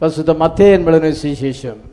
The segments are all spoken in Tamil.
பசுத்த மத்தே என்பதனுடைய சுவிசேஷம்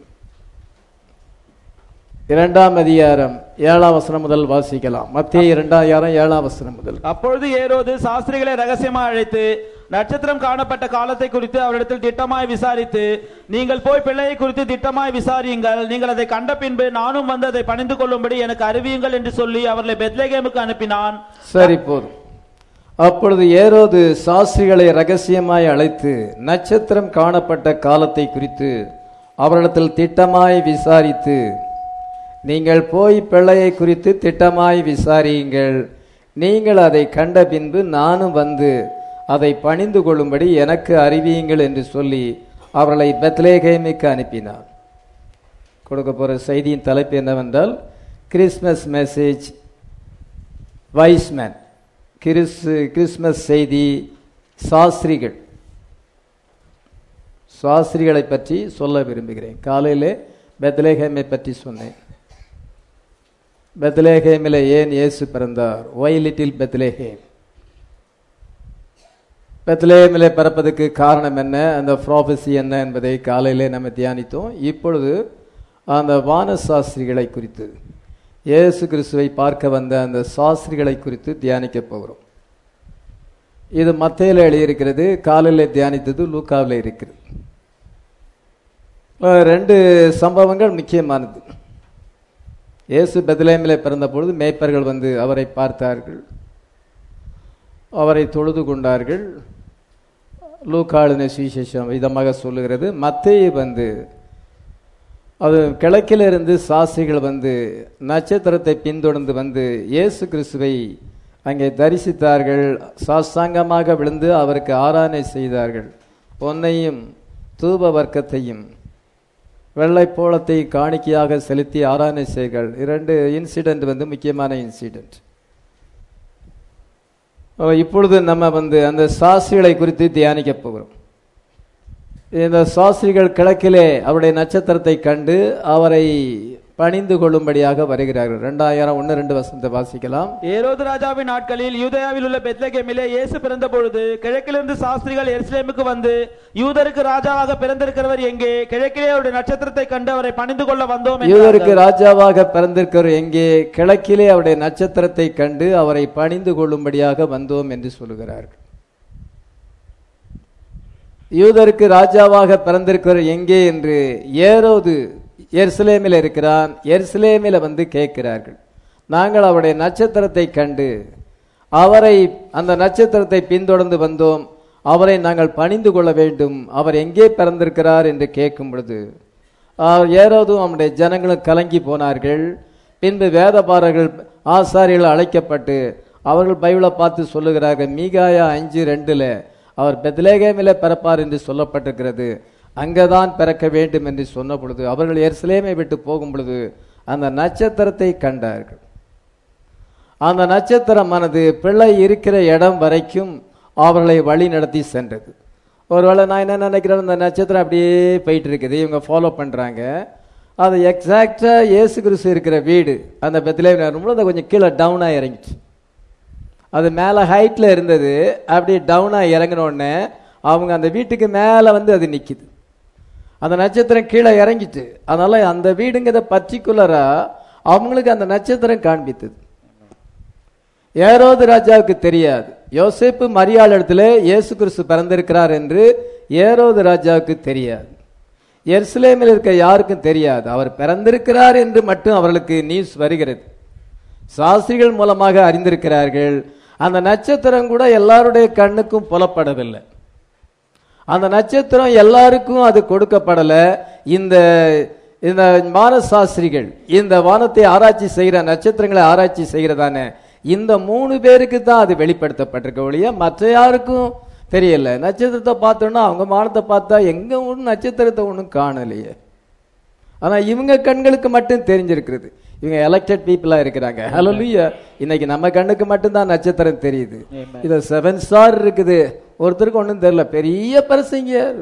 இரண்டாம் அதிகாரம் ஏழாம் வசனம் முதல் வாசிக்கலாம் மத்திய இரண்டாம் அதிகாரம் ஏழாம் வசனம் முதல் அப்பொழுது ஏரோது சாஸ்திரிகளை ரகசியமாக அழைத்து நட்சத்திரம் காணப்பட்ட காலத்தை குறித்து அவரிடத்தில் திட்டமாய் விசாரித்து நீங்கள் போய் பிள்ளையை குறித்து திட்டமாய் விசாரியுங்கள் நீங்கள் அதை கண்ட பின்பு நானும் வந்து அதை பணிந்து கொள்ளும்படி எனக்கு அறிவியுங்கள் என்று சொல்லி அவர்களை பெத்லேகேமுக்கு அனுப்பினான் சரி போதும் அப்பொழுது ஏரோது சாஸ்திரிகளை ரகசியமாய் அழைத்து நட்சத்திரம் காணப்பட்ட காலத்தை குறித்து அவரிடத்தில் திட்டமாய் விசாரித்து நீங்கள் போய் பிள்ளையை குறித்து திட்டமாய் விசாரியுங்கள் நீங்கள் அதை கண்ட பின்பு நானும் வந்து அதை பணிந்து கொள்ளும்படி எனக்கு அறிவியுங்கள் என்று சொல்லி அவர்களை பெத்லேகேமுக்கு அனுப்பினார் கொடுக்க போற செய்தியின் தலைப்பு என்னவென்றால் Christmas message wise man Chris Christmas செய்தி சாஸ்திரிகள் சாஸ்திரிகளை பற்றி சொல்ல விரும்புகிறேன் காலையிலே பெத்லேஹேமை பற்றி சொன்னேன் பெத்லேஹேமில் ஏன் இயேசு பிறந்தார் ஒய் லிட்டில் பெத்லேஹேம் பெத்லேஹேமில் பிறப்பதற்கு காரணம் என்ன அந்த ப்ராபசி என்ன என்பதை காலையிலே நம்ம தியானித்தோம் இப்பொழுது அந்த வான சாஸ்திரிகளை குறித்து இயேசு கிறிஸ்துவை பார்க்க வந்த அந்த சாஸ்திரிகளை குறித்து தியானிக்க போகிறோம் இது மத்தையில் எழுதியிருக்கிறது காலையில் தியானித்தது லூக்காவில் இருக்கிறது அஹ் ரெண்டு சம்பவங்கள் முக்கியமானது இயேசு பெத்லேமில் பிறந்த பொழுது மேய்ப்பர்கள் வந்து அவரை பார்த்தார்கள் அவரை தொழுது கொண்டார்கள் லூக்காளின சுவிசேஷம் விதமாக சொல்லுகிறது மத்தேயு வந்து அது கிழக்கிலிருந்து சாஸ்திரிகள் வந்து நட்சத்திரத்தை பின்தொடர்ந்து வந்து இயேசு கிறிஸ்துவை அங்கே தரிசித்தார்கள் சாஸ்தாங்கமாக விழுந்து அவருக்கு ஆராதனை செய்தார்கள் பொன்னையும் தூப வர்க்கத்தையும் வெள்ளை போளத்தை காணிக்கையாக செலுத்தி ஆராதனை செய்கள் இரண்டு இன்சிடென்ட் வந்து முக்கியமான இன்சிடென்ட் இப்பொழுது நம்ம வந்து அந்த சாஸ்திரிகளை குறித்து தியானிக்க போகிறோம் இந்த சாஸ்திரிகள் கிழக்கிலே அவருடைய நட்சத்திரத்தை கண்டு அவரை பணிந்து கொள்ளும்படியாக வருகிறார்கள் ரெண்டாயிரம் ஒன்று ரெண்டு வசனத்தை வாசிக்கலாம் ஏரோது ராஜாவின் நாட்களில் யூதயாவில் உள்ள பெத்லகேமிலே இயேசு பிறந்த பொழுது கிழக்கிலிருந்து சாஸ்திரிகள் எருசலேமுக்கு வந்து யூதருக்கு ராஜாவாக பிறந்திருக்கிறவர் எங்கே கிழக்கிலே அவருடைய நட்சத்திரத்தை கண்டு அவரை பணிந்து கொள்ள வந்தோம் யூதருக்கு என்றார்கள். ராஜாவாக பிறந்திருக்கிறவர் எங்கே கிழக்கிலே அவருடைய நட்சத்திரத்தை கண்டு அவரை பணிந்து கொள்ளும்படியாக வந்தோம் என்று சொல்லுகிறார்கள் யூதருக்கு ராஜாவாக பிறந்திருக்கிறவர் எங்கே என்று ஏரோது எருசலேமில் இருக்கிறான் எருசலேமில் வந்து கேட்கிறார்கள் நாங்கள் அவருடைய நட்சத்திரத்தை கண்டு அவரை அந்த நட்சத்திரத்தை பின்தொடர்ந்து வந்தோம் அவரை நாங்கள் பணிந்து கொள்ள வேண்டும் அவர் எங்கே பிறந்திருக்கிறார் என்று கேட்கும் பொழுது அவர் ஏரோதும் அவனுடைய ஜனங்களும் கலங்கி போனார்கள் பின்பு வேதபாரர்கள் ஆசாரியர்கள் அழைக்கப்பட்டு அவர்கள் பைபிளை பார்த்து சொல்லுகிறார்கள் மீகாயா அஞ்சு ரெண்டுல அவர் பெத்லேகேமில பிறப்பார் என்று சொல்லப்பட்டிருக்கிறது அங்கதான் பிறக்க வேண்டும் என்று சொன்ன பொழுது அவர்கள் எருசலேமை விட்டு போகும் பொழுது அந்த நட்சத்திரத்தை கண்டார்கள் அந்த நட்சத்திரமானது பிள்ளை இருக்கிற இடம் வரைக்கும் அவர்களை வழி நடத்தி சென்றது ஒருவேளை நான் என்ன நினைக்கிறேன் அந்த நட்சத்திரம் அப்படியே போயிட்டு இருக்குது இவங்க ஃபாலோ பண்றாங்க அது எக்ஸாக்டா இயேசு கிறிஸ்து இருக்கிற வீடு அந்த பெத்திலே அது கொஞ்சம் கீழே டவுனாக இறங்கிச்சு அது மேலே ஹைட்டில் இருந்தது அப்படி டவுனாக இறங்கின உடனே அவங்க அந்த வீட்டுக்கு மேலே வந்து அது நிற்கிது அந்த நட்சத்திரம் கீழே இறங்கிட்டு அதனால அந்த வீடுங்கிறத பர்டிகுலரா அவங்களுக்கு அந்த நட்சத்திரம் காண்பித்தது ஏரோது ராஜாவுக்கு தெரியாது யோசேப்பு மரியாள் இடத்துல இயேசு கிறிஸ்து பிறந்திருக்கிறார் என்று ஏரோது ராஜாவுக்கு தெரியாது எருசலேமில் இருக்க யாருக்கும் தெரியாது அவர் பிறந்திருக்கிறார் என்று மட்டும் அவர்களுக்கு நியூஸ் வருகிறது சாஸ்திரிகள் மூலமாக அறிந்திருக்கிறார்கள் அந்த நட்சத்திரம் கூட எல்லாருடைய கண்ணுக்கும் புலப்படவில்லை அந்த நட்சத்திரம் எல்லாருக்கும் அது கொடுக்கப்படல இந்த இந்த வான சாஸ்திரிகள் இந்த வானத்தை ஆராய்ச்சி செய்கிற நட்சத்திரங்களை ஆராய்ச்சி செய்கிறதான இந்த மூணு பேருக்கு தான் அது வெளிப்படுத்தப்பட்டிருக்க ஒழிய மற்ற யாருக்கும் தெரியல நட்சத்திரத்தை பார்த்தோன்னா அவங்க வானத்தை பார்த்தா எங்க ஒன்றும் நட்சத்திரத்தை ஒன்றும் காணலையே ஆனா இவங்க கண்களுக்கு மட்டும் தெரிஞ்சிருக்கிறது இவங்க எலெக்டட் பீப்புளா இருக்கிறாங்க ஹalleluya இன்னைக்கு நம்ம கண்ணுக்கு மட்டும்தான் நட்சத்திரம் தெரியுது Amen. இது செவன் ஸ்டார் இருக்குது ஒருத்தருக்கு ஒன்றும் தெரியல பெரிய பிரசங்கியார்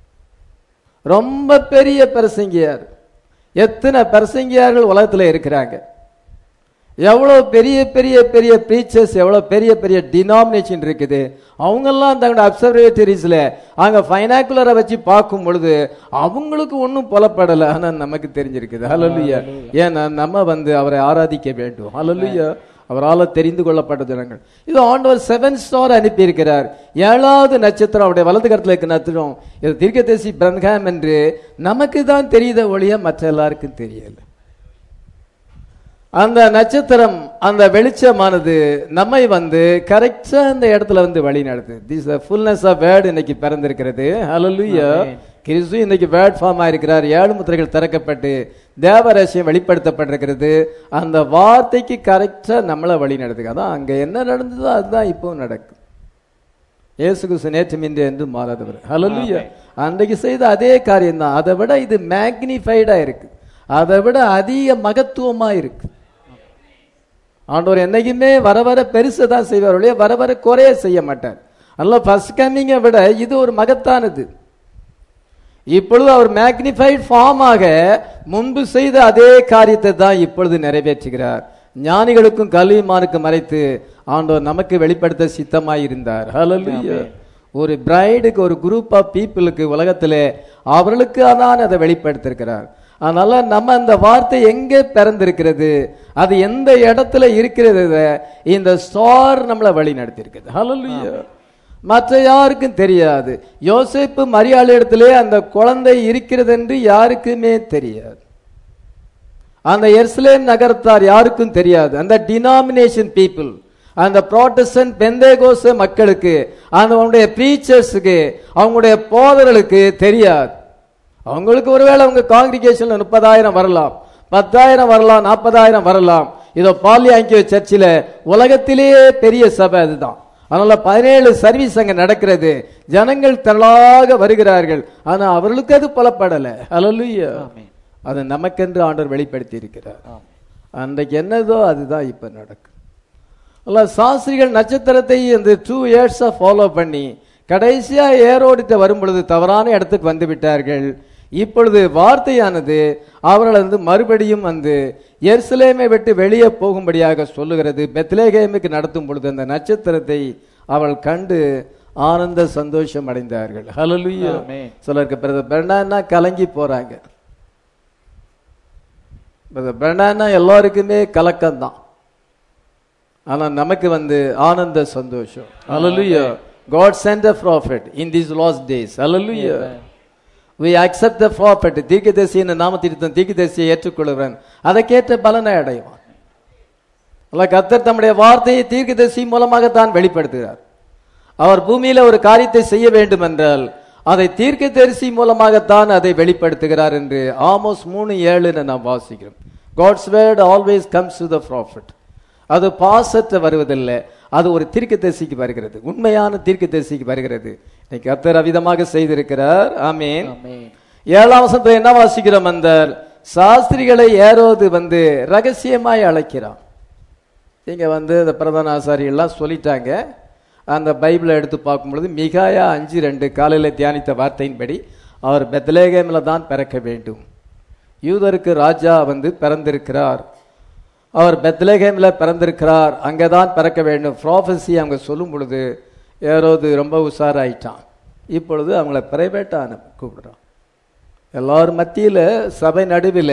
ரொம்ப பெரிய பிரசங்கியார் எத்தனை பிரசங்கியார்கள் உலகத்துல இருக்கிறாங்க எவ்வளோ பெரிய பெரிய பெரிய ப்ரீச்சர்ஸ் எவ்வளோ பெரிய பெரிய டினாமினேஷன் இருக்குது அவங்கெல்லாம் தங்களோட அப்சர்வேட்டரிஸில் அங்கே ஃபைனாக்குலரை வச்சு பார்க்கும் பொழுது அவங்களுக்கு ஒன்றும் புலப்படலை ஆனால் நமக்கு தெரிஞ்சிருக்குது ஹalleluya ஏன்னா நம்ம வந்து அவரை ஆராதிக்க வேண்டும் ஹalleluya அவரால் தெரிந்து கொள்ளப்பட்ட ஜனங்கள் இது ஆண்டவர் செவன் ஸ்டார் அனுப்பியிருக்கிறார் ஏழாவது நட்சத்திரம் அவருடைய வலது கரத்தில் இருக்க நட்சத்திரம் இது தீர்க்கதரிசி பிரன்ஹாம் என்று நமக்கு தான் தெரியுத ஒழிய மற்ற எல்லாருக்கும் தெரியல அந்த நட்சத்திரம் அந்த வெளிச்சமானது நம்மை வந்து கரெக்டா அந்த இடத்துல வந்து வழி நடத்து திஸ் ஃபுல்னஸ் ஆஃப் வேர்ட் இன்னைக்கு பிறந்திருக்கிறது ஹalleluya கிறிஸ்து இன்னைக்கு வேர்ட் ஃபார்ம் ஆயிருக்கிறார் ஏழு முத்திரைகள் திறக்கப்பட்டு தேவரசியம் வெளிப்படுத்தப்பட்டிருக்கிறது அந்த வார்த்தைக்கு கரெக்டா நம்மளை வழி நடத்துக்கு அதான் அங்க என்ன நடந்ததோ அதுதான் இப்போ நடக்கும் இயேசு கிறிஸ்து நேற்று மின்று என்று மாறாதவர் ஹalleluya அன்றைக்கு செய்த அதே காரியம் தான் அதை விட இது மேக்னிஃபைடா இருக்கு அதை விட அதிக மகத்துவமா இருக்கு ஆண்டவர் என்னைக்குமே வர வர பெருசை தான் செய்வார் ஒழிய வர வர குறைய செய்ய மாட்டார் அதனால ஃபர்ஸ்ட் கம்மிங்கை விட இது ஒரு மகத்தானது இப்பொழுது அவர் மேக்னிஃபைட் ஃபார்மாக முன்பு செய்த அதே காரியத்தை தான் இப்பொழுது நிறைவேற்றுகிறார் ஞானிகளுக்கும் கல்விமானுக்கும் மறைத்து ஆண்டவர் நமக்கு வெளிப்படுத்த சித்தமாய் இருந்தார் ஹalleluya ஒரு பிரைடுக்கு ஒரு குரூப் ஆஃப் பீப்புளுக்கு உலகத்திலே அவர்களுக்கு தான் அதை வெளிப்படுத்திருக்கிறார் அதனால நம்ம அந்த வார்த்தை எங்க பிறந்திருக்கிறது அது எந்த இடத்துல இருக்கிறது இந்த ஸ்டார் நம்மளை வழி நடத்தியிருக்கிறது ஹalleluya மற்ற யாருக்கும் தெரியாது யோசேப்பு மரியாதை இடத்திலே அந்த குழந்தை இருக்கிறது என்று யாருக்குமே தெரியாது அந்த எர்ஸ்லேம் நகரத்தார் யாருக்கும் தெரியாது அந்த டினாமினேஷன் பீப்புள் அந்த ப்ராட்டஸ்டன்ட் பெந்தேகோச மக்களுக்கு அந்த அவங்களுடைய ப்ரீச்சர்ஸுக்கு அவங்களுடைய போதர்களுக்கு தெரியாது அவங்களுக்கு ஒருவேளை அவங்க காங்கிரிகேஷன்ல முப்பதாயிரம் வரலாம் பத்தாயிரம் வரலாம் நாற்பதாயிரம் வரலாம் இதோ பாலியாங்கியோ சர்ச்சில் உலகத்திலேயே பெரிய சபை அதுதான் அதனால பதினேழு சர்வீஸ் அங்க நடக்கிறது ஜனங்கள் திரளாக வருகிறார்கள் ஆனா அவர்களுக்கு அது புலப்படல ஹalleluya அது நமக்கென்று ஆண்டவர் வெளிப்படுத்தி இருக்கிறார் அன்றைக்கு என்னதோ அதுதான் இப்ப நடக்கும் அல்ல சாஸ்திரிகள் நட்சத்திரத்தை இந்த டூ இயர்ஸா ஃபாலோ பண்ணி கடைசியா ஏரோடிட்ட வரும் பொழுது தவறான இடத்துக்கு வந்து விட்டார்கள் இப்பொழுது வார்த்தையானது அவர்கள் வந்து மறுபடியும் வந்து எருசலேமை விட்டு வெளியே போகும்படியாக சொல்லுகிறது பெத்லேகேமுக்கு நடத்தும் பொழுது அந்த நட்சத்திரத்தை அவள் கண்டு ஆனந்த சந்தோஷம் அடைந்தார்கள் ஹalleluya ஆமென். சிலருக்கு பிறகு பெர்னான்னா கலங்கி போறாங்க பெர்னான்னா எல்லாருக்குமே கலக்கம்தான் ஆனா நமக்கு வந்து ஆனந்த சந்தோஷம் ஹalleluya God sent a prophet in these last days hallelujah we accept the prophet தீர்க்கதரிசியின் நாமத்திருத்தம் தீர்க்கதரிசியை ஏற்றுக்கொள்கிறேன் அதற்கேற்ற பலனை அடைவான் அல்ல கர்த்தர் தம்முடைய வார்த்தையை தீர்க்கதரிசி மூலமாக தான் வெளிப்படுத்துகிறார் அவர் பூமியில ஒரு காரியத்தை செய்ய வேண்டும் என்றால் அதை தீர்க்கதரிசி மூலமாகத்தான் அதை வெளிப்படுத்துகிறார் என்று ஆமோஸ் மூணு ஏழுன்னு நாம் வாசிக்கிறோம் God's word always comes to the prophet அது பாசற்ற வருவதில்லை அது ஒரு தீர்க்கதரிசிக்கு வருகிறது உண்மையான தீர்க்கதரிசிக்கு வருகிறது இன்னைக்கு கர்த்தர் அவிதமாக செய்திருக்கிறார் ஆமீன் ஏழாம் வசனத்துல என்ன வாசிக்கிறோம் அந்த சாஸ்திரிகளை ஏரோது வந்து ரகசியமாய் அழைக்கிறான் இங்க வந்து இந்த பிரதான ஆசாரியெல்லாம் சொல்லிட்டாங்க அந்த பைபிளை எடுத்து பார்க்கும் பொழுது மிகாயா அஞ்சு ரெண்டு காலையில் தியானித்த வார்த்தையின்படி அவர் பெத்லேகேமில் தான் பிறக்க வேண்டும் யூதருக்கு ராஜா வந்து பிறந்திருக்கிறார் அவர் பெத்லேகேமில் பிறந்திருக்கிறார் அங்கே தான் பிறக்க வேண்டும் ப்ராஃபஸி அவங்க சொல்லும் பொழுது ஏரோது ரொம்ப உஷாராயிட்டான் இப்பொழுது அவங்கள பிரைவேட்டாக கூப்பிடுறான் எல்லாரும் மத்தியில் சபை நடுவில்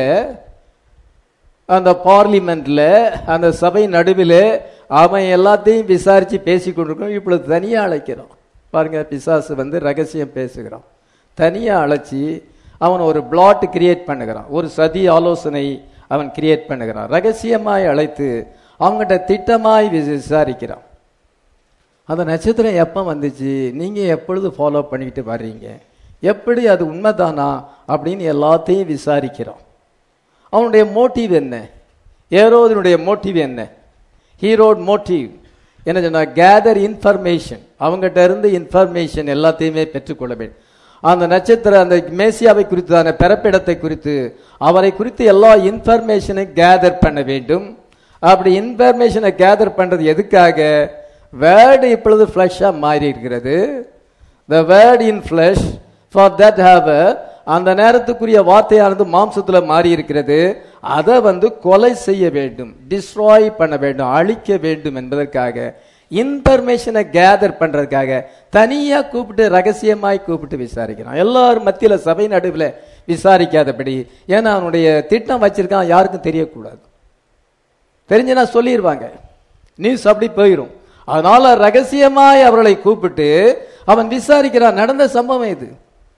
அந்த பார்லிமெண்ட்ல அந்த சபை நடுவில் அவன் எல்லாத்தையும் விசாரிச்சு பேசி கொண்டிருக்கோம் இப்பொழுது தனியா அழைக்கிறான் பாருங்க பிசாசு வந்து ரகசியம் பேசுகிறான் தனியா அழைச்சி அவன் ஒரு பிளாட் கிரியேட் பண்ணுகிறான் ஒரு சதி ஆலோசனை அவன் கிரியேட் பண்ணுகிறான் ரகசியமாய் அழைத்து அவங்ககிட்ட திட்டமாய் வி- விசாரிக்கிறான் அந்த நட்சத்திரம் எப்போ வந்துச்சு நீங்க எப்பொழுது ஃபாலோ பண்ணிக்கிட்டு வர்றீங்க எப்படி அது உண்மைதானா அப்படின்னு எல்லாத்தையும் விசாரிக்கிறோம் அவனுடைய மோட்டிவ் என்ன ஏரோதனுடைய மோட்டிவ் என்ன ஹீரோட் மோட்டிவ் என்ன சொன்னா கேதர் இன்ஃபர்மேஷன் அவங்ககிட்ட இருந்து இன்ஃபர்மேஷன் எல்லாத்தையுமே பெற்றுக்கொள்ள வேண்டும் அந்த நட்சத்திர அந்த மேசியாவை குறித்தான பிறப்பிடத்தை குறித்து அவரை குறித்து எல்லா இன்ஃபர்மேஷனை கேதர் பண்ண வேண்டும் அப்படி இன்ஃபர்மேஷனை கேதர் பண்றது எதுக்காக வேர்டு இப்பொழுது ஃப்ளஷ்ஷாக மாறி இருக்கிறது the word in flesh for that hour அந்த நேரத்துக்குரிய வார்த்தையானது மாம்சத்துல மாறி இருக்கிறது அதை வந்து கொலை செய்ய வேண்டும் டிஸ்ட்ராய் பண்ண வேண்டும் அழிக்க வேண்டும் என்பதற்காக இன்ஃபர்மேஷனை கேதர் பண்றதுக்காக தனியா கூப்பிட்டு ரகசியமாய் கூப்பிட்டு விசாரிக்கிறான் எல்லாரும் மத்தியில சபை நடுவில் விசாரிக்காதபடி ஏன்னா அவனுடைய திட்டம் வச்சிருக்கான் யாருக்கும் தெரியக்கூடாது தெரிஞ்சுனா சொல்லிடுவாங்க நியூஸ் அப்படி போயிடும் அதனால ரகசியமாய் அவர்களை கூப்பிட்டு அவன் விசாரிக்கிறான் நடந்த சம்பவம் இது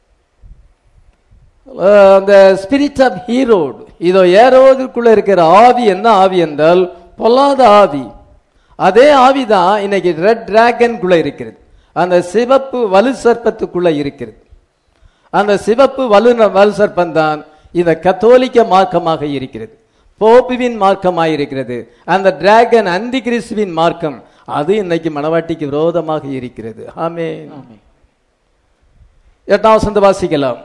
அஹ் அந்த ஸ்பிரிட் ஆஃப் ஹீரோடு இதோ ஏரோதுக்குள்ள இருக்கிற ஆவி என்ன ஆவி என்றால் பொல்லாத ஆவி அதே ஆவிதான் இன்னைக்கு ரெட் டிராகனுக்குள்ள இருக்கிறது அந்த சிவப்பு வலு சர்ப்பத்துக்குள்ள இருக்கிறது அந்த சிவப்பு வலு வலு சர்ப்பம் தான் இந்த கத்தோலிக்க மார்க்கமாக இருக்கிறது போப்புவின் மார்க்கமாக இருக்கிறது அந்த டிராகன் அந்தி கிறிஸ்துவின் மார்க்கம் அது இன்னைக்கு மணவாட்டிக்கு விரோதமாக இருக்கிறது ஆமே எட்டாம் வசந்த வாசிக்கலாம்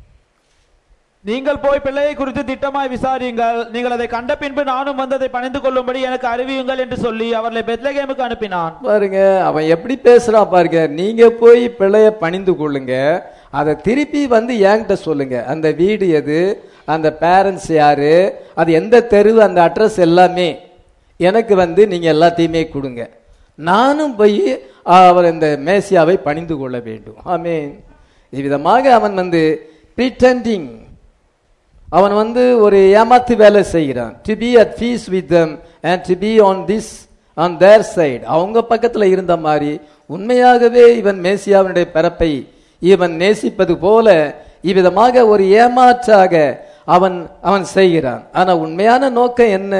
நீங்கள் போய் பிள்ளையை குறித்து திட்டமாய் விசாரியுங்கள் நீங்கள் அதை கண்ட பின்பு நானும் வந்து அதை பணிந்து கொள்ளும்படி எனக்கு அறிவியுங்கள் என்று சொல்லி அவர்களை பெத்லகேமுக்கு அனுப்பினான் பாருங்க அவன் எப்படி பேசுறான் பாருங்க நீங்க போய் பிள்ளைய பணிந்து கொள்ளுங்க அதை திருப்பி வந்து என்கிட்ட சொல்லுங்க அந்த வீடு எது அந்த பேரண்ட்ஸ் யாரு அது எந்த தெரு அந்த அட்ரஸ் எல்லாமே எனக்கு வந்து நீங்க எல்லாத்தையுமே கொடுங்க நானும் போய் அவர் இந்த மேசியாவை பணிந்து கொள்ள வேண்டும் ஆமென் இவ்விதமாக அவன் வந்து பிரிட்டண்டிங் அவன் வந்து ஒரு ஏமாத்து வேலை செய்கிறான் to be at peace with them and to be on this on their side அவங்க பக்கத்துல இருந்த மாதிரி உண்மையாகவே இவன் மேசியாவினுடைய பிறப்பை இவன் நேசிப்பது போல இவ்விதமாக ஒரு ஏமாற்றாக அவன் அவன் செய்கிறான் ஆனா உண்மையான நோக்கம் என்ன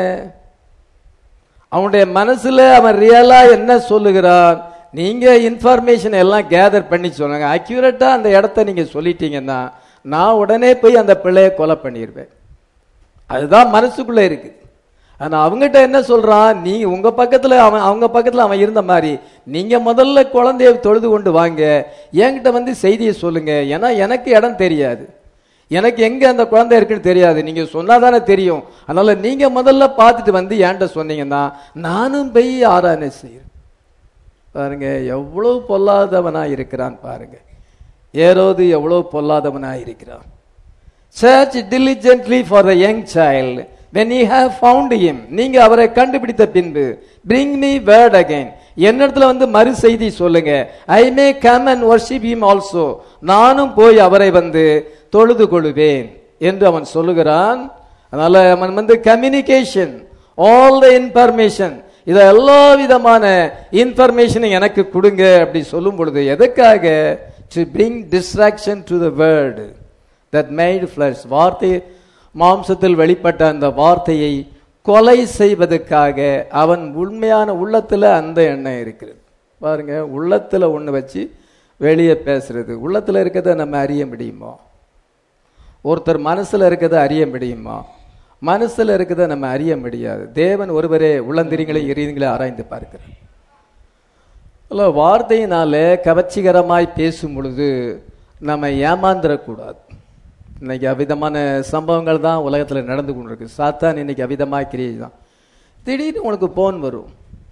அவனுடைய மனசுல அவன் ரியலா என்ன சொல்லுகிறான் நீங்க இன்ஃபர்மேஷன் எல்லாம் கேதர் பண்ணி சொல்லுங்க அக்யூரேட்டா அந்த இடத்த நீங்க சொல்லிட்டீங்கன்னா நான் உடனே போய் அந்த பிள்ளைய கொலை பண்ணிடுவேன் அதுதான் மனசுக்குள்ள இருக்கு ஆனா அவங்ககிட்ட என்ன சொல்றான் நீ உங்க பக்கத்துல அவன் அவங்க பக்கத்துல அவன் இருந்த மாதிரி நீங்க முதல்ல குழந்தைய தொழுது கொண்டு வாங்க என்கிட்ட வந்து செய்தியை சொல்லுங்க ஏன்னா எனக்கு இடம் தெரியாது எனக்கு எங்க அந்த குழந்தை இருக்குன்னு தெரியாது நீங்க சொன்னாதானே தெரியும் அதனால நீங்க முதல்ல பார்த்துட்டு வந்து என்கிட்ட சொன்னீங்கன்னா நானும் போய் ஆராதனை செய்யறேன் பாருங்க எவ்வளவு பொல்லாதவனா இருக்கிறான் பாருங்க ஏரோது எவ்வளவு பொல்லாதவனா இருக்கிறான் search diligently for the young child when you have found him நீங்க அவரை கண்டுபிடித்த பின்பு bring me word again என்னிடத்துல வந்து மறு செய்தி சொல்லுங்க I may come and worship him also நானும் போய் அவரை வந்து தொழுது கொள்வேன் என்று அவன் சொல்லுகிறான் அதனால அவன் வந்து கம்யூனிகேஷன் ஆல் த இன்ஃபர்மேஷன் இத எல்லா விதமான இன்ஃபர்மேஷன் எனக்கு கொடுங்க அப்படி சொல்லும் பொழுது எதுக்காக to bring distraction to the word that made flesh வார்த்தை மாம்சத்தில் வெளிப்பட்ட அந்த வார்த்தையை கொலை செய்வதற்காக அவன் உண்மையான உள்ளத்துல அந்த எண்ணம் இருக்கிறது பாருங்க உள்ளத்துல ஒண்ணு வச்சு வெளியே பேசுறது உள்ளத்துல இருக்கிறத நம்ம அறிய முடியுமா ஒருத்தர் மனசுல இருக்கிறத அறிய முடியுமா மனசுல இருக்கிறத நம்ம அறிய முடியாது தேவன் ஒருவரே உள்ளந்திரிகளை எரியங்களை ஆராய்ந்து பார்க்கிறார் அல்ல வார்த்தையினால கவர்ச்சிகரமாய் பேசும் பொழுது நம்ம ஏமாந்துடக்கூடாது இன்னைக்கு அவிதமான சம்பவங்கள் தான் உலகத்தில் நடந்து கொண்டிருக்கு சாத்தான் இன்னைக்கு அவிதமாக கிரியை தான் திடீர்னு உனக்கு போன் வரும்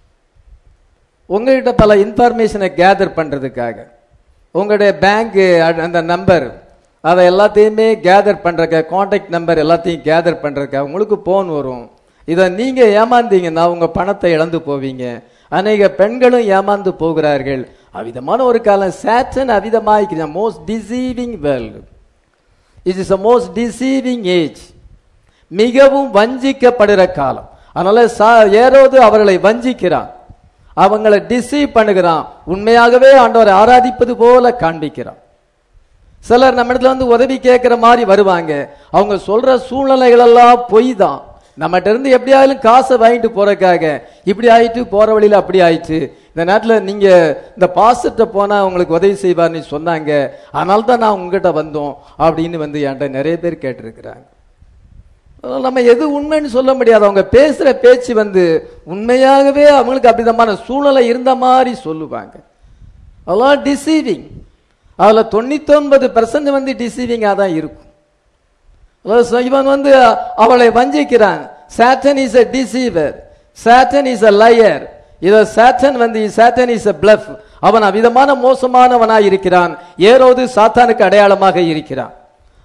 உங்ககிட்ட பல இன்ஃபர்மேஷனை கேதர் பண்ணுறதுக்காக உங்களுடைய பேங்க் அந்த நம்பர் அதை எல்லாத்தையுமே கேதர் பண்ணுறக்க காண்டாக்ட் நம்பர் எல்லாத்தையும் கேதர் பண்ணுறக்க உங்களுக்கு போன் வரும் இதை நீங்கள் ஏமாந்தீங்கன்னா உங்கள் பணத்தை இழந்து போவீங்க அநேக பெண்களும் ஏமாந்து போகிறார்கள் அவிதமான ஒரு காலம் சேட்டன் அவிதமாக most deceiving world it is a most deceiving age மிகவும் வஞ்சிக்கப்படுகிற காலம் அதனால சா- ஏரோது அவர்களை வஞ்சிக்கிறான் அவங்களை டிசீவ் பண்ணுகிறான் உண்மையாகவே ஆண்டவரை ஆராதிப்பது போல காண்பிக்கிறான் சிலர் நம்ம இடத்துல வந்து உதவி கேட்கிற மாதிரி வருவாங்க அவங்க சொல்ற சூழ்நிலைகள் எல்லாம் பொய் தான் நம்மகிட்ட இருந்து எப்படியாலும் காசை வாங்கிட்டு போறதுக்காக இப்படி ஆயிட்டு போற வழியில அப்படி ஆயிடுச்சு இந்த நேரத்தில் நீங்க இந்த பாஸ்டர்கிட்ட போனா உங்களுக்கு உதவி செய்வார்னு சொன்னாங்க அதனால தான் நான் உங்ககிட்ட வந்தோம் அப்படின்னு வந்து என்கிட்ட நிறைய பேர் கேட்டிருக்கிறாங்க அதனால நம்ம எது உண்மைன்னு சொல்ல முடியாது அவங்க பேசுற பேச்சு வந்து உண்மையாகவே அவங்களுக்கு அப்படிதமான சூழ்நிலை இருந்த மாதிரி சொல்லுவாங்க அதெல்லாம் டிசீவிங் அதுல தொண்ணூத்தொன்பது பெர்சன்ட் வந்து டிசீவிங்கா தான் இருக்கும் அதாவது so இவன் வந்து அவளை வஞ்சிக்கிறான் Satan is a deceiver Satan is a liar இத சாட்டன் வந்து சாட்டன் இஸ் a bluff அவன் அவிதமான மோசமானவனாய் இருக்கிறான் ஏரோது சாத்தானுக்கு அடையாளமாக இருக்கிறான்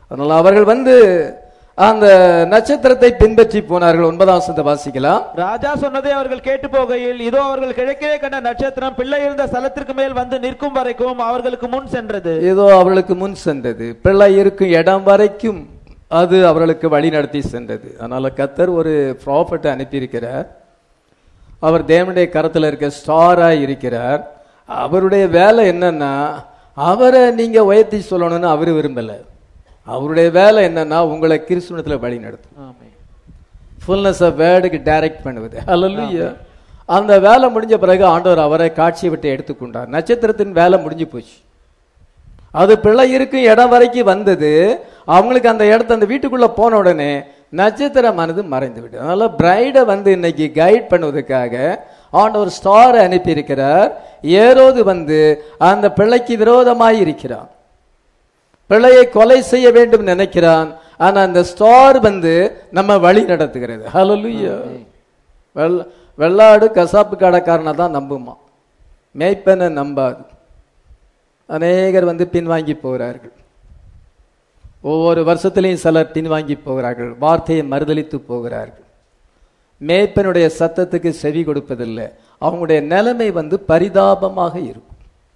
அதனால அவர்கள் வந்து அந்த நட்சத்திரத்தை பின்பற்றி போனார்கள் ஒன்பதாம் வசனத்தை வாசிக்கலாம் ராஜா சொன்னதை அவர்கள் கேட்டு போகையில் இதோ அவர்கள் கிழக்கிலே கண்ட நட்சத்திரம் பிள்ளை இருந்த ஸ்தலத்திற்கு மேல் வந்து நிற்கும் வரைக்கும் அவர்களுக்கு முன் சென்றது ஏதோ அவர்களுக்கு முன் சென்றது பிள்ளை இருக்கும் இடம் வரைக்கும் அது அவர்களுக்கு வழி நடத்தி சென்றது அதனால கத்தர் ஒரு ப்ராஃபட்டை அனுப்பியிருக்கிறார் அவர் தேவனுடைய கரத்தில் இருக்க ஸ்டாரா இருக்கிறார் அவருடைய வேலை என்னன்னா அவரை நீங்க உயர்த்தி சொல்லணும்னு அவரு விரும்பல அவருடைய வேலை என்னன்னா உங்களை கிறிஸ்துவத்துல வழி நடத்தும் ஃபுல்னஸ் ஆஃப் வேர்டுக்கு டைரக்ட் பண்ணுவது ஹalleluya அந்த வேலை முடிஞ்ச பிறகு ஆண்டவர் அவரை காட்சியை விட்டு எடுத்துக்கொண்டார் நட்சத்திரத்தின் வேலை முடிஞ்சு போச்சு அது பிள்ளை இருக்கும் இடம் வரைக்கும் வந்தது அவங்களுக்கு அந்த இடத்த அந்த வீட்டுக்குள்ள போன உடனே நட்சத்திரமானது மறைந்து விட்டு அதனால பிரைடை வந்து இன்னைக்கு கைட் பண்ணுவதற்காக ஆண்டவர் ஸ்டாரை அனுப்பி இருக்கிறார் ஏரோது வந்து அந்த பிள்ளைக்கு விரோதமாய் இருக்கிறான் பிள்ளையை கொலை செய்ய வேண்டும் நினைக்கிறான் ஆனா அந்த ஸ்டார் வந்து நம்ம வழி நடத்துகிறது ஹalleluya வெள்ள வெள்ளாடு கசாப்பு கடைக்காரனை தான் நம்புமா மேய்ப்பனை நம்பாது அநேகர் வந்து பின்வாங்கி போகிறார்கள் ஒவ்வொரு வருஷத்திலையும் சிலர் பின்வாங்கி போகிறார்கள் வார்த்தையை மறுதலித்து போகிறார்கள் மேய்ப்பனுடைய சத்தத்துக்கு செவி கொடுப்பதில்லை அவங்களுடைய நிலைமை வந்து பரிதாபமாக இருக்கும்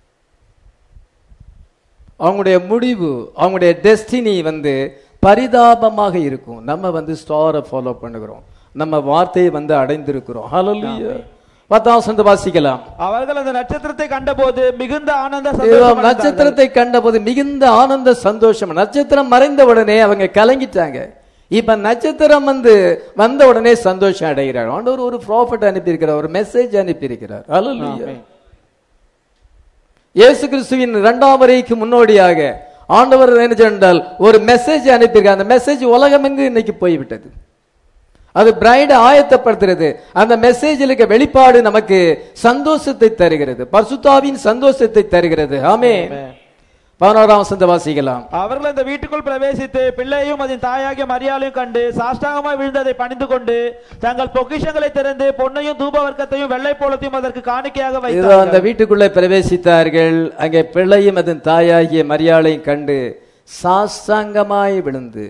அவங்களுடைய முடிவு அவங்களுடைய டெஸ்டினி வந்து பரிதாபமாக இருக்கும் நம்ம வந்து ஸ்டாரை ஃபாலோ பண்ணுகிறோம் நம்ம வார்த்தையை வந்து அடைந்திருக்கிறோம் ஹalleluya பத்தாம் வசனத்தை வாசிக்கலாம் அவர்கள் அந்த நட்சத்திரத்தை கண்டபோது மிகுந்த ஆனந்த இதோ சந்தோஷம் அடைந்தார்கள். நட்சத்திரத்தை கண்டபோது மிகுந்த ஆனந்த சந்தோஷம் நட்சத்திரம் மறைந்த உடனே அவங்க கலங்கிட்டாங்க இப்ப நட்சத்திரம் வந்து வந்த உடனே சந்தோஷம் அடைகிறார் ஆண்டவர் ஒரு ப்ராஃபிட் அனுப்பியிருக்கிறார் ஒரு மெசேஜ் அனுப்பியிருக்கிறார் ஹalleluya ஆமென். இயேசு கிறிஸ்துவின் இரண்டாம் வரைக்கு முன்னோடியாக ஆண்டவர் என்ன சென்றால் ஒரு மெசேஜ் அனுப்பியிருக்கார் அந்த மெசேஜ் உலகமெங்கு இன்னைக்கு போய்விட்டது அது பிரைட ஆயத்தப்படுத்துறது அந்த மெசேஜில் இருக்க வெளிப்பாடு நமக்கு சந்தோஷத்தை தருகிறது பரிசுத்தாவின் சந்தோஷத்தை தருகிறது ஆமே ஆமென். பதினோராம் வசந்த வாசிக்கலாம் அவர்கள் அந்த வீட்டுக்குள் பிரவேசித்து பிள்ளையும் அதன் தாயாகிய மரியாதையும் கண்டு சாஷ்டாங்கமாய் விழுந்ததை பணிந்து கொண்டு தங்கள் பொக்கிஷங்களை திறந்து பொன்னையும் தூப வர்க்கத்தையும் வெள்ளை போலத்தையும் அதற்கு காணிக்கையாக இதோ அந்த வைத்தார்கள் வீட்டுக்குள்ளே பிரவேசித்தார்கள் அங்கே பிள்ளையும் அதன் தாயாகிய மரியாளையும் கண்டு சாஸ்தாங்கமாய் விழுந்து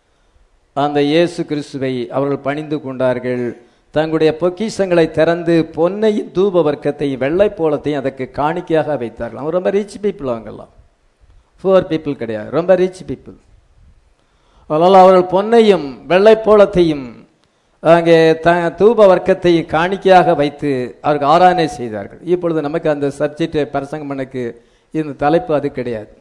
அந்த இயேசு கிறிஸ்துவை அவர்கள் பணிந்து கொண்டார்கள் தங்களுடைய பொக்கிஷங்களை திறந்து பொன்னையும் தூப வர்க்கத்தையும் வெள்ளை போலத்தையும் அதற்கு காணிக்கையாக வைத்தார்கள் அவங்க ரொம்ப ரிச் பீப்புள் அவங்கெல்லாம் புவர் பீப்புள் கிடையாது ரொம்ப ரிச் பீப்புள் அதனால் அவர்கள் பொன்னையும் வெள்ளை போலத்தையும் அங்கே த தூப வர்க்கத்தையும் காணிக்கையாக வைத்து அவருக்கு ஆராதனை செய்தார்கள் இப்பொழுது நமக்கு அந்த சப்ஜெக்ட் பிரசங்கம் பண்ணக்கு இந்த தலைப்பு அது கிடையாது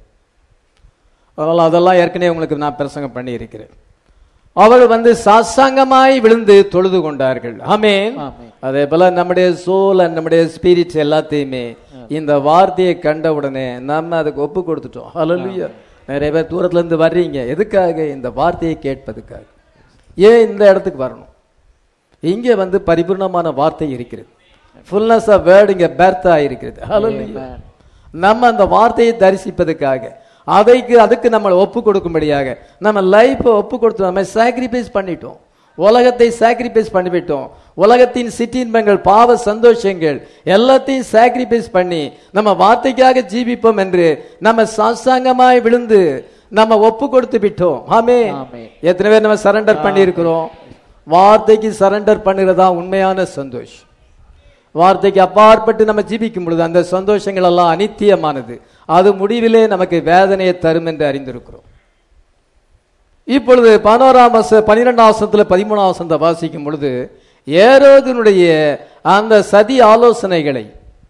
அதனால் அதெல்லாம் ஏற்கனவே உங்களுக்கு நான் பிரசங்கம் பண்ணி இருக்கிறேன் அவர்கள் வந்து சாசாங்கமாய் விழுந்து தொழுது கொண்டார்கள் ஆமென் ஆமென். அதே போல நம்முடைய சோல் and நம்முடைய ஸ்பிரிட் எல்லாத்தையுமே இந்த வார்த்தையை கண்ட உடனே நம்ம அதுக்கு ஒப்பு கொடுத்துட்டோம் ஹalleluya நிறைய பேர் தூரத்துல இருந்து வர்றீங்க எதுக்காக இந்த வார்த்தையை கேட்பதுக்காக ஏன் இந்த இடத்துக்கு வரணும் இங்கே வந்து பரிபூர்ணமான வார்த்தை இருக்கிறது ஃபுல்னஸ் ஆஃப் வேர்ட் இங்க பேர்த்தா இருக்கிறது ஹalleluya நம்ம அந்த வார்த்தையை தரிசிப்பதற்காக அதைக்கு அதுக்கு நம்ம ஒப்பு கொடுக்கும்படியாக நம்ம லைஃப்பை ஒப்பு கொடுத்து நம்ம சாக்ரிஃபைஸ் பண்ணிட்டோம் உலகத்தை சாக்ரிஃபைஸ் பண்ணிவிட்டோம் உலகத்தின் சிற்றின்பங்கள் பாவ சந்தோஷங்கள் எல்லாத்தையும் சாக்ரிஃபைஸ் பண்ணி நம்ம வார்த்தைக்காக ஜீவிப்போம் என்று நம்ம சாசாங்கமாய் விழுந்து நம்ம ஒப்பு கொடுத்து விட்டோம் ஆமே ஆமென். எத்தனை பேர் நம்ம சரண்டர் பண்ணி இருக்கிறோம் வார்த்தைக்கு சரண்டர் பண்ணுறதா உண்மையான சந்தோஷம் வார்த்தைக்கு அப்பாற்பட்டு நம்ம ஜீவிக்கும் பொழுது அந்த சந்தோஷங்கள் எல்லாம் அனித்தியமானது அது முடிவிலே நமக்கு வேதனையை தரும் என்று அறிந்திருக்கிறோம் இப்பொழுது பதினோராம் வச பனிரெண்டாம் வசனத்துல பதிமூணாம் வசனத்தை வாசிக்கும் பொழுது ஏரோதினுடைய அந்த சதி ஆலோசனைகளை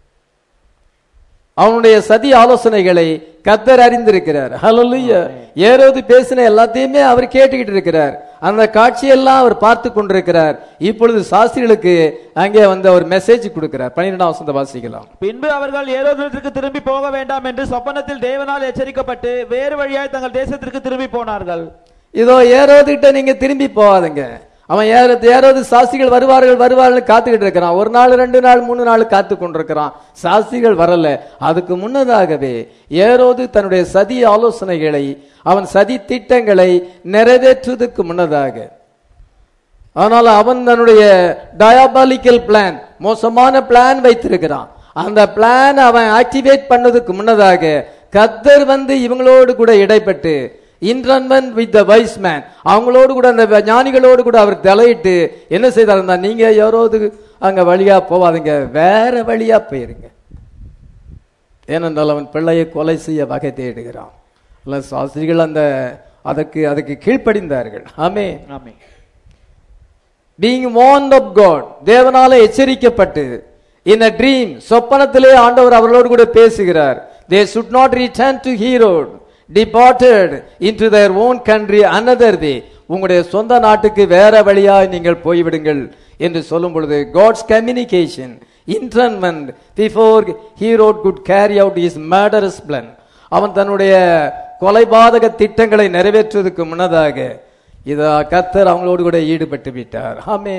அவனுடைய சதி ஆலோசனைகளை கத்தர் அறிந்திருக்கிறார் ஹalleluya ஏரோது பேசின எல்லாத்தையுமே அவர் கேட்டுக்கிட்டு இருக்கிறார் அந்த காட்சியெல்லாம் அவர் பார்த்து கொண்டிருக்கிறார் இப்பொழுது சாஸ்திரிகளுக்கு அங்கே வந்து ஒரு மெசேஜ் கொடுக்கிறார் பன்னிரெண்டாம் வசனத்தை வாசிக்கலாம் பின்பு அவர்கள் ஏரோதிற்கு திரும்பி போக வேண்டாம் என்று சொப்பனத்தில் தேவனால் எச்சரிக்கப்பட்டு வேறு வழியாய் தங்கள் தேசத்திற்கு திரும்பி போனார்கள் இதோ ஏரோதுகிட்ட நீங்க திரும்பி போகாதுங்க அவன் ஏற ஏரோது சாஸ்திரிகள் வருவார்கள் வருவார்கள் காத்துக்கிட்டு இருக்கிறான் ஒரு நாள் ரெண்டு நாள் மூணு நாள் காத்து கொண்டிருக்கிறான் சாஸ்திரிகள் வரல அதுக்கு முன்னதாகவே ஏரோது தன்னுடைய சதி ஆலோசனைகளை அவன் சதி திட்டங்களை நிறைவேற்றுவதற்கு முன்னதாக ஆனால் அவன் தன்னுடைய டயாபாலிக்கல் பிளான் மோசமான பிளான் வைத்திருக்கிறான் அந்த பிளான் அவன் ஆக்டிவேட் பண்ணதுக்கு முன்னதாக கத்தர் வந்து இவங்களோடு கூட இடைப்பட்டு internment with the wise man அவங்களோடு கூட அந்த ஞானிகளோடு கூட அவர் தலையிட்டு என்ன செய்தாருன்னா நீங்க யாரோது அங்க வழியா போவாதீங்க வேற வழியா போயிருங்க ஏனென்றால் அவன் பிள்ளையை கொலை செய்ய வகை தேடுகிறான் இல்ல சாஸ்திரிகள் அந்த அதற்கு அதுக்கு கீழ்ப்படிந்தார்கள் ஆமே ஆமே பீங் warned of God தேவனால எச்சரிக்கப்பட்டு in a dream சொப்பனத்திலே ஆண்டவர் அவர்களோடு கூட பேசுகிறார் they should not return to Herod departed into their own country another day உங்களுடைய சொந்த நாட்டுக்கு வேற வழியாய் நீங்கள் போய்விடுங்கள் என்று சொல்லும் பொழுது God's communication internment before Herod could carry out his murderous plan அவன் தன்னுடைய கொலைபாதக திட்டங்களை நிறைவேற்றுவதற்கு முன்னதாக இத கத்தர் அவங்களோடு கூட ஈடுபட்டு விட்டார் ஆமே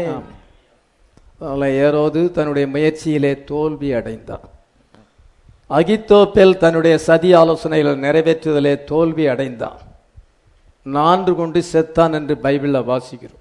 ஏரோது தன்னுடைய முயற்சியிலே தோல்வி அடைந்தான் அகித்தோப்பேல் தன்னுடைய சதி ஆலோசனைகளை நிறைவேற்றுதலே தோல்வி அடைந்தான் நான்கு கொண்டு செத்தான் என்று பைபிளில் வாசிக்கிறோம்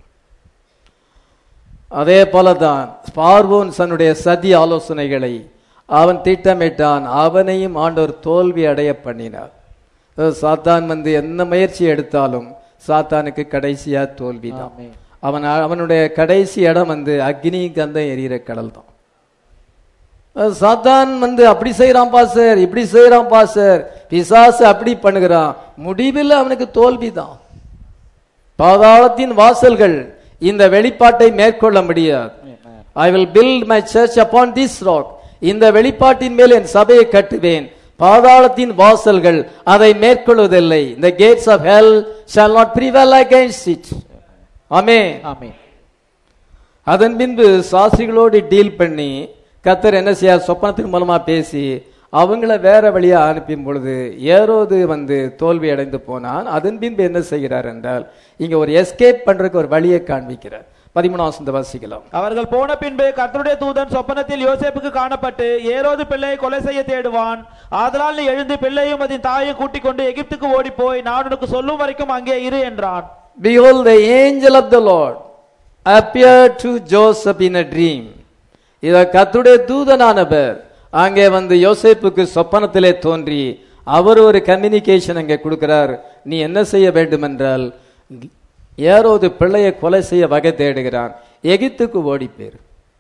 அதே போலதான் பார்வோன் தன்னுடைய சதி ஆலோசனைகளை அவன் திட்டமிட்டான் அவனையும் ஆண்டவர் தோல்வி அடைய பண்ணினார் அதாவது சாத்தான் வந்து என்ன முயற்சி எடுத்தாலும் சாத்தானுக்கு கடைசியா தோல்விதான் ஆமென். அவன் அவனுடைய கடைசி இடம் வந்து அக்னி கந்தம் எரியிற கடல் தான் அஹ் சாத்தான் வந்து அப்படி செய்யறான் பாசர் இப்படி செய்யறான் பாசர் பிசாசு அப்படி பண்ணுகிறான் முடிவில் அவனுக்கு தோல்விதான் பாதாளத்தின் வாசல்கள் இந்த வெளிப்பாட்டை மேற்கொள்ள முடியாது I will build my church upon this rock இந்த வெளிப்பாட்டின் மேல் என் சபையை கட்டுவேன் பாதாளத்தின் வாசல்கள் அதை மேற்கொள்வதில்லை இந்த gates of hell shall not prevail against it ஆமென் ஆமே அதன் பின்பு சாஸ்திரிகளோடு டீல் பண்ணி கத்தர் என்ன செய்ய சொப்பனத்தின் மூலமா பேசி அவங்கள வேற வழியா அனுப்பும் பொழுது ஏரோது வந்து தோல்வி அடைந்து போனான் அதன் பின்பு என்ன செய்கிறார் என்றால் இங்க ஒரு எஸ்கேப் பண்றதுக்கு ஒரு வழியை காண்பிக்கிறார் பதிமூணாம் வசனத்தை வாசிக்கலாம் அவர்கள் போன பின்பு கர்த்தருடைய தூதன் சொப்பனத்தில் யோசேப்புக்கு காணப்பட்டு ஏரோது பிள்ளையை கொலை செய்ய தேடுவான் ஆதலால் நீ எழுந்து பிள்ளையும் அதன் தாயையும் கூட்டிக் கொண்டு எகிப்துக்கு ஓடி போய் நான் உனக்கு சொல்லும் வரைக்கும் அங்கே இரு என்றான் Behold, the angel of the Lord appeared to Joseph in a dream. இத கத்துடைய தூதனானவர் அங்கே வந்து யோசேப்புக்கு சொப்பனத்திலே தோன்றி அவர் ஒரு கம்யூனிகேஷன் அங்கே கொடுக்கிறார் நீ என்ன செய்ய வேண்டும் என்றால் ஏரோது பிள்ளையை கொலை செய்ய வகை தேடுகிறான் எகிப்துக்கு ஓடிப்பேர்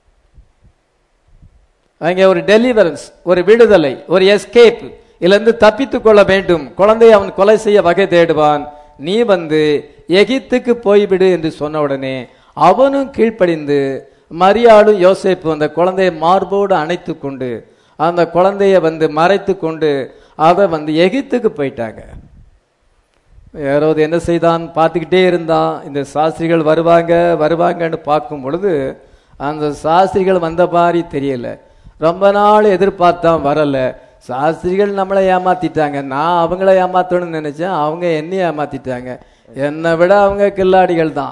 அங்கே ஒரு டெலிவரன்ஸ் ஒரு விடுதலை ஒரு எஸ்கேப் இருந்து தப்பித்துக் கொள்ள வேண்டும் குழந்தையை அவன் கொலை செய்ய வகை தேடுவான் நீ வந்து எகிப்துக்கு போய்விடு என்று சொன்ன உடனே அவனும் கீழ்ப்படிந்து மரியாளும் யோசேப்பு அந்த குழந்தையை மார்போடு அணைத்து கொண்டு அந்த குழந்தைய வந்து மறைத்து கொண்டு அதை வந்து எகிப்துக்கு போயிட்டாங்க யாராவது என்ன செய்தான் பார்த்துக்கிட்டே இருந்தான் இந்த சாஸ்திரிகள் வருவாங்க வருவாங்கன்னு பார்க்கும் பொழுது அந்த சாஸ்திரிகள் வந்த மாதிரி தெரியல ரொம்ப நாள் எதிர்பார்த்தான் வரல சாஸ்திரிகள் நம்மளை ஏமாத்திட்டாங்க நான் அவங்கள ஏமாத்தணும்னு நினைச்சேன் அவங்க என்னையும் ஏமாத்திட்டாங்க என்னை விட அவங்க கில்லாடிகள் தான்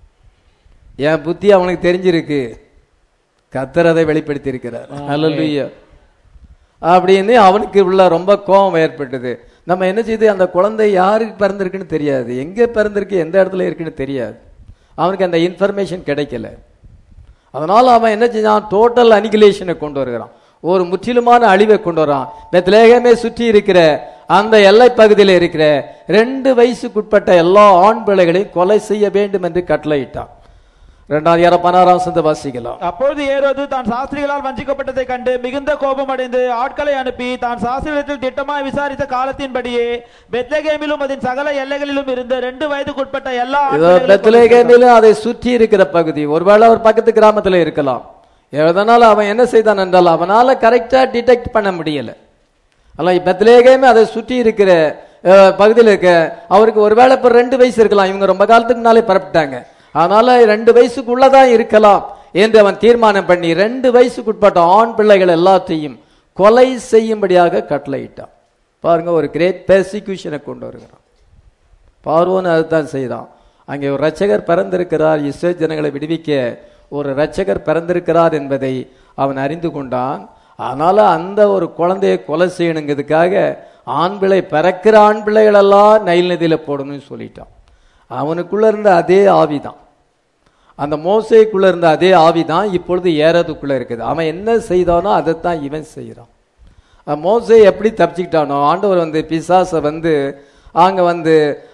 என் புத்தி அவனுக்கு தெரிஞ்சிருக்கு கத்தர் அதை வெளிப்படுத்தி இருக்கிறார் அல்ல அப்படின்னு அவனுக்கு உள்ள ரொம்ப கோபம் ஏற்பட்டது நம்ம என்ன செய்து அந்த குழந்தை யாருக்கு பிறந்திருக்குன்னு தெரியாது எங்க பிறந்திருக்கு எந்த இடத்துல இருக்குன்னு தெரியாது அவனுக்கு அந்த இன்ஃபர்மேஷன் கிடைக்கல அதனால அவன் என்ன செஞ்சான் டோட்டல் அனிகுலேஷனை கொண்டு வருகிறான் ஒரு முற்றிலுமான அழிவை கொண்டு வரான் பெத்லேகமே சுற்றி இருக்கிற அந்த எல்லை பகுதியில் இருக்கிற ரெண்டு வயசுக்குட்பட்ட எல்லா ஆண் பிள்ளைகளையும் கொலை செய்ய வேண்டும் என்று கட்டளையிட்டான் இரண்டாவது யார பதினாறாம் சந்த வாசிக்கலாம் அப்பொழுது ஏரோது தான் சாஸ்திரிகளால் வஞ்சிக்கப்பட்டதை கண்டு மிகுந்த கோபமடைந்து ஆட்களை அனுப்பி தான் சாஸ்திரத்தில் திட்டமாய் விசாரித்த காலத்தின்படியே பெத்லகேமிலும் அதன் சகல எல்லைகளிலும் இருந்த ரெண்டு வயதுக்குட்பட்ட எல்லா ஆண் இதோ பிள்ளைகளையும் கொலை செய்தான். பெத்லேகேமிலும் அதை சுற்றி இருக்கிற பகுதி ஒருவேளை ஒரு பக்கத்து கிராமத்துல இருக்கலாம் எதனால அவன் என்ன செய்தான் என்றால் அவனால கரெக்டா டிடெக்ட் பண்ண முடியல அல்ல பெத்லேகேமே அதை சுற்றி இருக்கிற அஹ், பகுதியில் இருக்க அவருக்கு ஒருவேளை இப்ப ரெண்டு வயசு இருக்கலாம் இவங்க ரொம்ப காலத்துக்கு முன்னாலே பரப்பிட்டாங்க அதனால ரெண்டு வயசுக்குள்ளதான் இருக்கலாம் என்று அவன் தீர்மானம் பண்ணி ரெண்டு வயசுக்குட்பட்ட ஆண் பிள்ளைகள் எல்லாத்தையும் கொலை செய்யும்படியாக கட்டளையிட்டான் பாருங்க ஒரு கிரேட் பெர்சிக்யூஷனை கொண்டு வருகிறான் பார்வோன் அதுதான் செய்தான் அங்கே ஒரு ரட்சகர் பிறந்திருக்கிறார் இஸ்ரோ ஜனங்களை விடுவிக்க ஒரு ரட்சகர் பிறந்திருக்கிறார் என்பதை அவன் அறிந்து கொண்டான் அதனால அந்த ஒரு குழந்தையை கொலை செய்யணுங்கிறதுக்காக ஆண் பிள்ளை பிறக்கிற ஆண் பிள்ளைகளெல்லாம் நைல் நதியில போடணும்னு சொல்லிட்டான் அவனுக்குள்ள இருந்த அதே ஆவிதான் அந்த மோசைக்குள்ள இருந்த அதே ஆவிதான் இப்பொழுது ஏறதுக்குள்ள இருக்குது அவன் என்ன செய்தானோ அதைத்தான் இவன் செய்கிறான் அஹ் மோசே எப்படி தப்பிச்சுக்கிட்டானோ ஆண்டவர் வந்து பிசாசை வந்து அங்க வந்து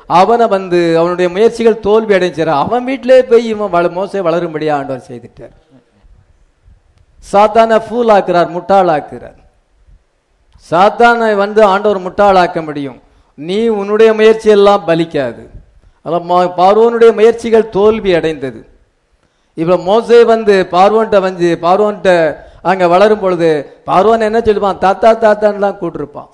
அவனை வந்து அவனுடைய முயற்சிகள் தோல்வி அடைஞ்சார் அவன் வீட்டிலே போய் இவன் வள மோசை வளரும்படியா ஆண்டவர் செய்துட்டார் சாத்தான ஃபூல் ஆக்குறார் முட்டாளாக்குறார் சாத்தானை வந்து ஆண்டவர் முட்டாளாக்க முடியும் நீ உன்னுடைய முயற்சி எல்லாம் பலிக்காது அதான் மா- பார்வோனுடைய முயற்சிகள் தோல்வி அடைந்தது இப்ப மோசே வந்து பார்வோன்ட்ட வந்து பார்வோன்ட்ட அங்க வளரும் பொழுது பார்வோன் என்ன சொல்லுவான் தாத்தா தாத்தான்னு தான் கூட்டிருப்பான்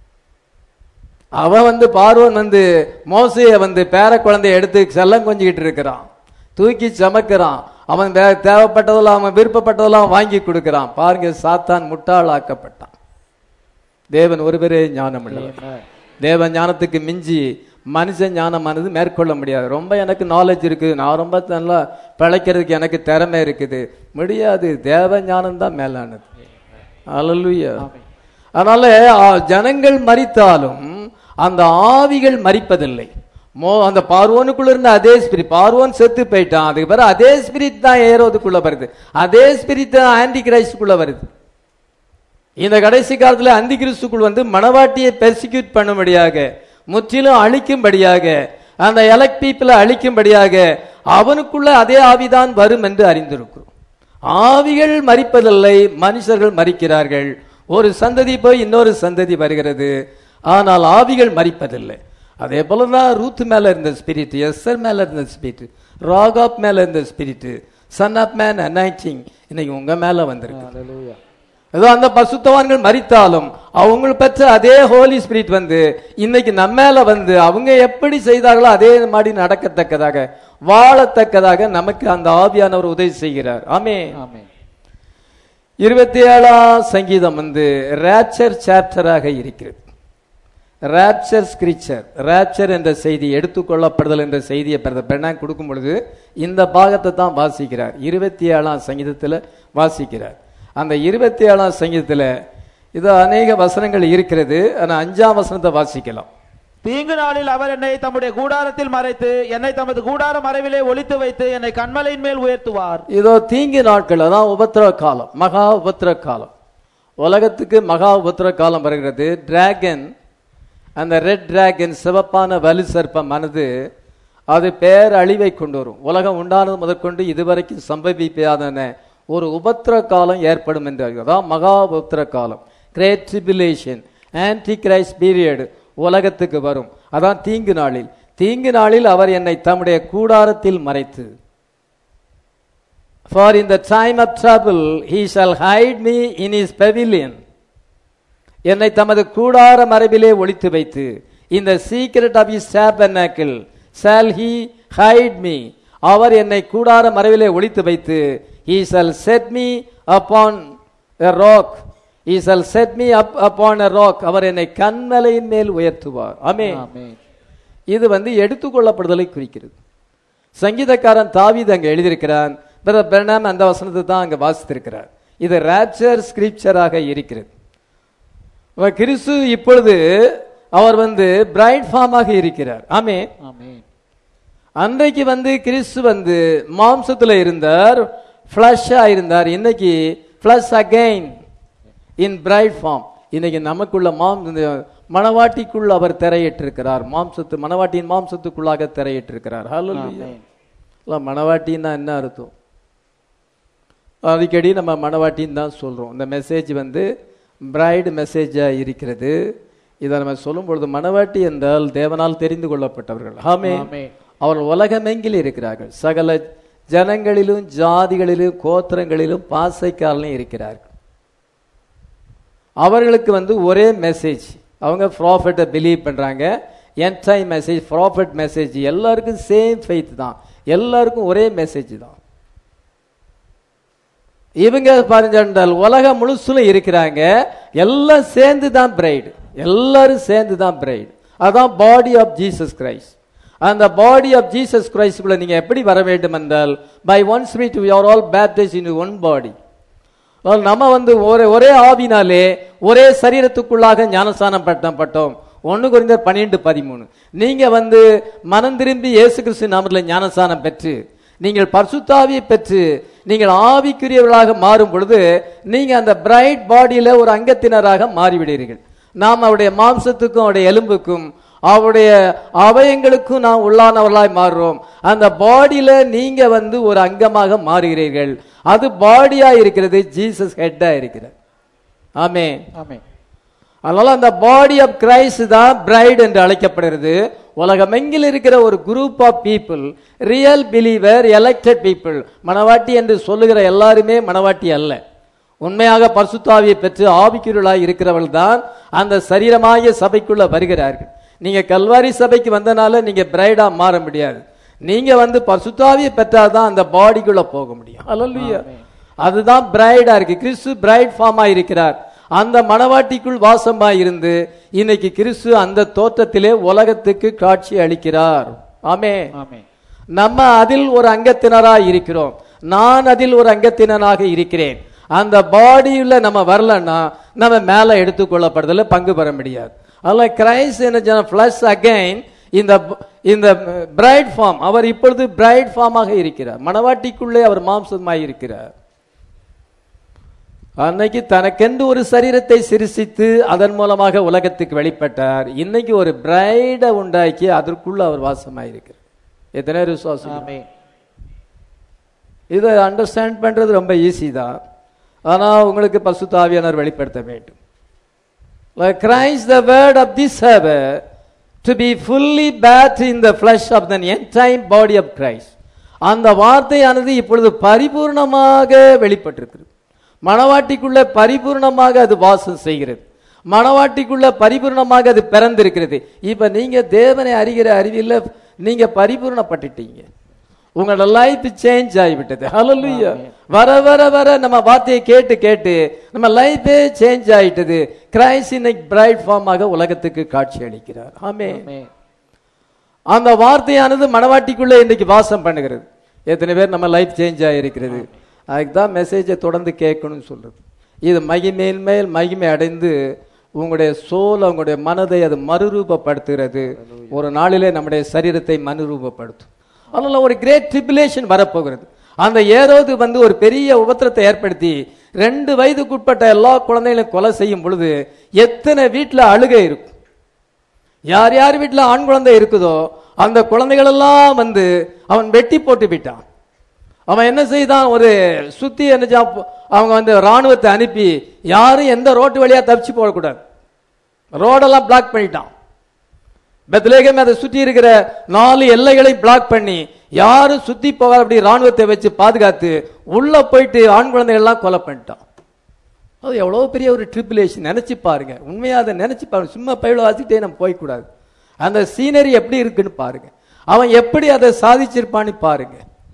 அவன் வந்து பார்வோன் வந்து மோசைய வந்து பேர குழந்தைய எடுத்து செல்லம் கொஞ்சிக்கிட்டு இருக்கிறான் தூக்கி சமக்கிறான் அவன் வே- தேவைப்பட்டதெல்லாம் அவன் விருப்பப்பட்டதெல்லாம் வாங்கி கொடுக்கிறான் பாருங்க சாத்தான் முட்டாளாக்கப்பட்டான் தேவன் ஒருவரே ஞானம் உள்ளவர் தேவ ஞானத்துக்கு மிஞ்சி மனுஷ ஞானமானது மேற்கொள்ள முடியாது ரொம்ப எனக்கு நாலேஜ் இருக்குது நான் ரொம்ப நல்லா பிழைக்கிறதுக்கு எனக்கு திறமை இருக்குது முடியாது தேவ ஞானம் தான் மேலானது அல்லேலூயா அதனால ஆ, ஜனங்கள் மரித்தாலும் அந்த ஆவிகள் மரிப்பதில்லை மோ அந்த பார்வோனுக்குள்ள இருந்த அதே ஸ்பிரிட் பார்வோன் செத்து போயிட்டான் அதுக்கு பிறகு அதே ஸ்பிரிட் தான் ஏரோதுக்குள்ள வருது அதே ஸ்பிரிட் தான் ஆன்டி கிரைஸ்டுக்குள்ள வருது இந்த கடைசி காலத்துல அந்தி கிறிஸ்துக்குள் வந்து மணவாட்டியை பெர்சிக்யூட் பண்ணும்படியாக முற்றிலும் அழிக்கும்படியாக அந்த எலக்ட் பீப்புளை அழிக்கும்படியாக அவனுக்குள்ள அதே ஆவிதான் வரும் என்று அறிந்திருக்கிறோம் ஆவிகள் மரிப்பதில்லை மனுஷர்கள் மரிக்கிறார்கள் ஒரு சந்ததி போய் இன்னொரு சந்ததி வருகிறது ஆனால் ஆவிகள் மரிப்பதில்லை அதே போலதான் ரூத் மேல இருந்த ஸ்பிரிட் எஸ்ஸர் மேல இருந்த ஸ்பிரிட் ராகாப் மேல இருந்த spirit son of man anointing இன்னைக்கு உங்க மேல வந்திருக்கு ஏதோ அந்த பசுத்தவான்கள் மரித்தாலும் அவங்க பெற்ற அதே ஹோலி ஸ்பிரிட் வந்து இன்னைக்கு நம்ம மேல வந்து அவங்க எப்படி செய்தார்களோ அதே மாதிரி நடக்கத்தக்கதாக வாழத்தக்கதாக நமக்கு அந்த ஆவியானவர் உதவி செய்கிறார் ஆமே இருபத்தி ஏழாம் சங்கீதம் வந்து ரேப்சர் சாப்டராக இருக்கிறது ராப்சர் ஸ்கிரிச்சர் ராப்சர் என்ற செய்தி எடுத்துக்கொள்ளப்படுதல் என்ற செய்தியை பெண்ணா கொடுக்கும் பொழுது இந்த பாகத்தை தான் வாசிக்கிறார் இருபத்தி ஏழாம் சங்கீதத்தில் வாசிக்கிறார் அந்த இருபத்தி ஏழாம் சங்கீதத்தில் இது அநேக வசனங்கள் இருக்கிறது ஆனால் அஞ்சாம் வசனத்தை வாசிக்கலாம் தீங்கு நாளில் அவர் என்னை தம்முடைய கூடாரத்தில் மறைத்து என்னை தமது கூடார மறைவிலே ஒளித்து வைத்து என்னை கண்மலையின் மேல் உயர்த்துவார் இதோ தீங்கு நாட்கள் அதான் உபத்திர காலம் மகா உபத்திர காலம் உலகத்துக்கு மகா உபத்திர காலம் வருகிறது டிராகன் அந்த ரெட் டிராகன் சிவப்பான வலு சர்ப்பமானது அது பேரழிவை கொண்டு வரும் உலகம் உண்டானது முதற்கொண்டு இதுவரைக்கும் சம்பவிக்காதன ஒரு உபத்திர காலம் ஏற்படும் என்று அதான் மகா உபத்திர காலம் great tribulation antichrist period உலகத்துக்கு வரும் அதான் தீங்கு நாளில் தீங்கு நாளில் அவர் என்னை தம்முடைய கூடாரத்தில் மறைத்து For in the time of trouble he shall hide me in his pavilion. என்னை தமது கூடார மரபிலே ஒளித்து வைத்து இந்த secret of his tabernacle shall he hide me அவர் என்னை கூடார மரபிலே ஒளித்து வைத்து he shall set me upon a rock he shall set me up upon a rock அவர் என்னை கண்மலையின் மேல் உயர்த்துவார் ஆமென் இது வந்து எடுத்துக்கொள்ளப்படுதலை குறிக்கிறது சங்கீதக்காரன் தாவீது அங்க எழுதியிருக்கிறான் பிரதர் பிரணாம் அந்த வசனத்தை தான் அங்க வாசித்திருக்கிறார் இது ராப்சர் ஸ்கிரிப்சராக இருக்கிறது அப்ப கிறிஸ்து இப்பொழுது அவர் வந்து பிரைட் ஃபார்மாக இருக்கிறார் ஆமே அன்றைக்கு வந்து கிறிஸ்து வந்து மாம்சத்துல இருந்தார் ஃபிளஷா இருந்தார் இன்னைக்கு flesh again in bride form இன்னைக்கு நமக்குள்ள மாம் இந்த மணவாட்டிக்குள் அவர் திரையிட்டிருக்கிறார் மாம்சத்து மணவாட்டியின் மாம்சத்துக்குள்ளாக திரையிட்டிருக்கிறார் ஹலோ மணவாட்டின்னா என்ன அர்த்தம் அடிக்கடி நம்ம மணவாட்டின்னு தான் சொல்றோம் இந்த மெசேஜ் வந்து பிரைடு மெசேஜாக இருக்கிறது இதை நம்ம சொல்லும் பொழுது மணவாட்டி என்றால் தேவனால் தெரிந்து கொள்ளப்பட்டவர்கள் ஆமே அவர்கள் உலகமெங்கில் இருக்கிறார்கள் சகல ஜனங்களிலும் ஜாதிகளிலும் கோத்திரங்களிலும் பாசைக்காரலையும் இருக்கிறார்கள் அவர்களுக்கு வந்து ஒரே மெசேஜ் அவங்க ப்ராஃபெட்டை பிலீவ் பண்றாங்க என்டைம் மெசேஜ் ப்ராஃபெட் மெசேஜ் எல்லாருக்கும் சேம் ஃபெய்த் தான் எல்லாருக்கும் ஒரே மெசேஜ் தான் இவங்க பாருங்கள் உலகம் முழுசுல இருக்கிறாங்க எல்லாம் சேர்ந்து தான் பிரைடு எல்லாரும் சேர்ந்து தான் பிரைடு அதான் பாடி ஆஃப் ஜீசஸ் கிரைஸ்ட் அந்த பாடி ஆஃப் ஜீசஸ் கிரைஸ்டுக்குள்ள நீங்க எப்படி வர வேண்டும் என்றால் by one spirit we are all baptize in one body நம்ம வந்து ஒரே ஒரே ஆவினாலே ஒரே சரீரத்துக்குள்ளாக ஞானஸ்தானம் பட்டோம் ஒன்னு குறைந்த பன்னிரெண்டு பதிமூணு நீங்க வந்து மனம் திரும்பி இயேசு கிறிஸ்து நாமத்தில் ஞானஸ்தானம் பெற்று நீங்கள் பரிசுத்தாவியை பெற்று நீங்கள் ஆவிக்குரியவர்களாக மாறும் பொழுது நீங்க அந்த பிரைட் பாடியில ஒரு அங்கத்தினராக மாறிவிடுவீர்கள் நாம் அவருடைய மாம்சத்துக்கும் அவருடைய எலும்புக்கும் அவருடைய அவயங்களுக்கும் நாம் உள்ளானவர்களாய் மாறுறோம் அந்த பாடியில நீங்க வந்து ஒரு அங்கமாக மாறுகிறீர்கள் அது பாடியா இருக்கிறது ஜீசஸ் ஹெட்டா இருக்கிறது ஆமே ஆமென் அதனால அந்த பாடி ஆஃப் கிரைஸ்ட் தான் பிரைட் என்று அழைக்கப்படுகிறது உலகமெங்கில் இருக்கிற ஒரு group of people real believer elected people மணவாட்டி என்று சொல்லுகிற எல்லாருமே மணவாட்டி அல்ல உண்மையாக பரிசுத்தாவியை பெற்று ஆவிக்குருளாய் இருக்கிறவர்கள் தான் அந்த சரீரமாகிய சபைக்குள்ள வருகிறார்கள் நீங்க கல்வாரி சபைக்கு வந்தனால நீங்க பிரைடா மாற முடியாது நீங்க வந்து பரிசுத்தாவியை பெற்றாதான் அந்த பாடிக்குள்ள போக முடியும் அல்லல்லையா அதுதான் பிரைடா இருக்கு கிறிஸ்து பிரைட் ஃபார்மா இருக்கிறார் அந்த மணவாட்டிக்குள் வாசமாய் இருந்து இன்னைக்கு கிறிஸ்து அந்த தோற்றத்திலே உலகத்துக்கு காட்சி அளிக்கிறார் ஆமே ஆமென் நம்ம அதில் ஒரு அங்கத்தினராய் இருக்கிறோம் நான் அதில் ஒரு அங்கத்தினராக இருக்கிறேன் அந்த பாடியுள்ள நம்ம வரலன்னா நம்ம மேல எடுத்துக்கொள்ளப்படுறதுல பங்கு பெற முடியாது அதனால கிரைஸ்ட் என்ன பிளஸ் அகைன் இந்த இந்த பிரைட் ஃபார்ம் அவர் இப்பொழுது பிரைட் ஃபார்மாக இருக்கிறார் மணவாட்டிக்குள்ளே அவர் மாம்சமாய் இருக்கிறார் அன்னைக்கு தனக்கென்று ஒரு சரீரத்தை சிருஷித்து அதன் மூலமாக உலகத்துக்கு வெளிப்பட்டார் இன்னைக்கு ஒரு பிரைடை உண்டாக்கி அதற்குள்ள அவர் வாசமாயிருக்கிறார் எத்தனை பேர் விசுவாசம் ஆமென் இதை அண்டர்ஸ்டாண்ட் பண்றது ரொம்ப ஈஸி தான் ஆனா உங்களுக்கு பசுத்தாவியானவர் வெளிப்படுத்த வேண்டும் Christ the word of this hour to be fully bad in the flesh of the end time body of Christ அந்த வார்த்தையானது இப்பொழுது பரிபூர்ணமாக வெளிப்பட்டிருக்கிறது மணவாட்டிக்குள்ள பரிபூர்ணமாக அது வாசம் செய்கிறது மணவாட்டிக்குள்ள பரிபூர்ணமாக அது பிறந்திருக்கிறது இப்ப நீங்க தேவனை அறிகிற அறிவில்ல நீங்க பரிபூர்ணப்பட்டுட்டீங்க உங்களோட லைஃப் சேஞ்ச் ஆகிவிட்டது ஹalleluya வர வர வர நம்ம வார்த்தையை கேட்டு கேட்டு நம்ம லைஃபே சேஞ்ச் ஆயிட்டது கிரைஸ்ட் இன்னைக்கு பிரைட் ஃபார்மாக உலகத்துக்கு காட்சி அளிக்கிறார் ஆமே ஆமென் அந்த வார்த்தையானது மணவாட்டிக்குள்ளே இன்னைக்கு வாசம் பண்ணுகிறது எத்தனை பேர் நம்ம லைஃப் சேஞ்ச் ஆகிருக்கிறது அதுக்கு தான் மெசேஜை தொடர்ந்து கேட்கணும்னு சொல்றது இது மகிமேல் மேல் மகிமை அடைந்து உங்களுடைய சோல் உங்களுடைய மனதை அது மறுரூபப்படுத்துகிறது ஒரு நாளிலே நம்முடைய சரீரத்தை மறுரூபப்படுத்தும் அதனால ஒரு கிரேட் ட்ரிபுலேஷன் வரப்போகிறது அந்த ஏரோது வந்து ஒரு பெரிய உபத்திரத்தை ஏற்படுத்தி ரெண்டு வயதுக்குட்பட்ட எல்லா குழந்தைகளையும் கொலை செய்யும் பொழுது எத்தனை வீட்டுல அழுகை இருக்கும் யார் யார் வீட்டுல ஆண் குழந்தை இருக்குதோ அந்த குழந்தைகள் எல்லாம் வந்து அவன் வெட்டி போட்டு விட்டான் அவன் என்ன செய்தான் ஒரு சுத்தி என்ன செய்தான்? அவங்க வந்து ராணுவத்தை அனுப்பி யாரும் எந்த ரோட்டு வழியா தப்பிச்சு போகக்கூடாது ரோடெல்லாம் பிளாக் பண்ணிட்டான் பெத்லேகம் அதை சுற்றி இருக்கிற நாலு எல்லைகளை பிளாக் பண்ணி யாரும் சுத்தி போகாத அப்படி ராணுவத்தை வச்சு பாதுகாத்து உள்ள போயிட்டு ஆண் குழந்தைகள் எல்லாம் கொலை பண்ணிட்டான் அது எவ்வளவு பெரிய ஒரு ட்ரிபிலேஷன் நினைச்சு பாருங்க உண்மையா அதை நினைச்சு பாருங்க சும்மா பயில வாசிக்கிட்டே நம்ம போய்க்கூடாது அந்த சீனரி எப்படி இருக்குன்னு பாருங்க அவன் எப்படி அதை சாதிச்சிருப்பான்னு பாருங்க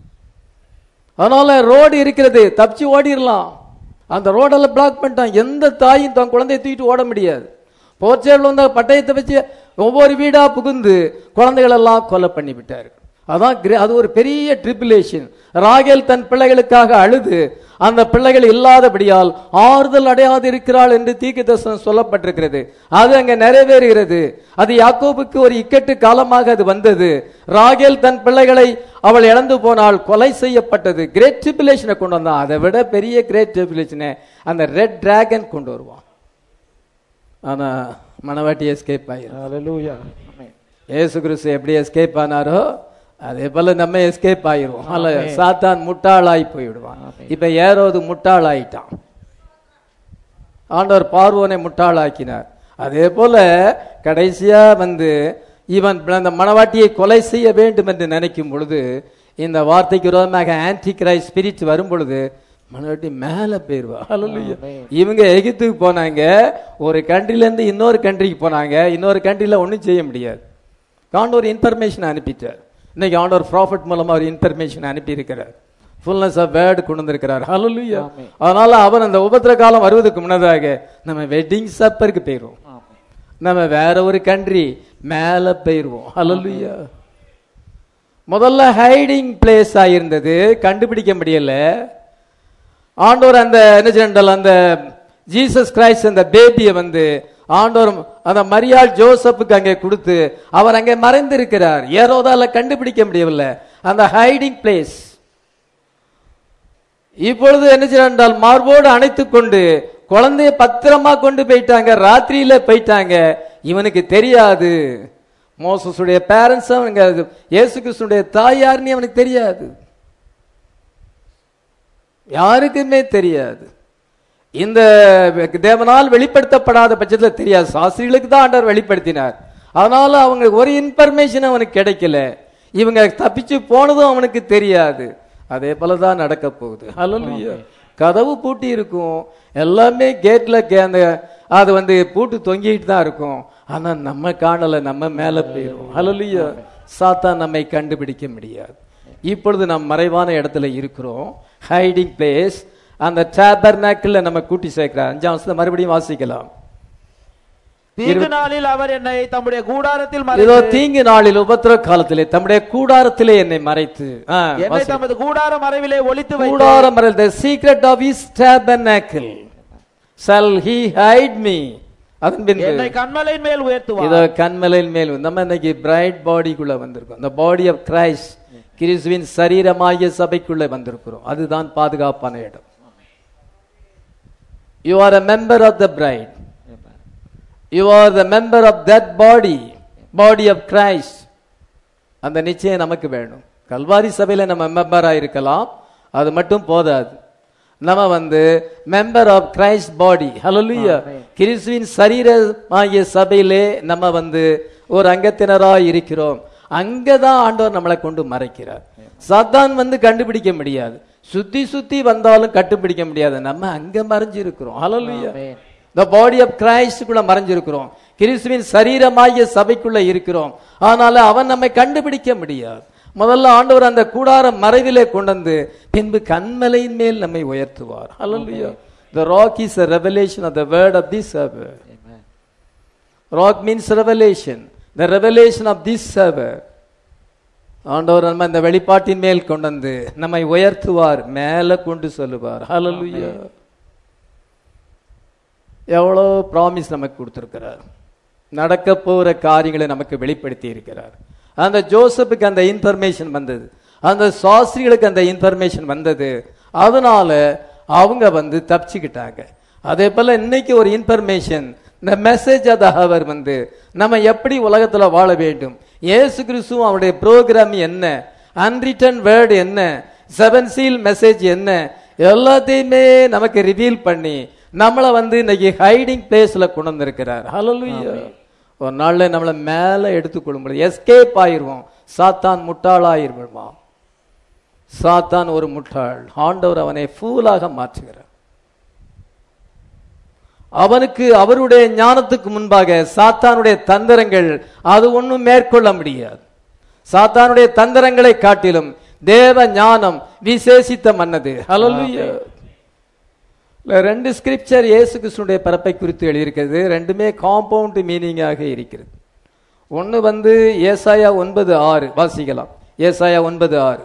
அதனால ரோடு இருக்கிறது தப்பிச்சு ஓடிடலாம் அந்த ரோடெல்லாம் பிளாக் பண்ணிட்டான் எந்த தாயும் தன் குழந்தையை தூக்கிட்டு ஓட முடியாது போர்ச்சேரில் வந்த பட்டயத்தை வச்சு ஒவ்வொரு வீடா புகுந்து குழந்தைகள் எல்லாம் கொலை பண்ணி விட்டாரு அதான் கிரே- அது ஒரு பெரிய ட்ரிபிலேஷன் ராகேல் தன் பிள்ளைகளுக்காக அழுது அந்த பிள்ளைகள் இல்லாதபடியால் ஆறுதல் அடையாது இருக்கிறாள் என்று தீர்க்க தரிசனம் சொல்லப்பட்டிருக்கிறது அது அங்க நிறைவேறுகிறது அது யாக்கோபுக்கு ஒரு இக்கட்டு காலமாக அது வந்தது ராகேல் தன் பிள்ளைகளை அவள் இழந்து போனால் கொலை செய்யப்பட்டது கிரேட் ட்ரிபிலேஷனை கொண்டு வந்தான் அதை விட பெரிய கிரேட் ட்ரிபிலேஷனை அந்த ரெட் டிராகன் கொண்டு வருவான் ஆனா மணவாட்டி எஸ்கேப் ஆயிரும் ஹalleluya ஆமென் ஏசு கிறிஸ்து எப்படி எஸ்கேப் ஆனாரோ அதே போல நம்ம எஸ்கேப் ஆயிருவோம் அல்ல சாத்தான் முட்டாளாய் போய்விடுவான் இப்ப ஏரோது முட்டாளாயிட்டான் ஆண்டவர் பார்வோனை முட்டாளாக்கினார் அதே போல கடைசியா வந்து இவன் அந்த மணவாட்டியை கொலை செய்ய வேண்டும் என்று நினைக்கும் பொழுது இந்த வார்த்தைக்கு விரோதமாக ஆன்டி கிரைஸ்ட் ஸ்பிரிட் வரும் பொழுது மணவாட்டி மேல போயிருவா ஹalleluya. இவங்க எகிப்துக்கு போனாங்க ஒரு கண்ட்ரில இருந்து இன்னொரு கண்ட்ரிக்கு போனாங்க இன்னொரு கண்ட்ரில ஒண்ணும் செய்ய முடியாது ஆண்டவர் இன்ஃபர்மேஷன் அனுப்பிட்டார் இன்னைக்கு ஆண்டவர் ப்ராஃபிட் மூலமா ஒரு இன்ஃபர்மேஷன் அனுப்பி இருக்கிறார் ஃபுல்னஸ் ஆஃப் வேர்டு கொண்டு வந்திருக்கிறார் ஹalleluya. அதனால அவர் அந்த உபத்திர காலம் வருவதற்கு முன்னதாக நம்ம வெட்டிங் சப்பருக்கு போயிருவோம் ஆமென் நம்ம வேற ஒரு கண்ட்ரி மேல போயிருவோம் ஹalleluya. முதல்ல ஹைடிங் பிளேஸ் ஆயிருந்தது கண்டுபிடிக்க முடியல ஆண்டவர் அந்த என்ன செய்யண்டல் அந்த ஜீசஸ் கிரைஸ்ட் அந்த பேபியை வந்து ஆண்டவர் அந்த மரியாள் ஜோசப்புக்கு அங்கே கொடுத்து அவர் அங்கே மறைந்திருக்கிறார் ஏரோதால கண்டுபிடிக்க முடியவில்லை அந்த ஹைடிங் பிளேஸ் இப்பொழுது என்ன செய்யறால் மார்போடு அணைத்துக் கொண்டு குழந்தைய பத்திரமா கொண்டு போயிட்டாங்க ராத்திரியில போயிட்டாங்க இவனுக்கு தெரியாது மோசஸுடைய பேரண்ட்ஸ் அவனுங்க இயேசு கிறிஸ்துடைய தாய் யாருன்னு அவனுக்கு தெரியாது யாருக்குமே தெரியாது இந்த தேவனால் வெளிப்படுத்தப்படாத பட்சத்தில் தெரியாது சாஸ்திரிகளுக்கு தான் ஆண்டவர் வெளிப்படுத்தினார் அதனால அவங்க ஒரு இன்ஃபர்மேஷன் அவனுக்கு கிடைக்கல இவங்க தப்பிச்சு போனதும் அவனுக்கு தெரியாது அதே போல தான் நடக்க போகுது ஹalleluya கதவு பூட்டி இருக்கும் எல்லாமே கேட்ல அந்த அது வந்து பூட்டு தொங்கிட்டு தான் இருக்கும் ஆனா நம்ம காணல நம்ம மேல போயிடும் ஹalleluya சாத்தான் நம்மை கண்டுபிடிக்க முடியாது இப்பொழுது நாம் மறைவான இடத்துல இருக்கிறோம் ஹைடிங் பிளேஸ் அந்த டேபர்னாக்கில் நம்ம கூட்டி சேர்க்கிறார் அஞ்சாம் வருஷத்தை மறுபடியும் வாசிக்கலாம் தீங்கு நாளில் அவர் என்னை தம்முடைய கூடாரத்தில் இதோ மறைத்து தீங்கு நாளில் உபத்திர காலத்திலே தம்முடைய கூடாரத்திலே என்னை மறைத்து ஆ, என்னை வாசி. தமது கூடார மறைவிலே ஒளித்து வைத்து கூடாரம் மறைல் the secret of his tabernacle shall he hide me அதன் பின்பு என்னை கண்மலையின் மேல் உயர்த்துவார் இதோ கண்மலையின் மேல் நம்ம இன்னைக்கு பிரைட் பாடிக்குள்ள வந்திருக்கோம் the body of Christ கிறிஸ்துவின் சரீரமாகிய சபைக்குள்ள வந்திருக்கிறோம் அதுதான் பாதுகாப்பான இடம் you are a member of the bride you are the member of that body body of Christ அந்த நிச்சயம் நமக்கு வேணும் கல்வாரி சபையில நம்ம மெம்பரா இருக்கலாம் அது மட்டும் போதாது நம்ம வந்து மெம்பர் ஆஃப் கிரைஸ்ட் பாடி ஹalleluya கிறிஸ்துவின் சரீரமாகிய சபையிலே நம்ம வந்து ஒரு அங்கத்தினராய் இருக்கிறோம் அங்கதான் ஆண்டவர் நம்மளை கொண்டு மறைக்கிறார் சாத்தான் வந்து கண்டுபிடிக்க முடியாது சுத்தி சுத்தி வந்தாலும் கண்டுபிடிக்க முடியாது நம்ம அங்க மறைஞ்சு இருக்கிறோம் ஹalleluya the body of Christ குள்ள மறைஞ்சிருக்கிறோம் கிறிஸ்துவின் சரீரமாகிய சபைக்குள்ள இருக்கிறோம் ஆனால அவன் நம்மை கண்டுபிடிக்க முடியாது முதல்ல ஆண்டவர் அந்த கூடார மறைவிலே கொண்டு வந்து பின்பு கண்மலையின் மேல் நம்மை உயர்த்துவார் hallelujah the rock is a revelation of the word of this server rock means revelation the revelation of this server ஆண்டவர் நம்ம இந்த வெளிப்பாட்டின் மேல் கொண்டு வந்து நம்மை உயர்த்துவார் மேல கொண்டு சொல்லுவார் hallelujah எவ்வளோ ப்ராமிஸ் நமக்கு கொடுத்துருக்கிறார் நடக்க போகிற காரியங்களை நமக்கு வெளிப்படுத்தி இருக்கிறார் அந்த ஜோசப்புக்கு அந்த இன்ஃபர்மேஷன் வந்தது அந்த சாஸ்திரிகளுக்கு அந்த இன்ஃபர்மேஷன் வந்தது அதனால அவங்க வந்து தப்பிச்சுக்கிட்டாங்க அதே போல இன்னைக்கு ஒரு இன்ஃபர்மேஷன் இந்த மெசேஜ் ஆஃப் ஹவர் வந்து நம்ம எப்படி உலகத்துல வாழ வேண்டும் இயேசு கிறிஸ்துவும் அவருடைய ப்ரோக்ராம் என்ன அன்ரிட்டன் வேர்டு என்ன செவன் சீல் மெசேஜ் என்ன எல்லாத்தையுமே நமக்கு ரிவீல் பண்ணி நம்மளை வந்து இன்னைக்கு ஹைடிங் பிளேஸ்ல கொண்டு வந்திருக்கிறார் ஹalleluya ஒரு நாள்ல நம்மளை மேல எடுத்துக்கொள்ளும் பொழுது எஸ்கேப் ஆயிருவோம் சாத்தான் முட்டாளாயிருவோம் சாத்தான் ஒரு முட்டாள் ஆண்டவர் அவனை ஃபூலாக மாற்றுகிறார் அவனுக்கு அவருடைய ஞானத்துக்கு முன்பாக சாத்தானுடைய தந்திரங்கள் அது ஒண்ணும் மேற்கொள்ள முடியாது சாத்தானுடைய தந்திரங்களை காட்டிலும் தேவ ஞானம் விசேஷித்த மன்னது ஹalleluya இல்ல, ரெண்டு ஸ்கிரிப்சர் இயேசு கிறிஸ்துடைய பிறப்பை குறித்து எழுதியிருக்கிறது ரெண்டுமே காம்பவுண்ட் மீனிங்காக இருக்கிறது ஒன்னு வந்து ஏசாயா ஒன்பது ஆறு வாசிக்கலாம் ஏசாயா ஒன்பது ஆறு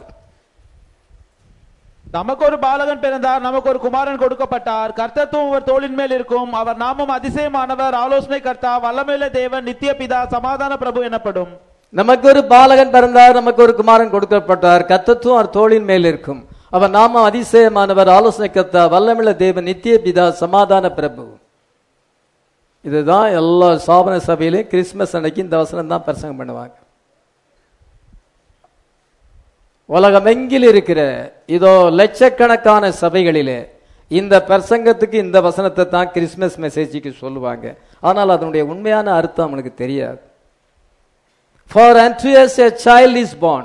நமக்கு ஒரு பாலகன் பிறந்தார் நமக்கு ஒரு குமாரன் கொடுக்கப்பட்டார் கர்த்தத்துவம் அவர் தோளின் மேல் இருக்கும் அவர் நாமம் அதிசயமானவர் ஆலோசனை கர்த்தா வல்லமையுள்ள தேவன் நித்திய பிதா சமாதான பிரபு எனப்படும் நமக்கு ஒரு பாலகன் பிறந்தார் நமக்கு ஒரு குமாரன் கொடுக்கப்பட்டார் கத்தத்துவம் அவர் தோளின் மேல் இருக்கும் அவர் நாம அதிசயமானவர் ஆலோசனை கத்தா வல்லமில்ல தேவன் நித்திய பிதா சமாதான பிரபு இதுதான் எல்லா சாபன சபையிலையும் கிறிஸ்மஸ் அன்னைக்கு இந்த வசனம் தான் பிரசங்கம் பண்ணுவாங்க உலகமெங்கில் இருக்கிற இதோ லட்சக்கணக்கான சபைகளிலே இந்த பிரசங்கத்துக்கு இந்த வசனத்தை தான் கிறிஸ்மஸ் மெசேஜுக்கு சொல்லுவாங்க ஆனால் அதனுடைய உண்மையான அர்த்தம் அவனுக்கு தெரியாது for unto us a child is born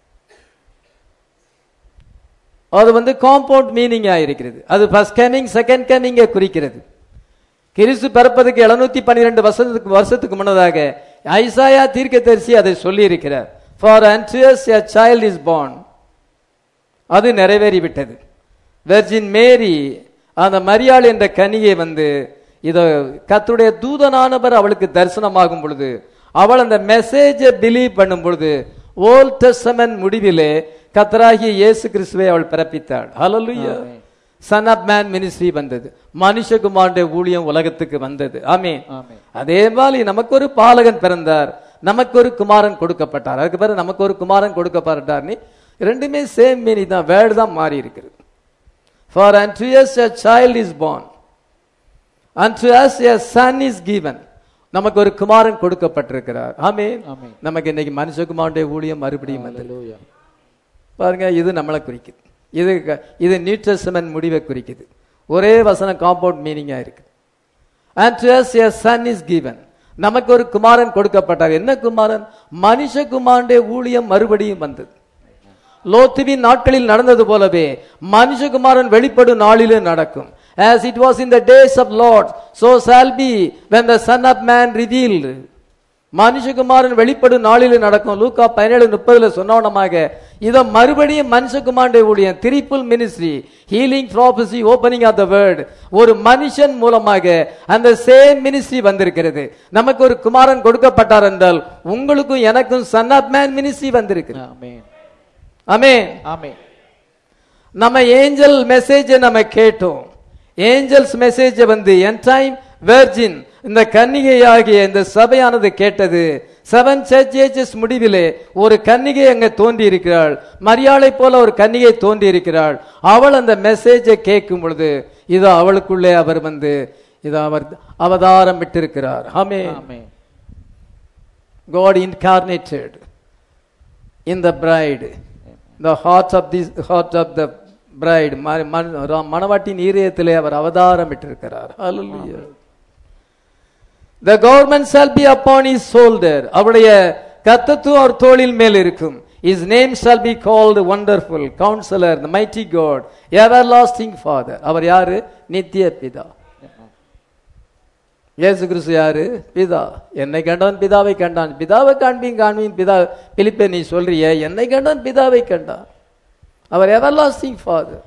அது வந்து காம்பவுண்ட் மீனிங்கா இருக்கிறது அது ஃபர்ஸ்ட் கமிங் செகண்ட் கமிங்கை குறிக்கிறது கிறிஸ்து பிறப்பதுக்கு எழுநூத்தி பன்னிரெண்டு வருஷத்துக்கு வருஷத்துக்கு முன்னதாக ஐசாயா தீர்க்கதரிசி அதை சொல்லி இருக்கிறார் for unto us a child is born அது நிறைவேறிவிட்டது வெர்ஜின் மேரி அந்த மரியாள் என்ற கனியை வந்து இதோ கத்துடைய தூதனானவர் அவளுக்கு தரிசனமாகும் பொழுது அவள் அந்த மெசேஜை பிலீவ் பண்ணும் பொழுது ஓல்ட் டெஸ்டமென்ட் முடிவிலே கத்தராகிய இயேசு கிறிஸ்துவை அவள் பிறப்பித்தாள் ஹalleluya சன் ஆஃப் மேன் மினிஸ்ட்ரி வந்தது மனுஷகுமாருடைய ஊழியம் உலகத்துக்கு வந்தது ஆமென் ஆமென். அதே மாதிரி நமக்கு ஒரு பாலகன் பிறந்தார் நமக்கு ஒரு குமாரன் கொடுக்கப்பட்டார் அதுக்கு பிறகு நமக்கு ஒரு குமாரன் கொடுக்கப்பட்டார்னு ரெண்டுமே சேம் மீனிங் தான் வேர்டு தான் மாறி இருக்கிறது for unto us a child is born unto us a son is given நமக்கு ஒரு குமாரன் கொடுக்கப்பட்டிருக்கிறார் ஆமே ஆமென். நமக்கு இன்னைக்கு மனுஷகுமாரனுடைய ஊழியம் மறுபடியும் வந்து Hallelujah. பாருங்க இது நம்மளை குறிக்குது இது க- இது நியூ டெஸ்டமென்ட் முடிவை குறிக்குது ஒரே வசனம் காம்பவுண்ட் மீனிங்கா இருக்கு and to us a son is given நமக்கு ஒரு குமாரன் கொடுக்கப்பட்டார் என்ன குமாரன் மனுஷகுமாரனுடைய ஊழியம் மறுபடியும் வந்தது லோத்துவின் நாட்களில் நடந்தது போலவே மனுஷகுமாரன் வெளிப்படும் நாளிலும் நடக்கும் as it was in the days of lord so shall be when the son of man revealed மனுஷகுமாரன் வெளிப்படும் நாளில் நடக்கும் லூக்கா பதினேழு முப்பதுல சொன்னவனமாக இத மறுபடியும் மனுஷகுமாரனுடைய ஊழியம் triple ministry healing prophecy opening of the word ஒரு மனுஷன் மூலமாக அந்த சேம் மினிஸ்ட்ரி வந்திருக்கிறது நமக்கு ஒரு குமாரன் கொடுக்கப்பட்டார் என்றால் உங்களுக்கும் எனக்கும் சன் ஆஃப் மேன் மினிஸ்ட்ரி வந்திருக்கு Amen. ஆமே Amen. நம்ம ஏஞ்சல் மெசேஜை நம்ம கேட்டோம் ஏஞ்சல்ஸ் மெசேஜை வந்து என் டைம் வெர்ஜின் இந்த கன்னிகையாகிய இந்த சபையானது கேட்டது செவன் சர்ச்சேஜஸ் முடிவிலே ஒரு கன்னிகை அங்க தோன்றி இருக்கிறாள் மரியாளை போல ஒரு கன்னிகை தோன்றி இருக்கிறாள் அவள் அந்த மெசேஜை கேட்கும் பொழுது இது அவளுக்குள்ளே அவர் வந்து இது அவர் அவதாரம் விட்டிருக்கிறார் ஆமே Amen. God incarnated in the bride, the heart of this heart of the bride, ம- மண்- ரா- மணவாட்டின் ஈரியத்திலே அவர் அவதாரம் விட்டிருக்கிறார் Hallelujah. The government shall be upon his shoulder. அவருடைய கத்தத்துவம் அவர் தோளில் மேல் இருக்கும் His name shall be called wonderful, counselor, the mighty God, everlasting father. அவர் யாரு நித்திய பிதா இயேசு கிறிஸ்து யாரு பிதா என்னை கண்டவன் பிதாவை கண்டான் பிதாவை காண்பீன் காண்பீன் பிதா பிலிப்பே நீ சொல்றிய என்னை கண்டவன் பிதாவை கண்டான் அவர் எவர்லாஸ்டிங் ஃபாதர்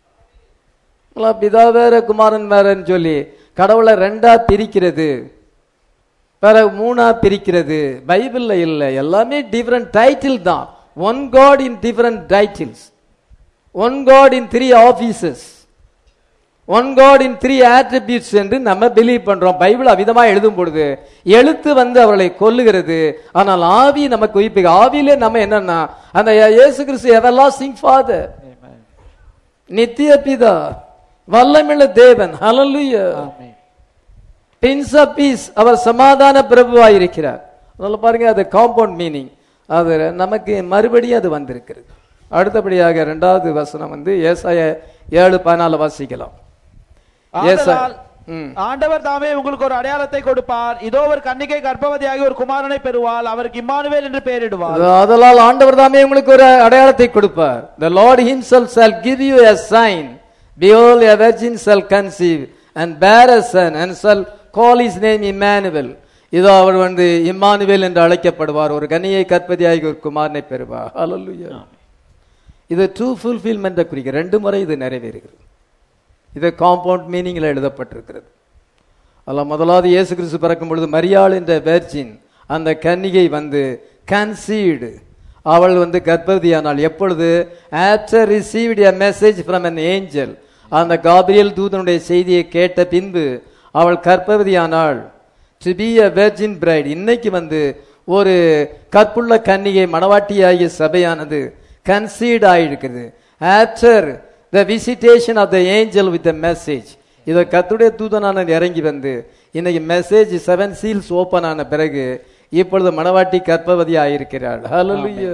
பிதா வேற குமாரன் வேறன்னு சொல்லி கடவுளை ரெண்டா பிரிக்கிறது வேற மூணா பிரிக்கிறது பைபிள்ல இல்ல எல்லாமே டிஃபரெண்ட் டைட்டில் தான் one God in different titles one God in three offices one God in three attributes என்று நம்ம பிலீவ் பண்றோம் பைபிள் அவிதமா எழுதும் பொழுது எழுத்து வந்து அவர்களை கொல்லுகிறது ஆனால் ஆவி நமக்கு உயிர்ப்பு ஆவியிலே நம்ம என்னன்னா அந்த இயேசு கிறிஸ்து எவர்லாஸ்டிங் ஃபாதர் Amen. நித்திய பிதா வல்லமில்ல தேவன் ஹalleluya Amen. பிரின்ஸ் ஆஃப் பீஸ் அவர் சமாதான பிரபுவாய் இருக்கிறார் அதனால பாருங்க அது காம்பவுண்ட் மீனிங் அது நமக்கு மறுபடியும் அது வந்திருக்கிறது அடுத்தபடியாக இரண்டாவது வசனம் வந்து ஏசாய ஏழு பதினாலு வாசிக்கலாம் ஏசா ஆதலால் ம். ஆண்டவர் தாமே உங்களுக்கு ஒரு அடையாளத்தை கொடுப்பார் இதோ ஒரு கன்னிகை கர்ப்பவதியாகி ஒரு குமாரனை பெறுவாள் அவருக்கு இம்மானுவேல் என்று பெயரிடுவார் அதனால் ஆண்டவர் தாமே உங்களுக்கு ஒரு அடையாளத்தை கொடுப்பார் the lord himself shall give you a sign behold a virgin shall conceive and bear a son and shall call his name emmanuel இதோ அவர் வந்து இம்மானுவேல் என்று அழைக்கப்படுவார் ஒரு கன்னியை கற்பதியாகி ஒரு குமாரனை பெறுவார் ஹalleluya இது ட்ரூ ஃபுல்ஃபில்மெண்ட்டை குறிக்க ரெண்டு முறை இது நிறைவேறுகிறது இது காம்பவுண்ட் மீனிங்கில் எழுதப்பட்டிருக்கிறது அல்ல முதலாவது இயேசு கிறிஸ்து பிறக்கும் பொழுது மரியாள் என்ற வெர்ஜின் அந்த கன்னிகை வந்து கன்சீவ்டு அவள் வந்து கர்ப்பவதியானாள் எப்பொழுது after received a message from an angel அந்த காபிரியல் தூதனுடைய செய்தியை கேட்ட பின்பு அவள் கர்ப்பவதியானாள் to be a virgin bride இன்னைக்கு வந்து ஒரு கற்புள்ள கன்னிகை மணவாட்டியாகிய சபையானது கன்சீட் ஆயிருக்கிறது after the visitation of the angel with the message இதை கத்துடைய தூதனானது இறங்கி வந்து இன்னைக்கு மெசேஜ் செவன் சீல்ஸ் ஓபன் ஆன பிறகு இப்பொழுது மணவாட்டி கர்ப்பவதி ஆயிருக்கிறாள் ஹalleluya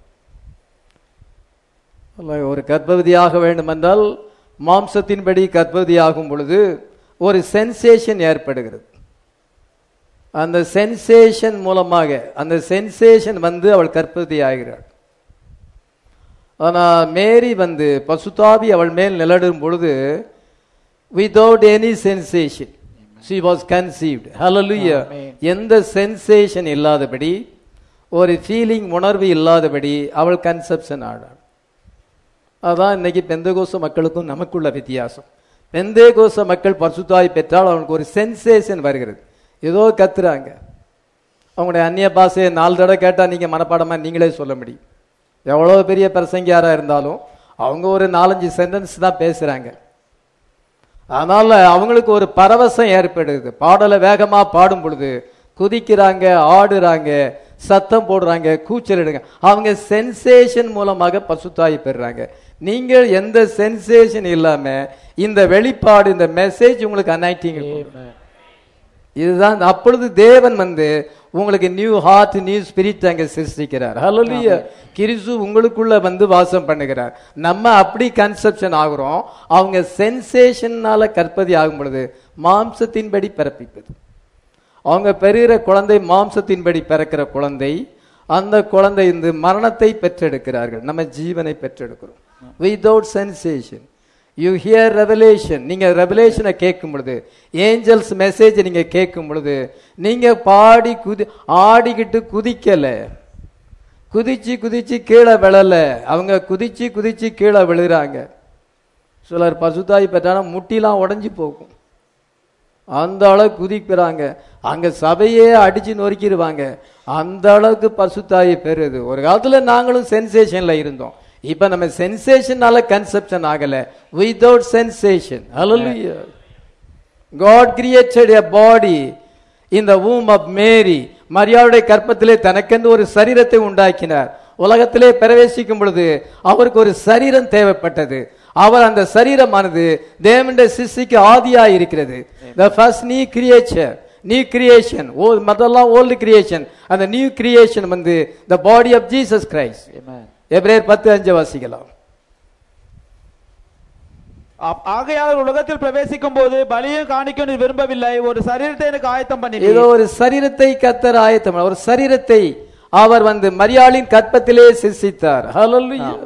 அல்ல, ஒரு கர்ப்பவதியாக வேண்டுமென்றால் மாம்சத்தின்படி கர்ப்பவதியாகும் பொழுது ஒரு சென்சேஷன் ஏற்படுகிறது அந்த சென்சேஷன் மூலமாக அந்த சென்சேஷன் வந்து அவள் கர்ப்பவதி ஆகிறாள் ஆனா மேரி வந்து பசுதாவி அவள் மேல் நிலடும் பொழுது without any sensation she was conceived hallelujah Amen. எந்த சென்சேஷன் இல்லாதபடி ஒரு ஃபீலிங் உணர்வு இல்லாதபடி அவள் கன்செப்ஷன் ஆனாள் அதான் இன்னைக்கு பெந்தகோச மக்களுக்கும் நமக்குள்ள வித்தியாசம் பெந்தேகோச மக்கள் பரிசுத்தாய் பெற்றால் அவனுக்கு ஒரு சென்சேஷன் வருகிறது ஏதோ கத்துறாங்க அவங்களுடைய அந்நிய பாஷையை நாலு தடவை கேட்டால் நீங்கள் மனப்பாடமாக நீங்களே சொல்ல முடியும் எவ்வளோ பெரிய பிரசங்கியாரா இருந்தாலும் அவங்க ஒரு நாலஞ்சு சென்டென்ஸ் தான் பேசுகிறாங்க அதனால அவங்களுக்கு ஒரு பரவசம் ஏற்படுது பாடலை வேகமா பாடும் பொழுது குதிக்கிறாங்க ஆடுறாங்க சத்தம் போடுறாங்க கூச்சலிடுங்க அவங்க சென்சேஷன் மூலமாக பசுத்தாய் பெறுறாங்க நீங்கள் எந்த சென்சேஷன் இல்லாம இந்த வெளிப்பாடு இந்த மெசேஜ் உங்களுக்கு அனைட்டிங் Amen. இதுதான் அப்பொழுது தேவன் வந்து உங்களுக்கு நியூ ஹார்ட் நியூ ஸ்பிரிட் அங்க சிருஷ்டிக்கிறார் ஹalleluya கிறிஸ்து உங்களுக்குள்ள வந்து வாசம் பண்ணுகிறார் நம்ம அப்படி கன்செப்ஷன் ஆகுறோம் அவங்க சென்சேஷனால கற்பதி ஆகும் பொழுது மாம்சத்தின்படி பிறப்பிப்பது அவங்க பெறுகிற குழந்தை மாம்சத்தின்படி பிறக்கிற குழந்தை அந்த குழந்தை இந்த மரணத்தை பெற்றெடுக்கிறார்கள் நம்ம ஜீவனை பெற்றெடுக்கிறோம் without sensation you hear revelation நீங்க ரெவலேஷனை கேட்கும் பொழுது ஏஞ்சல்ஸ் மெசேஜ் நீங்க கேட்கும் பொழுது நீங்க பாடி குதி ஆடிக்கிட்டு குதிக்கல குதிச்சு குதிச்சு கீழே விழல அவங்க குதிச்சு குதிச்சு கீழே விழுகிறாங்க சிலர் பசுத்தாய் பெற்றானா முட்டிலாம் உடைஞ்சு போகும் அந்த அளவுக்கு குதிக்கிறாங்க அங்க சபையே அடிச்சு நொறுக்கிடுவாங்க அந்த அளவுக்கு பசுத்தாயை பெறுது ஒரு காலத்துல நாங்களும் சென்சேஷன்ல இருந்தோம் இப்ப நம்ம சென்சேஷனால கன்செப்ஷன் ஆகல without sensation hallelujah God created a body in the womb of Mary மரியாளுடைய கற்பத்திலே தனக்கென்று ஒரு சரீரத்தை உண்டாக்கினார் உலகத்திலே பிரவேசிக்கும் பொழுது அவருக்கு ஒரு சரீரம் தேவைப்பட்டது அவர் அந்த சரீரமானது தேவனுடைய சிசிக்கு ஆதியா இருக்கிறது the first new creature new creation oh மதெல்லாம் ஓல்டு கிரியேஷன் அந்த நியூ கிரியேஷன் வந்து the body of Jesus Christ Amen. எபிரேயர் பத்து அஞ்சு வாசிக்கலாம் ஆ- ஆகையால் உலகத்தில் பிரவேசிக்கும் போது பலியும் காணிக்கும் நீர் விரும்பவில்லை ஒரு சரீரத்தை எனக்கு ஆயத்தம் பண்ணி ஏதோ ஒரு சரீரத்தை கத்தர் ஆயத்தம் ஒரு சரீரத்தை அவர் வந்து மரியாளின் கற்பத்திலே சிருஷ்டித்தார் ஹalleluya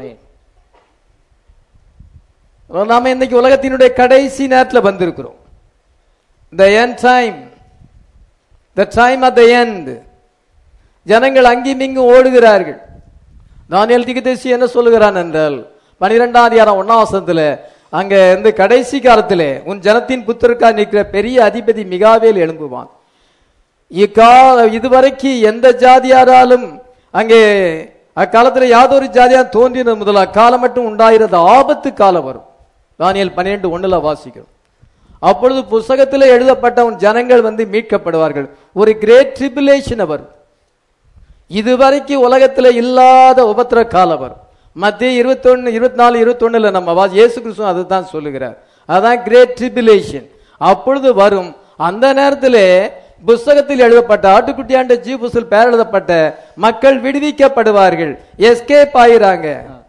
நாம இன்னைக்கு உலகத்தினுடைய கடைசி நேரத்துல வந்திருக்கிறோம் the end time the time at the end ஜனங்கள் அங்கேயும் இங்கும் ஓடுகிறார்கள் தானியல் திகதேசி என்ன சொல்லுகிறான் என்றால் பனிரெண்டாம் அதிகாரம் ஒன்னாம் வசனத்துல அங்க இந்த கடைசி காலத்திலே உன் ஜனத்தின் புத்தருக்கா நிற்கிற பெரிய அதிபதி மிகாவேல் எழும்புவான் இக்கா இதுவரைக்கு எந்த ஜாதியாராலும் அங்கே அக்காலத்துல யாதொரு ஜாதியார் தோன்றினது முதல் அக்காலம் மட்டும் உண்டாகிறது ஆபத்து காலம் வரும் தானியல் பன்னிரண்டு ஒண்ணுல வாசிக்கிறோம் அப்பொழுது புஸ்தகத்தில் எழுதப்பட்ட உன் ஜனங்கள் வந்து மீட்கப்படுவார்கள் ஒரு கிரேட் ட்ரிபுலேஷன் வரும் இதுவரைக்கும் உலகத்துல இல்லாத உபத்திர காலம் வரும் மத்திய இருபத்தொன்னு இருபத்தி நாலு இருபத்தொன்னுல நம்ம வா இயேசு கிறிஸ்து அதுதான் சொல்லுகிறார் அதான் கிரேட் ட்ரிபுலேஷன் அப்பொழுது வரும் அந்த நேரத்திலே புஸ்தகத்தில் எழுதப்பட்ட ஆட்டுக்குட்டியாண்ட ஜீ புஸ்தல் பேர் எழுதப்பட்ட மக்கள் விடுவிக்கப்படுவார்கள் எஸ்கேப் ஆயிராங்க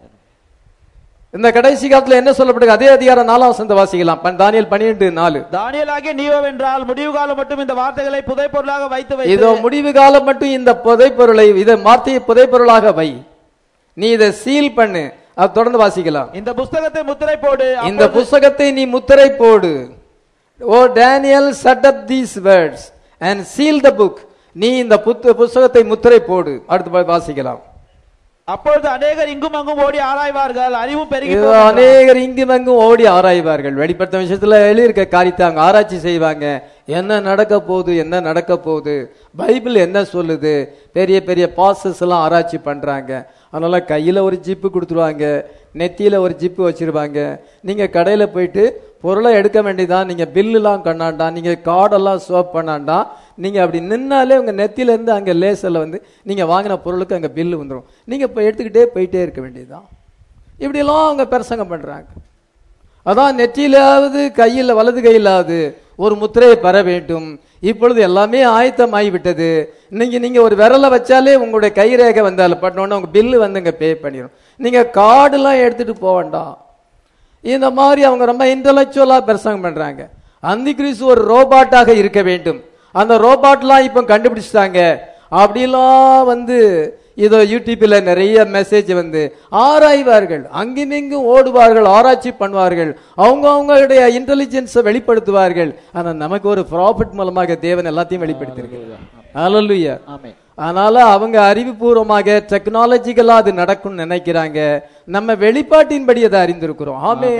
இந்த கடைசி காலத்துல என்ன சொல்லப்படுது அதே அதிகாரம் நாலாம் வசந்த வாசிக்கலாம் பன்- தானியேல் பன்னிரெண்டு நாலு தானியலாகிய நீயோ வென்றால் முடிவு காலம் மட்டும் இந்த வார்த்தைகளை புதைப்பொருளாக வைத்து இதோ வைத்து முடிவு காலம் மட்டும் இந்த புதைப்பொருளை இதை வார்த்தையை புதைப்பொருளாக வை நீ இதை சீல் பண்ணு அது தொடர்ந்து வாசிக்கலாம் இந்த புஸ்தகத்தை முத்திரை போடு இந்த அப்பொழுது புஸ்தகத்தை நீ முத்திரை போடு oh Daniel shut up these words and seal the book நீ இந்த புத்த புஸ்தகத்தை முத்திரை போடு அடுத்து போய் வாசிக்கலாம் அப்பொழுது அநேகர் இங்கும் அங்கும் ஓடி ஆராய்வார்கள் அறிவும் பெருகி இதோ போகும். அநேகர் இங்கும் அங்கும் ஓடி ஆராய்வார்கள் வெளிப்படுத்த விஷயத்துல எழுதியிருக்க காரியத்தை அவங்க ஆராய்ச்சி செய்வாங்க என்ன நடக்க போகுது என்ன நடக்க போகுது பைபிள் என்ன சொல்லுது பெரிய பெரிய பாசஸ் எல்லாம் ஆராய்ச்சி பண்றாங்க அதனால கையில ஒரு ஜிப்பு கொடுத்துருவாங்க நெத்தியில ஒரு ஜிப்பு வச்சிருவாங்க நீங்க கடையில போயிட்டு பொருளை எடுக்க வேண்டியதான் நீங்க பில்லுலாம் கண்ணாண்டாம் நீங்க கார்டெல்லாம் சோப் பண்ணாண்டாம் நீங்க அப்படி நின்னாலே உங்க நெத்தியில இருந்து அங்க லேசர்ல வந்து நீங்க வாங்கின பொருளுக்கு அங்க பில்லு வந்துடும் நீங்க இப்போ எடுத்துக்கிட்டே போயிட்டே இருக்க வேண்டியதுதான் இப்படியெல்லாம் அவங்க பிரசங்கம் பண்றாங்க அதான் நெற்றியிலாவது கையில் வலது கையிலாவது ஒரு முத்திரையை பெற வேண்டும் இப்பொழுது எல்லாமே ஆயத்தமாகி விட்டது நீங்க நீங்க ஒரு விரலை வச்சாலே உங்களுடைய கைரேகை வந்தால் பட்டோன்னு உங்க பில்லு வந்து இங்க பே பண்ணிடும் நீங்க கார்டுலாம் எடுத்துட்டு போக வேண்டாம் இந்த மாதிரி அவங்க ரொம்ப இன்டலெக்சுவலா பிரசங்கம் பண்றாங்க அந்தி கிறிஸ்து ஒரு ரோபாட்டாக இருக்க வேண்டும் அந்த ரோபாட்லாம் இப்போ கண்டுபிடிச்சிட்டாங்க அப்படிலாம் வந்து இதோ யூடியூப்ல நிறைய மெசேஜ் வந்து ஆராய்வார்கள் அங்கும் இங்கும் ஓடுவார்கள் ஆராய்ச்சி பண்ணுவார்கள் அவங்க அவங்களுடைய இன்டெலிஜென்ஸை வெளிப்படுத்துவார்கள் ஆனா நமக்கு ஒரு ப்ராஃபிட் மூலமாக தேவன் எல்லாத்தையும் வெளிப்படுத்தியிருக்கிறார் ஹalleluya ஆமென். அதனால அவங்க அறிவுபூர்வமாக டெக்னாலஜிக்கலா அது நடக்கும்னு நினைக்கிறாங்க நம்ம வெளிப்பாட்டின்படி அதை அறிந்திருக்கிறோம் ஆமே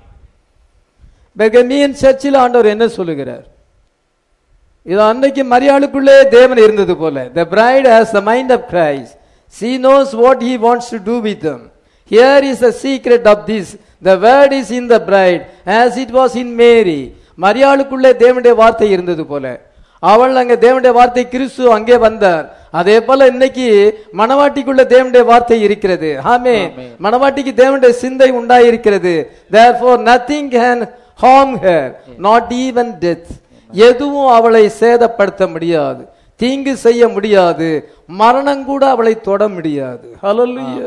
பெகமியன் சர்ச்சில் ஆண்டவர் என்ன சொல்லுகிறார் இது அன்னைக்கு மரியாளுக்குள்ளே தேவன் இருந்தது போல the bride has the mind of Christ she knows what he wants to do with them here is the secret of this the word is in the bride as it was in Mary மரியாளுக்குள்ளே தேவனுடைய வார்த்தை இருந்தது போல அவள் அங்க தேவனுடைய வார்த்தை கிறிஸ்து அங்கே வந்தார் அதே போல இன்னைக்கு மணவாட்டிக்குள்ள தேவனுடைய வார்த்தை இருக்கிறது ஆமே மணவாட்டிக்கு தேவனுடைய சிந்தை உண்டாயிருக்கிறது therefore nothing can harm her not even death எதுவும் அவளை சேதப்படுத்த முடியாது தீங்கு செய்ய முடியாது மரணம் கூட அவளை தொட முடியாது ஹalleluya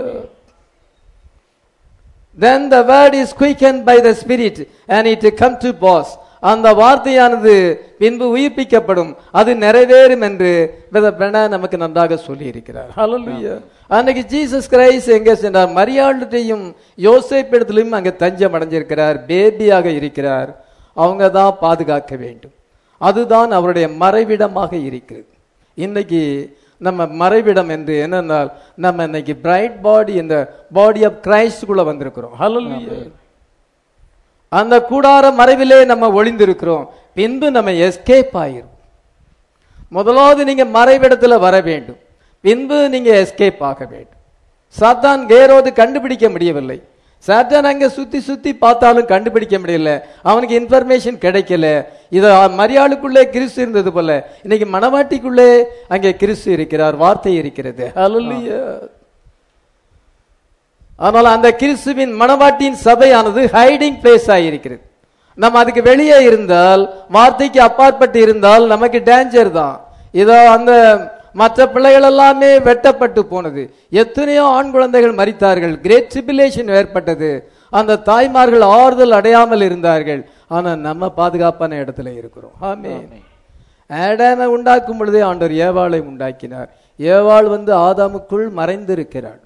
then the word is quickened by the spirit and it come to pass அந்த வார்த்தையானது பின்பு உயிர்ப்பிக்கப்படும் அது நிறைவேறும் என்று பிரதர் நமக்கு நன்றாக சொல்லி இருக்கிறார் ஹalleluya அன்னைக்கு ஜீசஸ் கிரைஸ்ட் எங்கே சென்றார் மரியாதையும் யோசேப்பிடத்திலும் அங்கே தஞ்சம் அடைஞ்சிருக்கிறார் பேபியாக இருக்கிறார் அவங்க தான் பாதுகாக்க வேண்டும் அதுதான் அவருடைய மறைவிடமாக இருக்கிறது இன்னைக்கு நம்ம மறைவிடம் என்று என்னென்னால் நம்ம இன்னைக்கு பிரைட் பாடி இந்த பாடி ஆஃப் கிரைஸ்டுக்குள்ள வந்திருக்கிறோம் ஹalleluya அந்த கூடார மறைவிலே நம்ம ஒளிந்திருக்கிறோம் பின்பு நம்ம எஸ்கேப் ஆயிரும் முதலாவது நீங்க மறைவிடத்துல வர வேண்டும் பின்பு நீங்க எஸ்கேப் ஆக வேண்டும் சாத்தான் கேரோது கண்டுபிடிக்க முடியவில்லை சாத்தான் அங்க சுத்தி சுத்தி பார்த்தாலும் கண்டுபிடிக்க முடியல அவனுக்கு இன்ஃபர்மேஷன் கிடைக்கல இது மரியாளுக்குள்ளே கிறிஸ்து இருந்தது போல இன்னைக்கு மணவாட்டிக்குள்ளே அங்கே கிறிஸ்து இருக்கிறார் வார்த்தை இருக்கிறது ஹalleluya ஆனால் அந்த கிறிஸ்துவின் மணவாட்டியின் சபையானது ஹைடிங் பிளேஸ் ஆகியிருக்கிறது நம்ம அதுக்கு வெளியே இருந்தால் வார்த்தைக்கு அப்பாற்பட்டு இருந்தால் நமக்கு டேஞ்சர் தான் இதோ அந்த மற்ற பிள்ளைகள் எல்லாமே வெட்டப்பட்டு போனது எத்தனையோ ஆண் குழந்தைகள் மரித்தார்கள் கிரேட் ட்ரிபிலேஷன் ஏற்பட்டது அந்த தாய்மார்கள் ஆறுதல் அடையாமல் இருந்தார்கள் ஆனா நம்ம பாதுகாப்பான இடத்துல இருக்கிறோம் ஆமே ஆடாமை உண்டாக்கும் பொழுதே ஆண்டவர் ஏவாளை உண்டாக்கினார் ஏவாள் வந்து ஆதாமுக்குள் மறைந்திருக்கிறாள்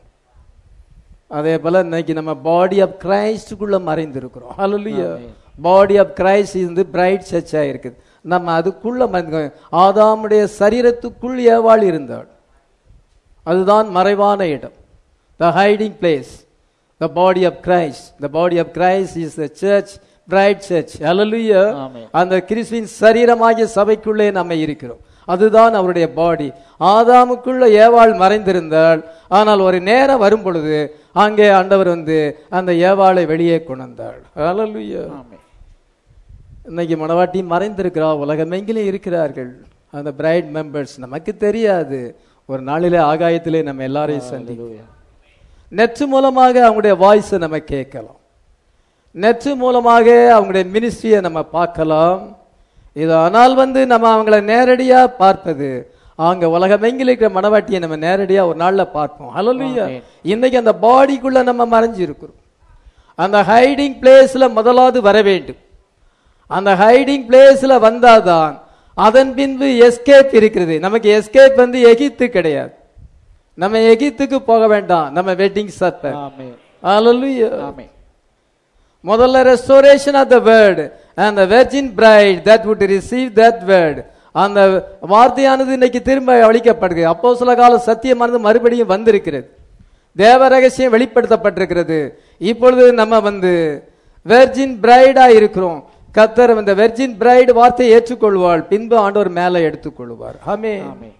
அதே போல இன்னைக்கு நம்ம பாடி ஆஃப் கிரைஸ்டுக்குள்ள மறைந்திருக்கிறோம் ஹalleluya பாடி ஆஃப் கிரைஸ்ட் இருந்து பிரைட் சர்ச்சா இருக்குது நம்ம அதுக்குள்ள மறைந்து ஆதாமுடைய சரீரத்துக்குள் ஏவாள் இருந்தாள் அதுதான் மறைவான இடம் the hiding place the body of Christ the body of Christ is the church bride church ஹalleluya ஆமென். அந்த கிறிஸ்துவின் சரீரமாகிய சபைக்குள்ளே நம்ம இருக்கிறோம் அதுதான் அவருடைய பாடி ஆதாமுக்குள்ள ஏவாள் மறைந்திருந்தாள் ஆனால் ஒரு நேரம் வரும் பொழுது அங்கே ஆண்டவர் வந்து அந்த ஏவாளை வெளியே கொண்டாள் ஹalleluya இன்னைக்கு மணவாட்டி மறைந்திருக்கிறா உலகமெங்கிலும் இருக்கிறார்கள் அந்த பிரைட் மெம்பர்ஸ் நமக்கு தெரியாது ஒரு நாளிலே ஆகாயத்திலே நம்ம எல்லாரையும் சந்திக்கும் நெட் மூலமாக அவங்களுடைய வாய்ஸை நம்ம கேட்கலாம் நெட் மூலமாக அவங்களுடைய மினிஸ்ட்ரியை நம்ம பார்க்கலாம் இது ஆனால் வந்து நம்ம அவங்கள நேரடியா பார்ப்பது அவங்க உலகமெங்கில் இருக்கிற மனவாட்டியை நம்ம நேரடியா ஒரு நாள்ல பார்ப்போம் ஹalleluya ஆமென். இன்னைக்கு அந்த பாடிக்குள்ள நம்ம மறைஞ்சு இருக்கிறோம் அந்த ஹைடிங் பிளேஸ்ல முதலாவது வர வேண்டும் அந்த ஹைடிங் பிளேஸ்ல வந்தாதான் அதன் பின்பு எஸ்கேப் இருக்கிறது நமக்கு எஸ்கேப் வந்து எகிப்து கிடையாது நம்ம எகிப்துக்கு போக வேண்டாம் நம்ம வெட்டிங் சப்ப ஆமென் ஹalleluya ஆமென் முதல்ல restoration of the word and the virgin bride that would receive that word அந்த வார்த்தையானது இன்னைக்கு திரும்ப அளிக்கப்படுகிறது அப்போ சில கால சத்தியமானது மறுபடியும் வந்திருக்கிறது தேவ ரகசியம் வெளிப்படுத்தப்பட்டிருக்கிறது இப்பொழுது நம்ம வந்து வெர்ஜின் பிரைடா இருக்கிறோம் கத்தர் இந்த வெர்ஜின் பிரைடு வார்த்தையை ஏற்றுக்கொள்வாள் பின்பு ஆண்டவர் மேலே எடுத்துக்கொள்வார் ஆமே ஆமென்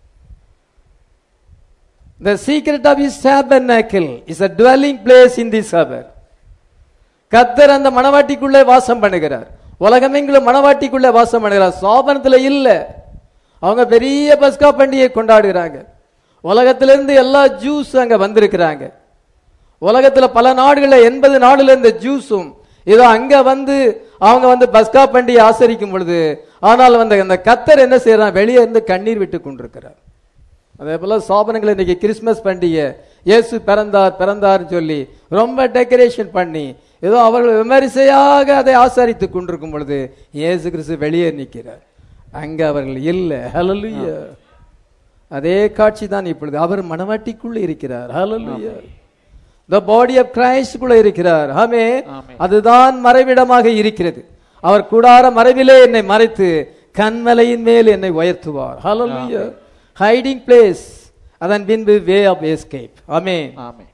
The secret of his tabernacle is a dwelling place in this hour. கத்தர் அந்த மணவாட்டிக்குள்ளே வாசம் பண்ணுகிறார் உலகமெங்கிலும் மணவாட்டிக்குள்ளே வாசம் பண்ணுகிறார் சோபனத்துல இல்ல அவங்க பெரிய பஸ்கா பண்டிகை கொண்டாடுகிறாங்க உலகத்திலிருந்து எல்லா ஜூஸ் அங்க வந்திருக்கிறாங்க உலகத்துல பல நாடுகள்ல எண்பது நாடுல இருந்த ஜூஸும் இதோ அங்க வந்து அவங்க வந்து பஸ்கா பண்டிகை ஆசரிக்கும் பொழுது ஆனால் வந்து அந்த கத்தர் என்ன செய்யறான் வெளியே இருந்து கண்ணீர் விட்டு கொண்டிருக்கிறார் அதே போல சோபனங்கள் இன்னைக்கு கிறிஸ்மஸ் பண்டிகை இயேசு பிறந்தார் பிறந்தார்னு சொல்லி ரொம்ப டெக்கரேஷன் பண்ணி ஏதோ அவர்கள் விமரிசையாக அதை ஆசரித்து கொண்டிருக்கும் பொழுது இயேசு கிறிஸ்து வெளியே நிற்கிறார் அங்க அவர்கள் இல்லை ஹalleluya அதே காட்சி தான் இப்பொழுது அவர் மணவாட்டிக்குள்ள இருக்கிறார் ஹalleluya the body of christ குள்ள இருக்கிறார் ஆமே ஆமென். அதுதான் மறைவிடமாக இருக்கிறது அவர் கூடார மறைவிலே என்னை மறைத்து கண்மலையின் மேல் என்னை உயர்த்துவார் ஹalleluya ஹைடிங் பிளேஸ் அதன் பின்பு வே ஆஃப் எஸ்கேப் ஆமென் ஆமென்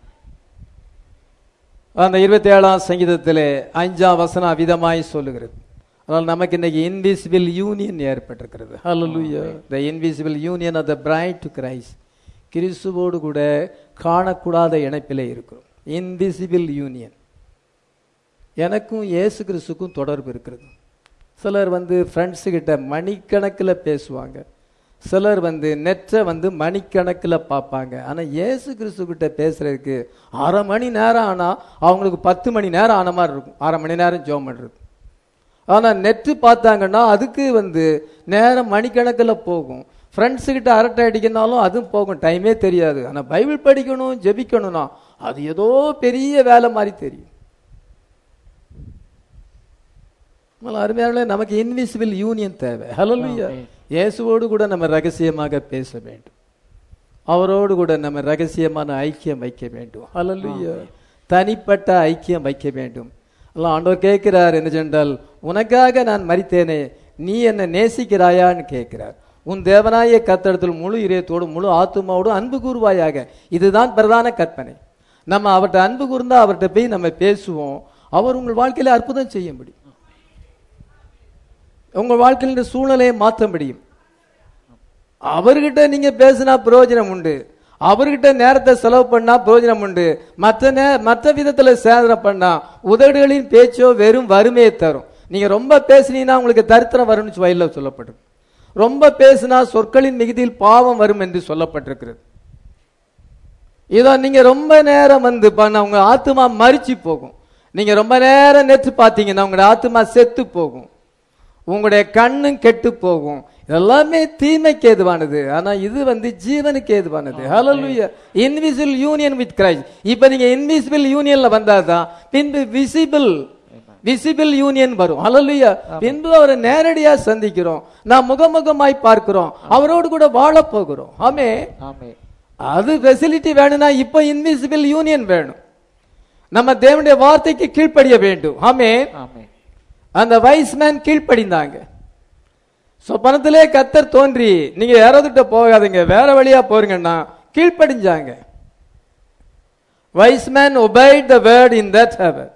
அந்த இருபத்தி ஏழாம் சங்கீதத்திலே அஞ்சாம் வசனம் விதமாய் சொல்லுகிறது ஆனால் நமக்கு இன்னைக்கு இன்விசிபிள் யூனியன் ஏற்பட்டிருக்கிறது ஹalleluya the invisible union of the bride to Christ கிறிஸ்துவோடு கூட காணக்கூடாத இணைப்பிலே இருக்கிறோம் இன்விசிபிள் யூனியன் எனக்கும் இயேசு கிறிஸ்துக்கும் தொடர்பு இருக்கிறது சிலர் வந்து ஃப்ரெண்ட்ஸு கிட்ட மணிக்கணக்கில் பேசுவாங்க சிலர் வந்து நெற்றை வந்து மணிக்கணக்கில் பார்ப்பாங்க ஆனால் இயேசு கிறிஸ்து கிட்ட பேசுறதுக்கு அரை மணி நேரம் ஆனால் அவங்களுக்கு பத்து மணி நேரம் ஆன மாதிரி இருக்கும் அரை மணி நேரம் ஜோம் பண்ணுறது ஆனா நெட்டு பார்த்தாங்கன்னா அதுக்கு வந்து நேரம் மணிக்கணக்கில் போகும் ஃப்ரெண்ட்ஸு கிட்ட அரட்டை அடிக்கனாலும் அதுவும் போகும் டைமே தெரியாது ஆனா பைபிள் படிக்கணும் ஜெபிக்கணும்னா அது ஏதோ பெரிய வேலை மாதிரி தெரியும் அதனால அருமையானவர்களே, நமக்கு இன்விசிபிள் யூனியன் தேவை ஹalleluya ஆமென். இயேசுவோடு கூட நம்ம ரகசியமாக பேச வேண்டும் அவரோடு கூட நம்ம ரகசியமான ஐக்கியம் வைக்க வேண்டும் ஹalleluya தனிப்பட்ட ஐக்கியம் வைக்க வேண்டும் எல்லாம் ஆண்டவர் கேட்கிறார் என்ன சென்றால் உனக்காக நான் மரித்தேனே நீ என்னை நேசிக்கிறாயான்னு கேட்கிறார் உன் தேவனாய கத்தடத்தில் முழு இதயத்தோடு முழு ஆத்துமாவோடு அன்பு கூறுவாயாக இதுதான் பிரதான கற்பனை நம்ம அவர்கிட்ட அன்பு கூர்ந்தா அவர்கிட்ட போய் நம்ம பேசுவோம் அவர் உங்கள் வாழ்க்கையில அற்புதம் செய்ய முடியும் உங்க வாழ்க்கையில சூழ்நிலையை மாற்ற முடியும் அவர்கிட்ட நீங்க பேசினா பிரயோஜனம் உண்டு அவர்கிட்ட நேரத்தை செலவு பண்ணா பிரயோஜனம் உண்டு மற்ற நே மற்ற விதத்துல சேதனை பண்ணா உதடுகளின் பேச்சோ வெறும் வறுமையை தரும் நீங்க ரொம்ப பேசுனீங்கன்னா உங்களுக்கு தரித்திரம் வரும்னு வயல்ல சொல்லப்பட்டிருக்கு ரொம்ப பேசினா சொற்களின் மிகுதியில் பாவம் வரும் என்று சொல்லப்பட்டிருக்கிறது இதோ நீங்க ரொம்ப நேரம் வந்து பண்ண உங்க ஆத்துமா மறிச்சு போகும் நீங்க ரொம்ப நேரம் நெற்று பார்த்தீங்கன்னா உங்களோட ஆத்துமா செத்து போகும் உங்களுடைய கண்ணும் கெட்டு போகும் எல்லாமே தீமைக்கு ஏதுவானது ஆனா இது வந்து ஜீவனுக்கு ஏதுவானது ஹalleluya இன்விசிபிள் யூனியன் வித் கிரைஸ்ட் இப்போ நீங்க இன்விசிபிள் யூனியன்ல வந்தாதான் பின்பு விசிபிள் விசிபிள் யூனியன் வரும் ஹalleluya பின்பு அவரை நேரடியா சந்திக்கிறோம் நாம் முகமுகமாய் பார்க்கிறோம் அவரோடு கூட வாழ போகிறோம் ஆமே ஆமென் அது ஃபெசிலிட்டி வேணும்னா இப்போ இன்விசிபிள் யூனியன் வேணும் நம்ம தேவனுடைய வார்த்தைக்கு கீழ்ப்படிய வேண்டும் ஆமே ஆமென் அந்த வைஸ்மேன் கீழ்ப்படிந்தாங்க சொப்பனத்திலே கத்தர் தோன்றி நீங்க யாராவதுகிட்ட போகாதீங்க வேற வழியா போறீங்கன்னா கீழ்ப்படிஞ்சாங்க wise man obey the word in that heaven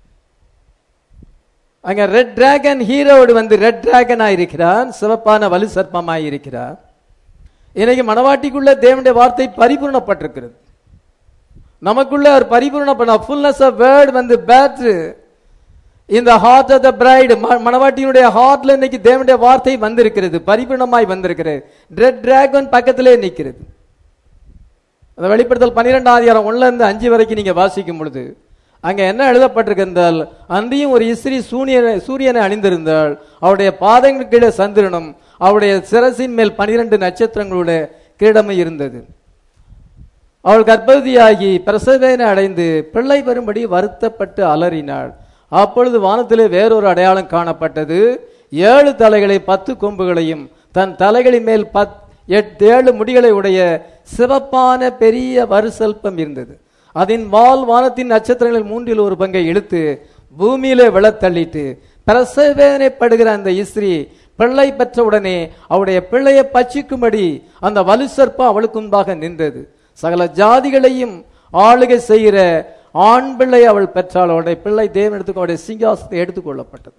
அங்க ரெட் டிராகன் ஹீரோடு வந்து ரெட் டிராகனா இருக்கிறான் சிவப்பான வலு சர்ப்பமாய் இருக்கிறார் இன்னைக்கு மணவாட்டிக்குள்ள தேவனுடைய வார்த்தை பரிபூர்ணப்பட்டிருக்கிறது நமக்குள்ள ஒரு பரிபூர்ண பண்ண ஃபுல்னஸ் ஆஃப் வேர்ட் வந்து பேட்ரு இந்த ஹார்ட் ஆஃப் த பிரைடு மணவாட்டியினுடைய ஹார்ட்ல இன்னைக்கு தேவனுடைய வார்த்தை வந்திருக்கிறது பரிபூர்ணமாய் வந்திருக்கிறது ரெட் டிராகன் பக்கத்திலே நிற்கிறது அந்த வெளிப்படுத்தல் பன்னிரெண்டாம் அதிகாரம் ஒண்ணுல இருந்து அஞ்சு வரைக்கும் நீங்க வாசிக்கும் பொழுது அங்க என்ன எழுதப்பட்டிருக்கு என்றால் அன்றியும் ஒரு இஸ்திரி சூரியனை சூரியனை அணிந்திருந்தாள் அவருடைய பாதங்களுக்கு கீழே சந்திரனும் அவருடைய சிரசின் மேல் பனிரெண்டு நட்சத்திரங்களுடைய கிரீடமும் இருந்தது அவள் கர்ப்பவதியாகி பிரசவேனை அடைந்து பிள்ளை வரும்படி வருத்தப்பட்டு அலறினாள் அப்பொழுது வானத்திலே வேறொரு அடையாளம் காணப்பட்டது ஏழு தலைகளை பத்து கொம்புகளையும் தன் தலைகளின் மேல் பத் எட்டு ஏழு முடிகளை உடைய சிவப்பான பெரிய வருசல்பம் இருந்தது அதன் வால் வானத்தின் நட்சத்திரங்களில் மூன்றில் ஒரு பங்கை இழுத்து பூமியிலே விழத் தள்ளிட்டு பிரசவேதனைப்படுகிற அந்த இஸ்ரீ பிள்ளை பெற்ற உடனே அவருடைய பிள்ளையை பச்சிக்கும்படி அந்த வலுசற்பம் அவளுக்கு முன்பாக நின்றது சகல ஜாதிகளையும் ஆளுகை செய்கிற ஆண் பிள்ளை அவள் பெற்றாள் அவருடைய பிள்ளை தேவன் எடுத்துக்கோ அவருடைய சிங்காசனத்தை எடுத்துக்கொள்ளப்பட்டது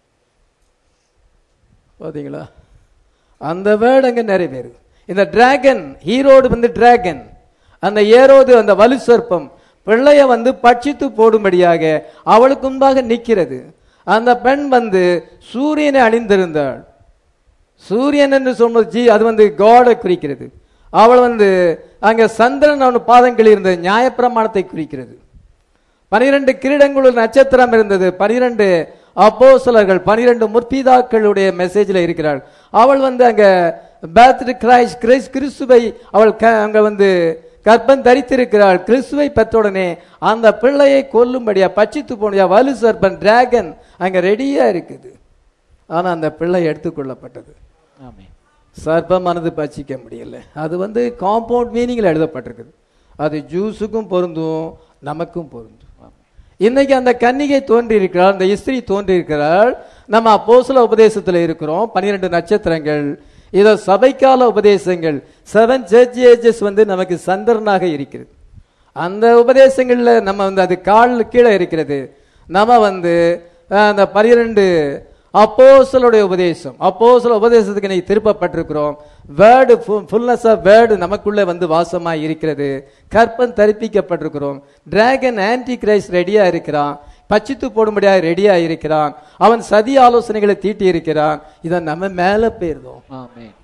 பாத்தீங்களா அந்த வேர்டு அங்க நிறைவேறுது இந்த டிராகன் ஹீரோடு வந்து டிராகன் அந்த ஏரோது அந்த வலு சர்ப்பம் பிள்ளைய வந்து பட்சித்து போடும்படியாக அவளுக்கு முன்பாக நிற்கிறது அந்த பெண் வந்து சூரியனை அணிந்திருந்தாள் சூரியன் என்று சொல்வது ஜி அது வந்து காடை குறிக்கிறது அவள் வந்து அங்க சந்திரன் அவன் பாதங்கள் இருந்தது நியாயப்பிரமாணத்தை குறிக்கிறது பனிரெண்டு கிரீடங்களுள் நட்சத்திரம் இருந்தது பனிரெண்டு அப்போஸ்தலர்கள் பனிரெண்டு முற்பிதாக்களுடைய மெசேஜ்ல இருக்கிறாள் அவள் வந்து அங்க பேத்ரு கிரைஸ்ட் கிறிஸ் கிறிஸ்துவை அவள் க- அங்க வந்து கர்ப்பம் தரித்திருக்கிறாள் கிறிஸ்துவை பெற்றவுடனே அந்த பிள்ளையை கொல்லும்படியா பச்சித்து போனியா வலு சர்பன் டிராகன் அங்க ரெடியா இருக்குது ஆனா அந்த பிள்ளை எடுத்துக்கொள்ளப்பட்டது ஆமென் சர்ப்பமானது பச்சிக்க முடியல அது வந்து காம்பவுண்ட் மீனிங்ல எழுதப்பட்டிருக்குது அது ஜூஸுக்கும் பொருந்தும் நமக்கும் பொருந்தும் இன்னைக்கு அந்த கன்னிகை தோன்றி இருக்கிறாள் அந்த இஸ்திரி தோன்றி இருக்கிறாள் நம்ம அப்போஸ்தல உபதேசத்துல இருக்கிறோம் பன்னிரெண்டு நட்சத்திரங்கள் இதோ சபைக்கால உபதேசங்கள் செவன் சர்ச் ஏஜஸ் வந்து நமக்கு சந்திரனாக இருக்கிறது அந்த உபதேசங்கள்ல நம்ம வந்து அது கால் கீழே இருக்கிறது நம்ம வந்து அஹ், அந்த பனிரெண்டு அப்போஸ்தலருடைய உபதேசம் அப்போஸ்தல உபதேசத்துக்கு இன்னைக்கு திருப்பப்பட்டிருக்கிறோம் வேர்டு ஃபுல்னஸ் ஆஃப் வேர்டு நமக்குள்ளே வந்து வாசமாய் இருக்கிறது கற்பம் தரிப்பிக்கப்பட்டிருக்கிறோம் டிராகன் ஆன்டி கிரைஸ்ட் ரெடியா இருக்கிறான் பச்சித்து போடும்படியாக ரெடியா இருக்கிறான் அவன் சதி ஆலோசனைகளை தீட்டி இருக்கிறான் இதை நம்ம மேல போயிருந்தோம் ஆமென்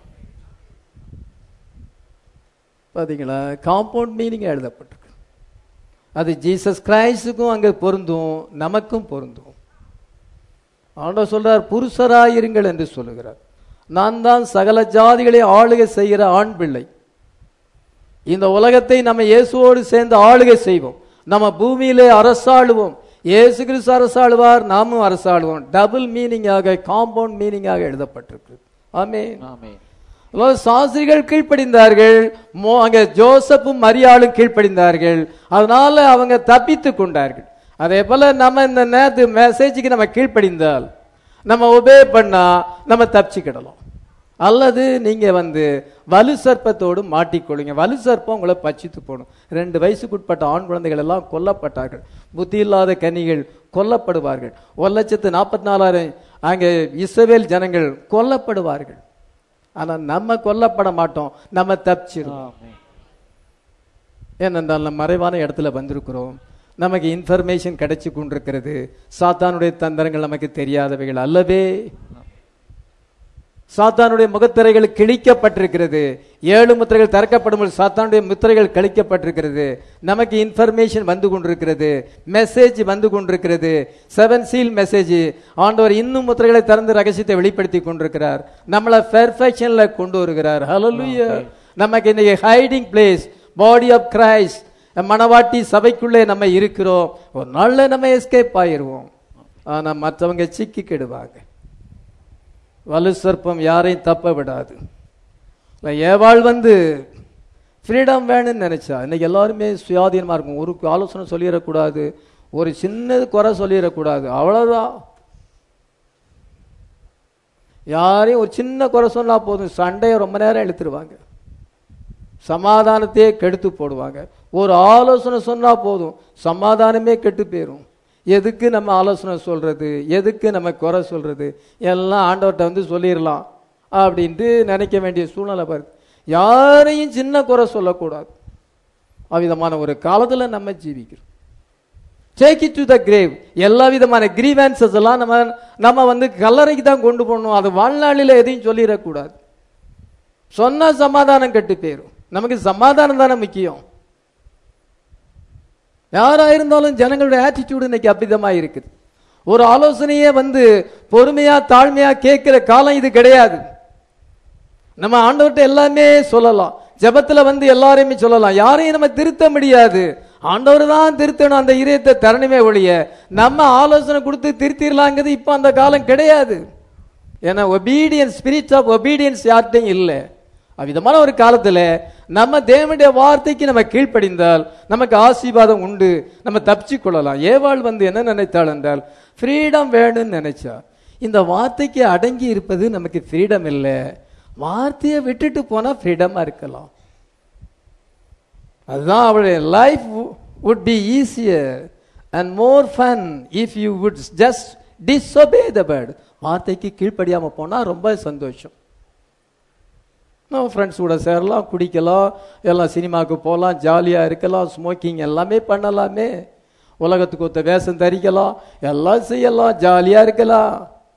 பாத்தீங்களா காம்பவுண்ட் மீனிங் எழுதப்பட்டிருக்கு அது ஜீசஸ் கிரைஸ்டுக்கும் அங்க பொருந்தும் நமக்கும் பொருந்தும் ஆண்டவர் சொல்றார் புருஷராயிருங்கள் என்று சொல்லுகிறார் நான் தான் சகல ஜாதிகளை ஆளுகை செய்கிற ஆண் பிள்ளை இந்த உலகத்தை நம்ம இயேசுவோடு சேர்ந்து ஆளுகை செய்வோம் நம்ம பூமியிலே அரசாளுவோம் இயேசு கிறிஸ்து அரசாளுவார் நாமும் அரசாளுவோம் டபுள் மீனிங்காக காம்பவுண்ட் மீனிங்காக எழுதப்பட்டிருக்கு ஆமென் ஆமென் அதாவது சாஸ்திரிகள் கீழ்ப்படிந்தார்கள் மோ அங்க ஜோசப்பும் மரியாளும் கீழ்ப்படிந்தார்கள் அதனால அவங்க தப்பித்து கொண்டார்கள் அதே போல நம்ம இந்த நேரத்து மெசேஜுக்கு நம்ம கீழ்ப்படிந்தால் நம்ம ஒபே பண்ணா நம்ம தப்பிச்சுக்கிடலாம் அல்லது நீங்க வந்து வலு சர்ப்பத்தோடு மாட்டிக்கொள்ளுங்க வலு சர்ப்பம் உங்களை பச்சித்து போடும் ரெண்டு வயசுக்குட்பட்ட ஆண் குழந்தைகள் எல்லாம் கொல்லப்பட்டார்கள் புத்தி இல்லாத கன்னிகள் கொல்லப்படுவார்கள் ஒரு லட்சத்து நாற்பத்தி நாலாயிரம் அங்கே இஸ்ரவேல் ஜனங்கள் கொல்லப்படுவார்கள் ஆனா நம்ம கொல்லப்பட மாட்டோம் நம்ம தப்பிச்சிருவோம் ஆமென் ஏனென்றால் நம்ம மறைவான இடத்துல வந்திருக்கிறோம் நமக்கு இன்ஃபர்மேஷன் கிடைச்சு கொண்டிருக்கிறது சாத்தானுடைய தந்திரங்கள் நமக்கு தெரியாதவைகள் அல்லவே சாத்தானுடைய முகத்திரைகள் கிழிக்கப்பட்டிருக்கிறது ஏழு முத்திரைகள் திறக்கப்படும் பொழுது சாத்தானுடைய முத்திரைகள் கழிக்கப்பட்டிருக்கிறது நமக்கு இன்ஃபர்மேஷன் வந்து கொண்டிருக்கிறது மெசேஜ் வந்து கொண்டிருக்கிறது செவன் சீல் மெசேஜ் ஆண்டவர் இன்னும் முத்திரைகளை திறந்து ரகசியத்தை வெளிப்படுத்தி கொண்டிருக்கிறார் நம்மளை பெர்ஃபெக்ஷன்ல கொண்டு வருகிறார் ஹalleluya நமக்கு இன்னைக்கு hiding place body of Christ மணவாட்டி சபைக்குள்ளே நம்ம இருக்கிறோம் ஒரு நாள்ல நம்ம எஸ்கேப் ஆயிருவோம் ஆனா மற்றவங்க சிக்கி கெடுவாங்க வலு சர்ப்பம் யாரையும் தப்ப விடாது இல்ல, ஏவாள் வந்து ஃப்ரீடம் வேணும்னு நினைச்சா இன்னைக்கு எல்லாருமே சுயாதீனமா இருக்கும் ஒரு ஆலோசனை சொல்லிடக்கூடாது ஒரு சின்னது குறை சொல்லிடக்கூடாது அவ்வளவுதான் யாரையும் ஒரு சின்ன குறை சொன்னா போதும் சண்டையை ரொம்ப நேரம் இழுத்துருவாங்க சமாதானத்தையே கெடுத்து போடுவாங்க ஒரு ஆலோசனை சொன்னா போதும் சமாதானமே கெட்டு போயிரும் எதுக்கு நம்ம ஆலோசனை சொல்றது எதுக்கு நம்ம குறை சொல்றது எல்லாம் ஆண்டவர்கிட்ட வந்து சொல்லிடலாம் அப்படின்ட்டு நினைக்க வேண்டிய சூழ்நிலை வருது யாரையும் சின்ன குறை சொல்லக்கூடாது அவ்விதமான ஒரு காலத்துல நம்ம ஜீவிக்கிறோம் take it to the grave எல்லா விதமான கிரீவன்சஸ் எல்லாம் நம்ம நம்ம வந்து கல்லறைக்கு தான் கொண்டு போகணும் அது வாழ்நாளில் எதையும் சொல்லிடக்கூடாது சொன்னா சமாதானம் கெட்டு போயிரும் நமக்கு சமாதானம் தானே முக்கியம் யாரா இருந்தாலும் ஜனங்களுடைய ஆட்டிடியூடு இன்னைக்கு அபிதமா இருக்குது ஒரு ஆலோசனையே வந்து பொறுமையா தாழ்மையா கேட்கிற காலம் இது கிடையாது நம்ம ஆண்டவர்கிட்ட எல்லாமே சொல்லலாம் ஜெபத்துல வந்து எல்லாரையுமே சொல்லலாம் யாரையும் நம்ம திருத்த முடியாது ஆண்டவர் தான் திருத்தணும் அந்த இதயத்தை தரணுமே ஒழிய நம்ம ஆலோசனை கொடுத்து திருத்திடலாங்கிறது இப்போ அந்த காலம் கிடையாது ஏன்னா ஒபீடியன்ஸ் ஸ்பிரிட் ஆஃப் ஒபீடியன்ஸ் யார்கிட்டையும் இல்லை அவ்விதமான ஒரு காலத்துல நம்ம தேவனுடைய வார்த்தைக்கு நம்ம கீழ்ப்படிந்தால் நமக்கு ஆசீர்வாதம் உண்டு நம்ம தப்பிச்சு கொள்ளலாம் ஏவாள் வந்து என்ன நினைத்தாள் என்றால் ஃப்ரீடம் வேணும்னு நினைச்சா இந்த வார்த்தைக்கு அடங்கி இருப்பது நமக்கு ஃப்ரீடம் இல்லை வார்த்தையை விட்டுட்டு போனா ஃப்ரீடமா இருக்கலாம் அதுதான் அவளுடைய life would be easier and more fun if you would just disobey the word வார்த்தைக்கு கீழ்ப்படியாம போனா ரொம்ப சந்தோஷம் நம்ம ஃப்ரெண்ட்ஸ் கூட சேரலாம் குடிக்கலாம் எல்லாம் சினிமாவுக்கு போகலாம் ஜாலியாக இருக்கலாம் ஸ்மோக்கிங் எல்லாமே பண்ணலாமே உலகத்துக்கு ஒத்த வேஷம் தரிக்கலாம் எல்லாம் செய்யலாம் ஜாலியாக இருக்கலாம்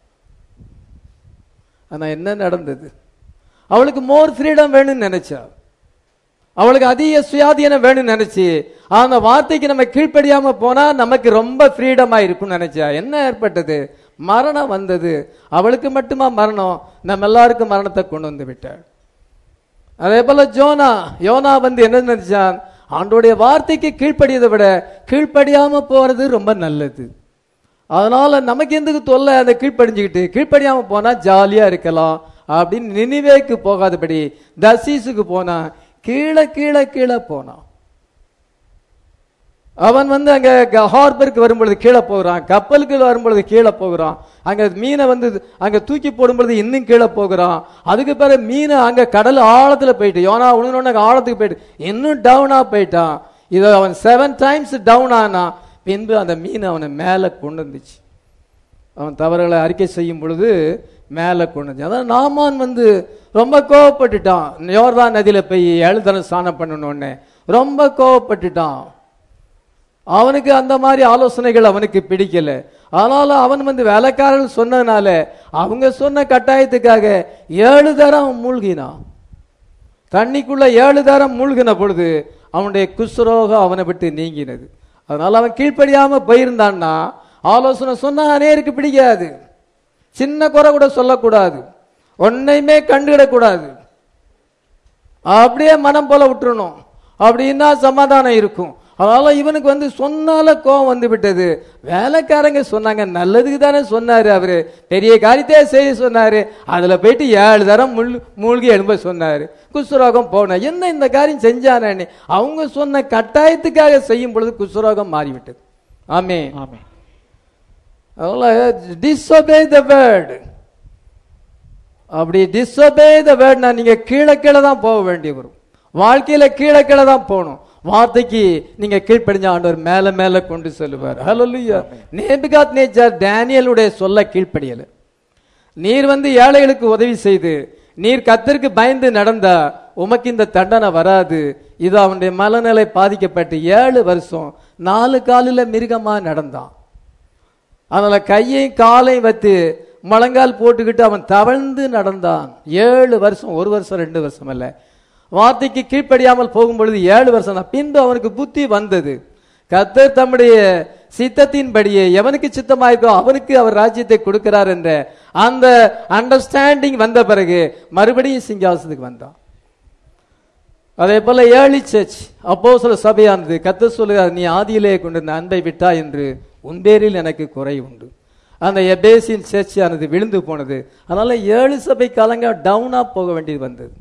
ஆனால் என்ன நடந்தது அவளுக்கு மோர் ஃப்ரீடம் வேணும்னு நினைச்சா அவளுக்கு அதிக சுயாதீனம் வேணும்னு நினைச்சு அந்த வார்த்தைக்கு நம்ம கீழ்ப்படியாம போனா நமக்கு ரொம்ப ஃப்ரீடமா இருக்கும்னு நினைச்சா என்ன ஏற்பட்டது மரணம் வந்தது அவளுக்கு மட்டுமா மரணம் நம்ம எல்லாருக்கும் மரணத்தை கொண்டு வந்து விட்டாள் அதே போல ஜோனா யோனா வந்து என்ன நினைச்சான் ஆண்டோடைய வார்த்தைக்கு கீழ்ப்படியதை விட கீழ்ப்படியாம போறது ரொம்ப நல்லது அதனால நமக்கு எதுக்கு தொல்லை அதை கீழ்ப்படிஞ்சுக்கிட்டு கீழ்ப்படியாம போனா ஜாலியா இருக்கலாம் அப்படின்னு நினிவேக்கு போகாதபடி தசீஸுக்கு போனா கீழே கீழே கீழே போனான் அவன் வந்து அங்க க- ஹார்பருக்கு வரும்பொழுது கீழே போகிறான் கப்பலுக்கு வரும்பொழுது கீழே போகிறான் அங்க மீனை வந்து அங்க தூக்கி போடும்பொழுது இன்னும் கீழே போகிறான் அதுக்கு பிறகு மீன் அங்க கடல் ஆழத்துல போயிட்டு யோனா உணர்ந்து ஆழத்துக்கு போயிட்டு இன்னும் டவுனா போயிட்டான் இதை அவன் செவன் டைம்ஸ் டவுன் ஆனான் பின்பு அந்த மீன் அவனை மேலே கொண்டு வந்துச்சு அவன் தவறுகளை அறிக்கை செய்யும் பொழுது மேலே கொண்டு வந்து அதான் நாமான் வந்து ரொம்ப கோவப்பட்டுட்டான் யோர்தான் நதியில போய் எழுதன ஸ்நானம் பண்ணணும்னு ரொம்ப கோவப்பட்டுட்டான் அவனுக்கு அந்த மாதிரி ஆலோசனைகள் அவனுக்கு பிடிக்கல அதனால அவன் வந்து வேலைக்காரர்கள் சொன்னதுனால அவங்க சொன்ன கட்டாயத்துக்காக ஏழு தரம் மூழ்கினான் தண்ணிக்குள்ள ஏழு தரம் மூழ்கின பொழுது அவனுடைய குஷ்ரோகம் அவனை விட்டு நீங்கினது அதனால அவன் கீழ்ப்படியாம போயிருந்தான்னா ஆலோசனை சொன்னா அநேருக்கு பிடிக்காது சின்ன குறை கூட சொல்லக்கூடாது ஒன்னையுமே கண்டுகிடக்கூடாது அப்படியே மனம் போல விட்டுறணும் அப்படின்னா சமாதானம் இருக்கும் அதனால இவனுக்கு வந்து சொன்னால கோவம் வந்து விட்டது வேலைக்காரங்க சொன்னாங்க நல்லதுக்கு தானே சொன்னாரு அவரு பெரிய காரியத்தையே செய்ய சொன்னாரு அதுல போயிட்டு ஏழு தரம் முள் மூழ்கி எழும்ப சொன்னாரு குஷ்ரோகம் போன என்ன இந்த காரியம் செஞ்சானே அவங்க சொன்ன கட்டாயத்துக்காக செய்யும் பொழுது குஷ்ரோகம் மாறிவிட்டது ஆமே ஆமென் அதனால டிஸ்ஒபே த வேர்டு அப்படி டிஸ்ஒபே த வேர்ட்னா நீங்க கீழே கீழே தான் போக வேண்டி வரும் வாழ்க்கையில கீழே கீழே தான் போகணும் வார்த்தைக்கு நீங்க கீழ்ப்படிஞ்ச ஆண்டவர் மேல மேல கொண்டு செல்லுவார் ஹalleluya நேபிகாத் நேச்சர் டேனியலுடைய சொல்ல கீழ்ப்படியல நீர் வந்து ஏழைகளுக்கு உதவி செய்து நீர் கத்தருக்கு பயந்து நடந்தா உமக்கு இந்த தண்டனை வராது இது அவனுடைய மனநிலை பாதிக்கப்பட்டு ஏழு வருஷம் நாலு காலில் மிருகமா நடந்தான் அதனால கையையும் காலையும் வைத்து முழங்கால் போட்டுக்கிட்டு அவன் தவழ்ந்து நடந்தான் ஏழு வருஷம் ஒரு வருஷம் ரெண்டு வருஷம் அல்ல வார்த்தைக்கு கீழ்ப்படியாமல் போகும் பொழுது ஏழு வருஷம் தான் பின்பு அவனுக்கு புத்தி வந்தது கர்த்தர் தம்முடைய சித்தத்தின்படியே எவனுக்கு சித்தமாயிருக்கோ அவனுக்கு அவர் ராஜ்யத்தை கொடுக்கிறார் என்ற அந்த அண்டர்ஸ்டாண்டிங் வந்த பிறகு மறுபடியும் சிங்காசனத்துக்கு வந்தான் அதே போல ஏழி சர்ச் அப்போ சில சபையானது கத்த சொல்லுகிறார் நீ ஆதியிலே கொண்டிருந்த அன்பை விட்டா என்று உன் பேரில் எனக்கு குறை உண்டு அந்த எபேசின் சர்ச் ஆனது விழுந்து போனது அதனால ஏழு சபை காலங்க டவுனா போக வேண்டியது வந்தது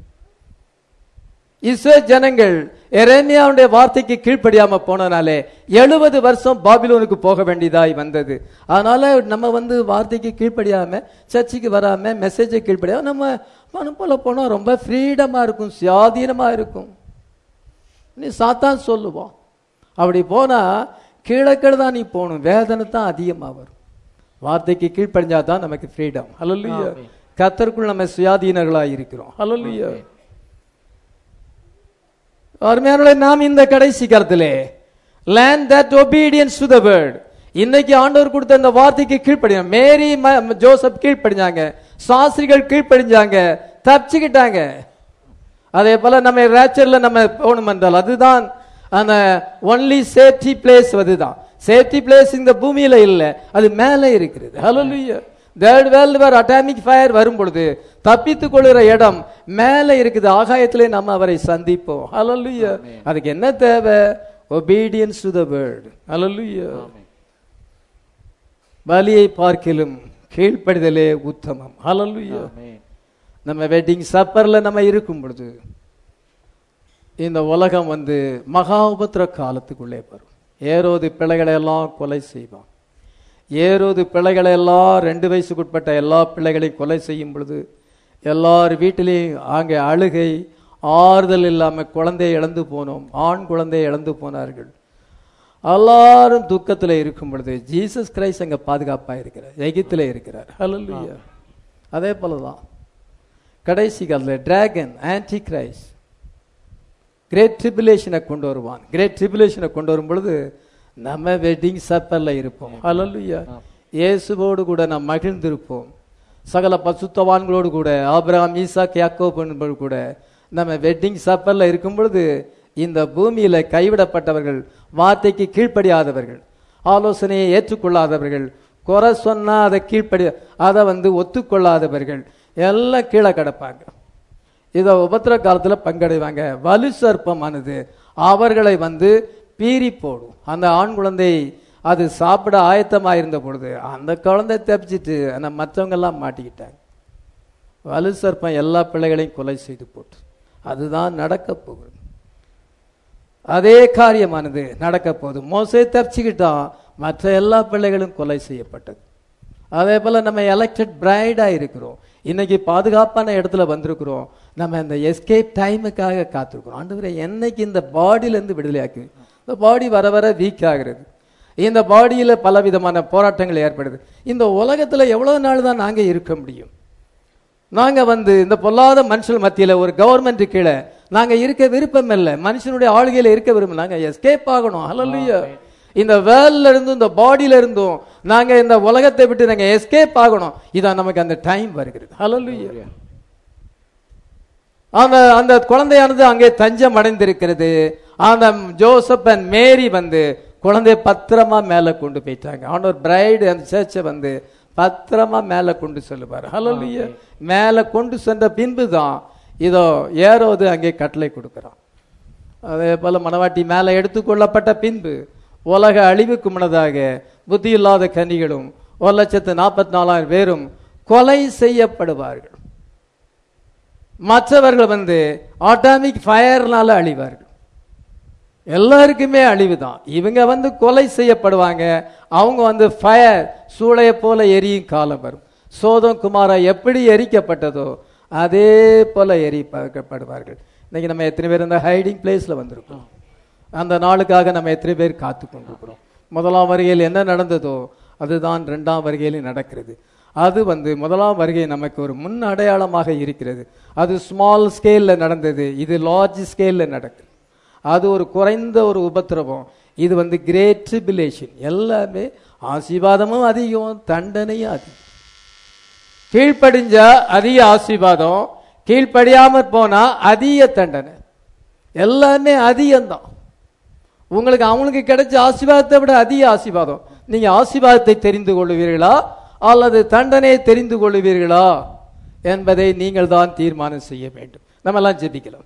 இஸ்ரே ஜனங்கள் எரேமியாவுடைய வார்த்தைக்கு கீழ்ப்படியாம போனனாலே எழுபது வருஷம் பாபிலோனுக்கு போக வேண்டியதாய் வந்தது அதனால நம்ம வந்து வார்த்தைக்கு கீழ்ப்படியாம சர்ச்சுக்கு வராம மெசேஜை கீழ்ப்படியாம நம்ம மனம் போல போனா ரொம்ப ஃப்ரீடமா இருக்கும் சுயாதீனமா இருக்கும் நீ சாத்தான் சொல்லுவோம் அப்படி போனா கீழே கீழே தான் நீ போகணும் வேதனை தான் அதிகமா வரும் வார்த்தைக்கு கீழ்ப்படிஞ்சா தான் நமக்கு ஃப்ரீடம் ஹalleluya ஆமென். கத்தருக்குள் நம்ம சுயாதீனர்களா இருக்கிறோம் ஹalleluya அருமையானவர்களே நாம் இந்த கடைசி காலத்திலே land that obedience to the word இன்னைக்கு ஆண்டவர் கொடுத்த இந்த வார்த்தைக்கு கீழ்ப்படிங்க மேரி ம- ஜோசப் கீழ்ப்படிஞ்சாங்க சாஸ்திரிகள் கீழ்ப்படிஞ்சாங்க தப்பிச்சுக்கிட்டாங்க அதே போல நம்ம ரேச்சர்ல நம்ம போகணும் என்றால் அதுதான் அந்த ஒன்லி சேஃப்டி பிளேஸ் அதுதான் சேஃப்டி பிளேஸ் இந்த பூமியில இல்ல அது மேலே இருக்கிறது ஹalleluya third world war atomic fire வரும் பொழுது தப்பித்துக் கொள்கிற இடம் மேலே இருக்குது ஆகாயத்திலே நம்ம அவரை சந்திப்போம் ஹalleluya அதுக்கு என்ன தேவை obedience டு த வேர்ட் ஹalleluya பலியை பார்க்கிலும் கீழ்ப்படிதலே உத்தமம் ஹalleluya ஆமென் நம்ம வெட்டிங் சப்பர்ல நம்ம இருக்கும் பொழுது இந்த உலகம் வந்து மகா உபத்திர காலத்துக்குள்ளே வரும் ஏரோது பிள்ளைகளை எல்லாம் கொலை செய்வான் ஏரோது பிள்ளைகளை எல்லாம் ரெண்டு வயசுக்குட்பட்ட எல்லா பிள்ளைகளையும் கொலை செய்யும் பொழுது எல்லார் வீட்டிலையும் அங்கே அழுகை ஆறுதல் இல்லாம குழந்தையை இழந்து போனோம் ஆண் குழந்தையை இழந்து போனார்கள் எல்லாரும் துக்கத்தில் இருக்கும் பொழுது ஜீசஸ் கிரைஸ்ட் அங்க பாதுகாப்பா இருக்கிறார் எகிப்திலே இருக்கிறார் ஹalleluya அதே போலதான் கடைசி காலத்தில் டிராகன் ஆன்டி கிரைஸ்ட் கிரேட் ட்ரிபுலேஷனை கொண்டு வருவான் கிரேட் ட்ரிபுலேஷனை கொண்டு வரும் பொழுது நம்ம வெட்டிங் சப்பர்ல இருப்போம் ஹalleluya இயேசுவோடு கூட நாம் மகிழ்ந்திருப்போம் சகல பசுத்தவான்களோடு கூட ஆபிரகாம் ஈசாக் யாக்கோப் என்பவர்கள் கூட நம்ம வெட்டிங் சப்பர்ல இருக்கும் பொழுது இந்த பூமியில கைவிடப்பட்டவர்கள் வார்த்தைக்கு கீழ்ப்படியாதவர்கள் ஆலோசனையை ஏற்றுக்கொள்ளாதவர்கள் குறை சொன்னா அதை கீழ்ப்படி அதை வந்து ஒத்துக்கொள்ளாதவர்கள் எல்லாம் கீழே கிடப்பாங்க இதை உபத்திர காலத்துல பங்கடைவாங்க வலு சர்ப்பமானது அவர்களை வந்து பீறி போடும் அந்த ஆண் குழந்தை அது சாப்பிட ஆயத்தமா இருந்த பொழுது அந்த குழந்தை தப்பிச்சிட்டு ஆனா மற்றவங்க எல்லாம் மாட்டிக்கிட்டாங்க வலு சர்ப்பம் எல்லா பிள்ளைகளையும் கொலை செய்து போட்டு அதுதான் நடக்க போகுது அதே காரியமானது நடக்க போகுது மோசே தப்பிச்சுக்கிட்டான் மற்ற எல்லா பிள்ளைகளும் கொலை செய்யப்பட்டது அதே போல நம்ம எலெக்டட் பிரைடா இருக்கிறோம் இன்னைக்கு பாதுகாப்பான இடத்துல வந்திருக்கிறோம் நம்ம இந்த எஸ்கேப் டைமுக்காக காத்திருக்கிறோம் ஆண்டவரே என்னைக்கு இந்த பாடியில இருந்து விடுதலையாக்கு இந்த பாடி வர வர வீக் ஆகுறது இந்த பாடியில பல விதமான போராட்டங்கள் ஏற்படுது இந்த உலகத்துல எவ்வளவு நாள் தான் நாங்க இருக்க முடியும் நாங்க வந்து இந்த பொல்லாத மனுஷன் மத்தியில ஒரு கவர்மெண்ட் கீழே நாங்க இருக்க விருப்பம் இல்லை மனுஷனுடைய ஆளுகையில இருக்க விரும்பல நாங்க எஸ்கேப் ஆகணும் ஹalleluya இந்த வேர்ல்ட்ல இருந்தும் இந்த பாடியில இருந்தும் நாங்க இந்த உலகத்தை விட்டு நாங்க எஸ்கேப் ஆகணும் இதான் நமக்கு அந்த டைம் வருகிறது ஹalleluya அந்த அந்த குழந்தையானது அங்கே தஞ்சம் அடைந்திருக்கிறது அந்த ஜோசப் அண்ட் மேரி வந்து குழந்தைய பத்திரமா மேல கொண்டு போயிட்டாங்க ஆண்டவர் பிரைடு அந்த சர்ச்சை வந்து பத்திரமா மேலே கொண்டு செல்லுவார் ஹalleluya மேலே கொண்டு சென்ற பின்பு தான் இதோ ஏரோது அங்கே கட்டளை கொடுக்கிறான் அதே போல மணவாட்டி மேலே எடுத்துக்கொள்ளப்பட்ட பின்பு உலக அழிவுக்கு முன்னதாக புத்தியில்லாத கன்னிகளும் ஒரு லட்சத்து நாற்பத்தி நாலாயிரம் பேரும் கொலை செய்யப்படுவார்கள் மற்றவர்கள் வந்து ஆட்டாமிக் ஃபயர்னால அழிவார்கள் எல்லாருக்குமே அழிவு தான் இவங்க வந்து கொலை செய்யப்படுவாங்க அவங்க வந்து ஃபயர் சூளையை போல எரியும் காலம் வரும் சோதம் குமாரா எப்படி எரிக்கப்பட்டதோ அதே போல எரிக்கப்படுவார்கள் இன்னைக்கு நம்ம எத்தனை பேர் இந்த ஹைடிங் பிளேஸ்ல வந்திருக்கோம் அந்த நாளுக்காக நம்ம எத்தனை பேர் காத்து கொண்டிருக்கிறோம் முதலாம் வருகையில் என்ன நடந்ததோ அதுதான் ரெண்டாம் வருகையிலும் நடக்கிறது அது வந்து முதலாம் வருகை நமக்கு ஒரு முன் அடையாளமாக இருக்கிறது அது ஸ்மால் ஸ்கேல்ல நடந்தது இது லார்ஜ் ஸ்கேல்ல நடக்குது அது ஒரு குறைந்த ஒரு உபத்திரவம் இது வந்து கிரேட் ட்ரிபிலேஷன் எல்லாமே ஆசீர்வாதமும் அதிகம் தண்டனையும் அதிகம் கீழ்ப்படிஞ்சா அதிக ஆசீர்வாதம் கீழ்ப்படியாம போனா அதிக தண்டனை எல்லாமே அதிகம்தான் உங்களுக்கு அவங்களுக்கு கிடைச்ச ஆசீர்வாதத்தை விட அதிக ஆசீர்வாதம் நீங்க ஆசீர்வாதத்தை தெரிந்து கொள்ளுவீர்களா அல்லது தண்டனையை தெரிந்து கொள்ளுவீர்களா என்பதை நீங்கள் தான் தீர்மானம் செய்ய வேண்டும் நம்ம எல்லாம் ஜெபிக்கலாம்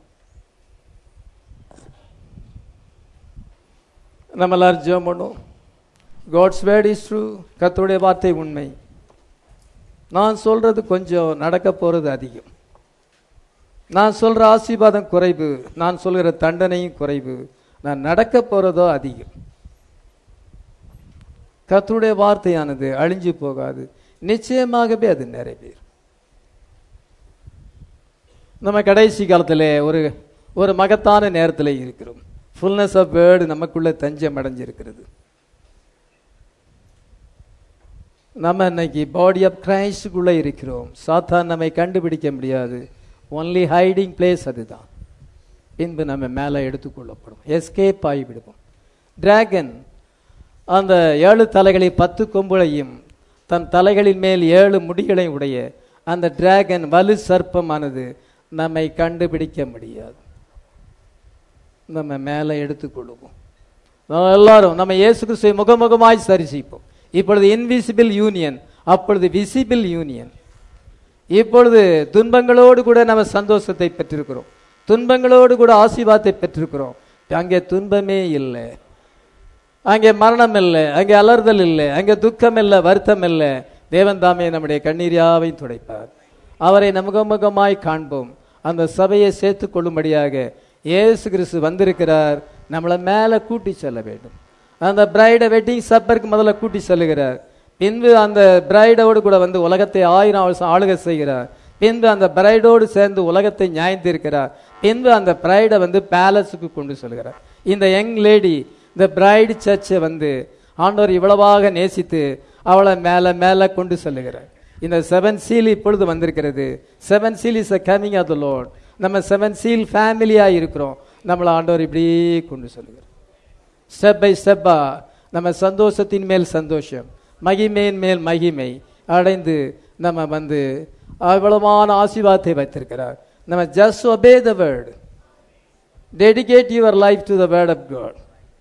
நம்ம எல்லாரும் ஜெபம் பண்ணுவோம் காட்ஸ் வேர்ட் இஸ் ட்ரூ கர்த்தருடைய வார்த்தை உண்மை நான் சொல்றது கொஞ்சம் நடக்க போறது அதிகம் நான் சொல்ற ஆசீர்வாதம் குறைவு நான் சொல்கிற தண்டனையும் குறைவு நான் நடக்க போறதோ அதிகம் கர்த்தருடைய வார்த்தையானது அழிஞ்சு போகாது நிச்சயமாகவே அது நிறைவேறும் நம்ம கடைசி காலத்தில் ஒரு ஒரு மகத்தான நேரத்தில் இருக்கிறோம் ஃபுல்னஸ் ஆஃப் வேர்டு நமக்குள்ள தஞ்சம் அடைஞ்சிருக்கிறது நம்ம இன்னைக்கு பாடி ஆஃப் கிரைஸ்டுக்குள்ள இருக்கிறோம் சாத்தான் நம்மை கண்டுபிடிக்க முடியாது ஒன்லி ஹைடிங் பிளேஸ் அதுதான் பின்பு நம்ம மேலே எடுத்துக்கொள்ளப்படும் எஸ்கேப் ஆகிவிடுவோம் டிராகன் அந்த ஏழு தலைகளை பத்து கொம்புகளையும் தன் தலைகளின் மேல் ஏழு முடிகளையும் உடைய அந்த டிராகன் வலு சர்ப்பமானது நம்மை கண்டுபிடிக்க முடியாது நம்ம மேலே எடுத்துக்கொள்வோம் நம்ம எல்லாரும் நம்ம இயேசு கிறிஸ்துவை முகமுகமாய் சரிசிப்போம் இப்பொழுது இன்விசிபிள் யூனியன் அப்பொழுது விசிபிள் யூனியன் இப்பொழுது துன்பங்களோடு கூட நம்ம சந்தோஷத்தை பெற்றிருக்கிறோம் துன்பங்களோடு கூட ஆசீர்வாதத்தை பெற்றிருக்கிறோம் அங்கே துன்பமே இல்லை அங்கே மரணம் இல்லை அங்கே அலறுதல் இல்லை அங்கே துக்கம் இல்லை வருத்தம் இல்லை தேவன் தாமே நம்முடைய கண்ணீரியாவையும் துடைப்பார் அவரை முகமுகமாய் காண்போம் அந்த சபையை சேர்த்து கொள்ளும்படியாக இயேசு கிறிஸ்து வந்திருக்கிறார் நம்மளை மேலே கூட்டி செல்ல வேண்டும் அந்த பிரைடை வெட்டிங் சப்பருக்கு முதல்ல கூட்டி செல்லுகிறார் பின்பு அந்த பிரைடோடு கூட வந்து உலகத்தை ஆயிரம் வருஷம் ஆளுகை செய்கிறார் பின்பு அந்த பிரைடோடு சேர்ந்து உலகத்தை நியாய்ந்திருக்கிறார் பின்பு அந்த பிரைடை வந்து பேலஸுக்கு கொண்டு செல்கிறார் இந்த யங் லேடி இந்த பிரைடு சர்ச்சை வந்து ஆண்டவர் இவ்வளவாக நேசித்து அவளை மேலே மேலே கொண்டு செல்லுகிறார் இந்த செவன் சீல் இப்பொழுது வந்திருக்கிறது seven seal is a coming of the lord நம்ம செவன் சீல் ஃபேமிலியாக இருக்கிறோம் நம்மளை ஆண்டவர் இப்படியே கொண்டு செல்லுகிறார் ஸ்டெப் பை ஸ்டெப்பா நம்ம சந்தோஷத்தின் மேல் சந்தோஷம் மகிமையின் மேல் மகிமை அடைந்து நம்ம வந்து அவ்வளவான ஆசீர்வாதத்தை வைத்திருக்கிறார் நம்ம just obey the word dedicate your life to the word of God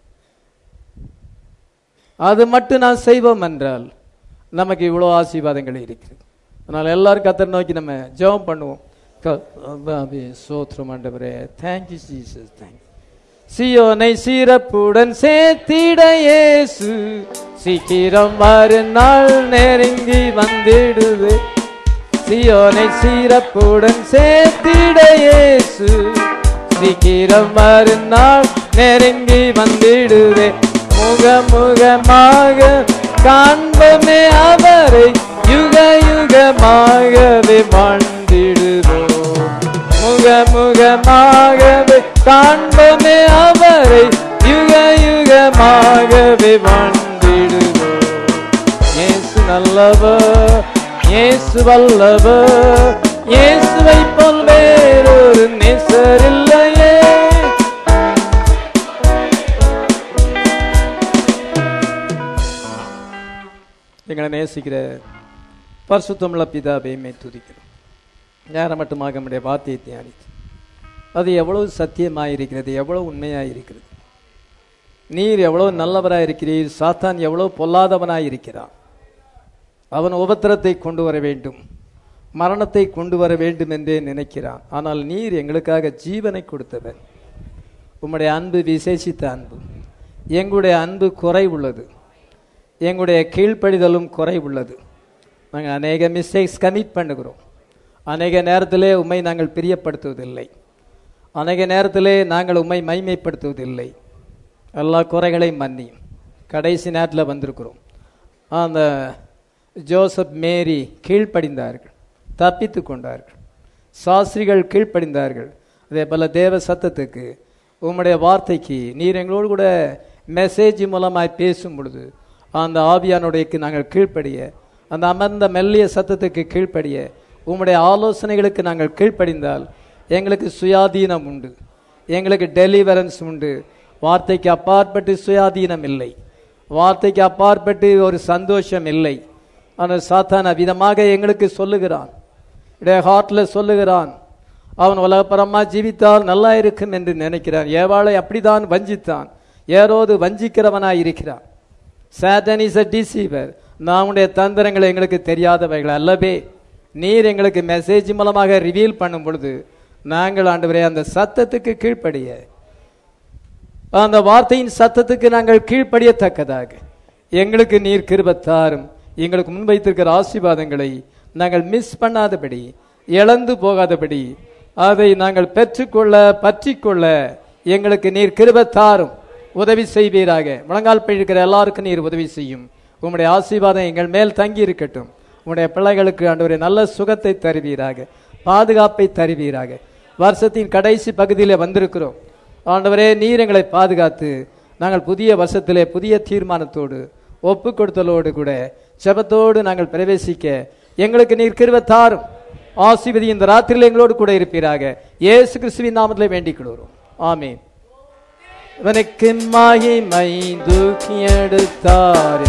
அது மட்டும் நான் செய்வோம் என்றால் நமக்கு இவ்வளோ ஆசீர்வாதங்கள் இருக்கிறது அதனால் எல்லாரும் கத்தர் நோக்கி நம்ம ஜெபம் பண்ணுவோம் சோத்ரம் ஆண்டவரே தேங்க்யூ ஜீசஸ் தேங்க்யூ சியோனை சீரப்புடன் சேர்த்திட இயேசு சீக்கிரம் மறுநாள் நெருங்கி வந்திடுது சியோனை சீரப்புடன் சேர்த்திட இயேசு சீக்கிரம் மறுநாள் நெருங்கி வந்திடுவே முகமுகமாக காண்பமே அவரை யுக யுகமாகவே வாழ்ந்திடுவோம் முகமுகமாகவே காண்பமே அவரை யுக யுகமாகவே வாழ்ந்திடுவோம் இயேசு நல்லவர் இயேசு வல்லவர் இயேசுவை போல் வேறொரு நேசர் இல்லையே எங்களை நேசிக்கிற பரிசுத்தமுள்ள பிதாவை மே துதிக்கிறோம் நேரம் மட்டுமாக நம்முடைய வார்த்தையை தியானித்து அது எவ்வளவு சத்தியமாக இருக்கிறது எவ்வளவு உண்மையாக இருக்கிறது நீர் எவ்வளவு நல்லவராக இருக்கிறீர் சாத்தான் எவ்வளவு பொல்லாதவனாக இருக்கிறான் அவன் உபத்திரத்தை கொண்டு வர வேண்டும் மரணத்தை கொண்டு வர வேண்டும் என்றே நினைக்கிறான் ஆனால் நீர் எங்களுக்காக ஜீவனை கொடுத்தவர் உம்முடைய அன்பு விசேஷித்த அன்பு எங்களுடைய அன்பு குறை உள்ளது எங்களுடைய கீழ்ப்படிதலும் குறை உள்ளது நாங்கள் அநேக மிஸ்டேக்ஸ் கமிட் பண்ணுகிறோம் அநேக நேரத்திலே உம்மை நாங்கள் பிரியப்படுத்துவதில்லை அநேக நேரத்திலே நாங்கள் உம்மை மைமைப்படுத்துவதில்லை எல்லா குறைகளையும் மன்னியும் கடைசி நேரத்தில் வந்திருக்கிறோம் அந்த ஜோசப் மேரி கீழ்ப்படிந்தார்கள் தப்பித்து கொண்டார்கள் சாஸ்திரிகள் கீழ்ப்படிந்தார்கள் அதே போல தேவ சத்தத்துக்கு உம்முடைய வார்த்தைக்கு நீர் எங்களோடு கூட மெசேஜ் மூலமாய் பேசும் பொழுது அந்த ஆவியானுடையக்கு நாங்கள் கீழ்ப்படிய அந்த அமர்ந்த மெல்லிய சத்தத்துக்கு கீழ்ப்படிய உம்முடைய ஆலோசனைகளுக்கு நாங்கள் கீழ்ப்படிந்தால் எங்களுக்கு சுயாதீனம் உண்டு எங்களுக்கு டெலிவரன்ஸ் உண்டு வார்த்தைக்கு அப்பாற்பட்டு சுயாதீனம் இல்லை வார்த்தைக்கு அப்பாற்பட்டு ஒரு சந்தோஷம் இல்லை ஆனால் சாத்தான விதமாக எங்களுக்கு சொல்லுகிறான் இடைய ஹார்ட்டில் சொல்லுகிறான் அவன் உலகப்பரமா ஜீவித்தால் நல்லா இருக்கும் என்று நினைக்கிறான் ஏவாளை அப்படிதான் வஞ்சித்தான் ஏரோது வஞ்சிக்கிறவனாய் இருக்கிறான் சேட்டன் இஸ் அ டிசீவர் நம்முடைய தந்திரங்கள் எங்களுக்கு தெரியாதவைகள் அல்லவே நீர் எங்களுக்கு மெசேஜ் மூலமாக ரிவீல் பண்ணும் பொழுது நாங்கள் ஆண்டவரே அந்த சத்தத்துக்கு கீழ்ப்படிய அந்த வார்த்தையின் சத்தத்துக்கு நாங்கள் கீழ்ப்படியத்தக்கதாக எங்களுக்கு நீர் கிருபத்தாரும் எங்களுக்கு முன்வைத்திருக்கிற ஆசீர்வாதங்களை நாங்கள் மிஸ் பண்ணாதபடி இழந்து போகாதபடி அதை நாங்கள் பெற்றுக்கொள்ள பற்றிக்கொள்ள எங்களுக்கு நீர் கிருபத்தாரும் உதவி செய்வீராக முழங்கால் பிழைக்கிற எல்லாருக்கும் நீர் உதவி செய்யும் உம்முடைய ஆசீர்வாதம் எங்கள் மேல் தங்கி இருக்கட்டும் உம்முடைய பிள்ளைகளுக்கு ஆண்டவரே நல்ல சுகத்தை தருவீராக பாதுகாப்பை தருவீராக வருஷத்தின் கடைசி பகுதியில் வந்திருக்கிறோம் ஆண்டவரே நீர் எங்களை பாதுகாத்து நாங்கள் புதிய வருஷத்திலே புதிய தீர்மானத்தோடு ஒப்பு கொடுத்தலோடு கூட செபத்தோடு நாங்கள் பிரவேசிக்க எங்களுக்கு நீர் கிருபத்தாரும் ஆசீர்வதி இந்த ராத்திரியில் எங்களோடு கூட இருப்பீராக இயேசு கிறிஸ்துவின் நாமத்திலே வேண்டிக் கொள்கிறோம் ஆமென் இவனுக்கு மகிமை தூக்கி எடுத்தார்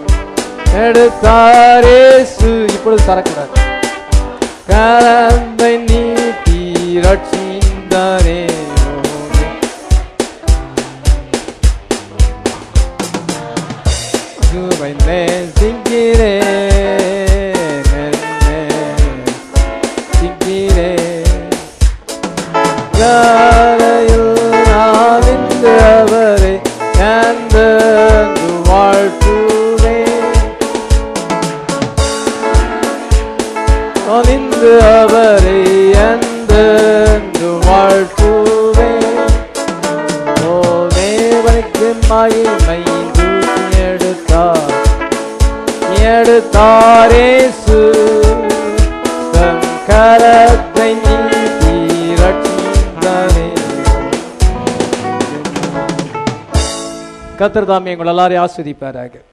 எடுத்தாரேசு இப்பொழுது தரக்கூடாது கரந்தை நீட்டி ரட்சிந்தாரே குவை நேசிக்கிறேன் சிக்கிறேன் யாரையில் நாவிந்து அவரை எந்த வாழ்த்துவேன் அணிந்து அவரை எந்த வாழ்த்துவேன் ஓ தேவனுக்கு மகிமை தூக்கி எடுத்தார் எடுத்தாரேசு தம் கரத்தை நீட்டி ரட்சித்தாரே கத்தர் தாமே உங்கள் எல்லாரையும் ஆஸ்வதிப்பாராக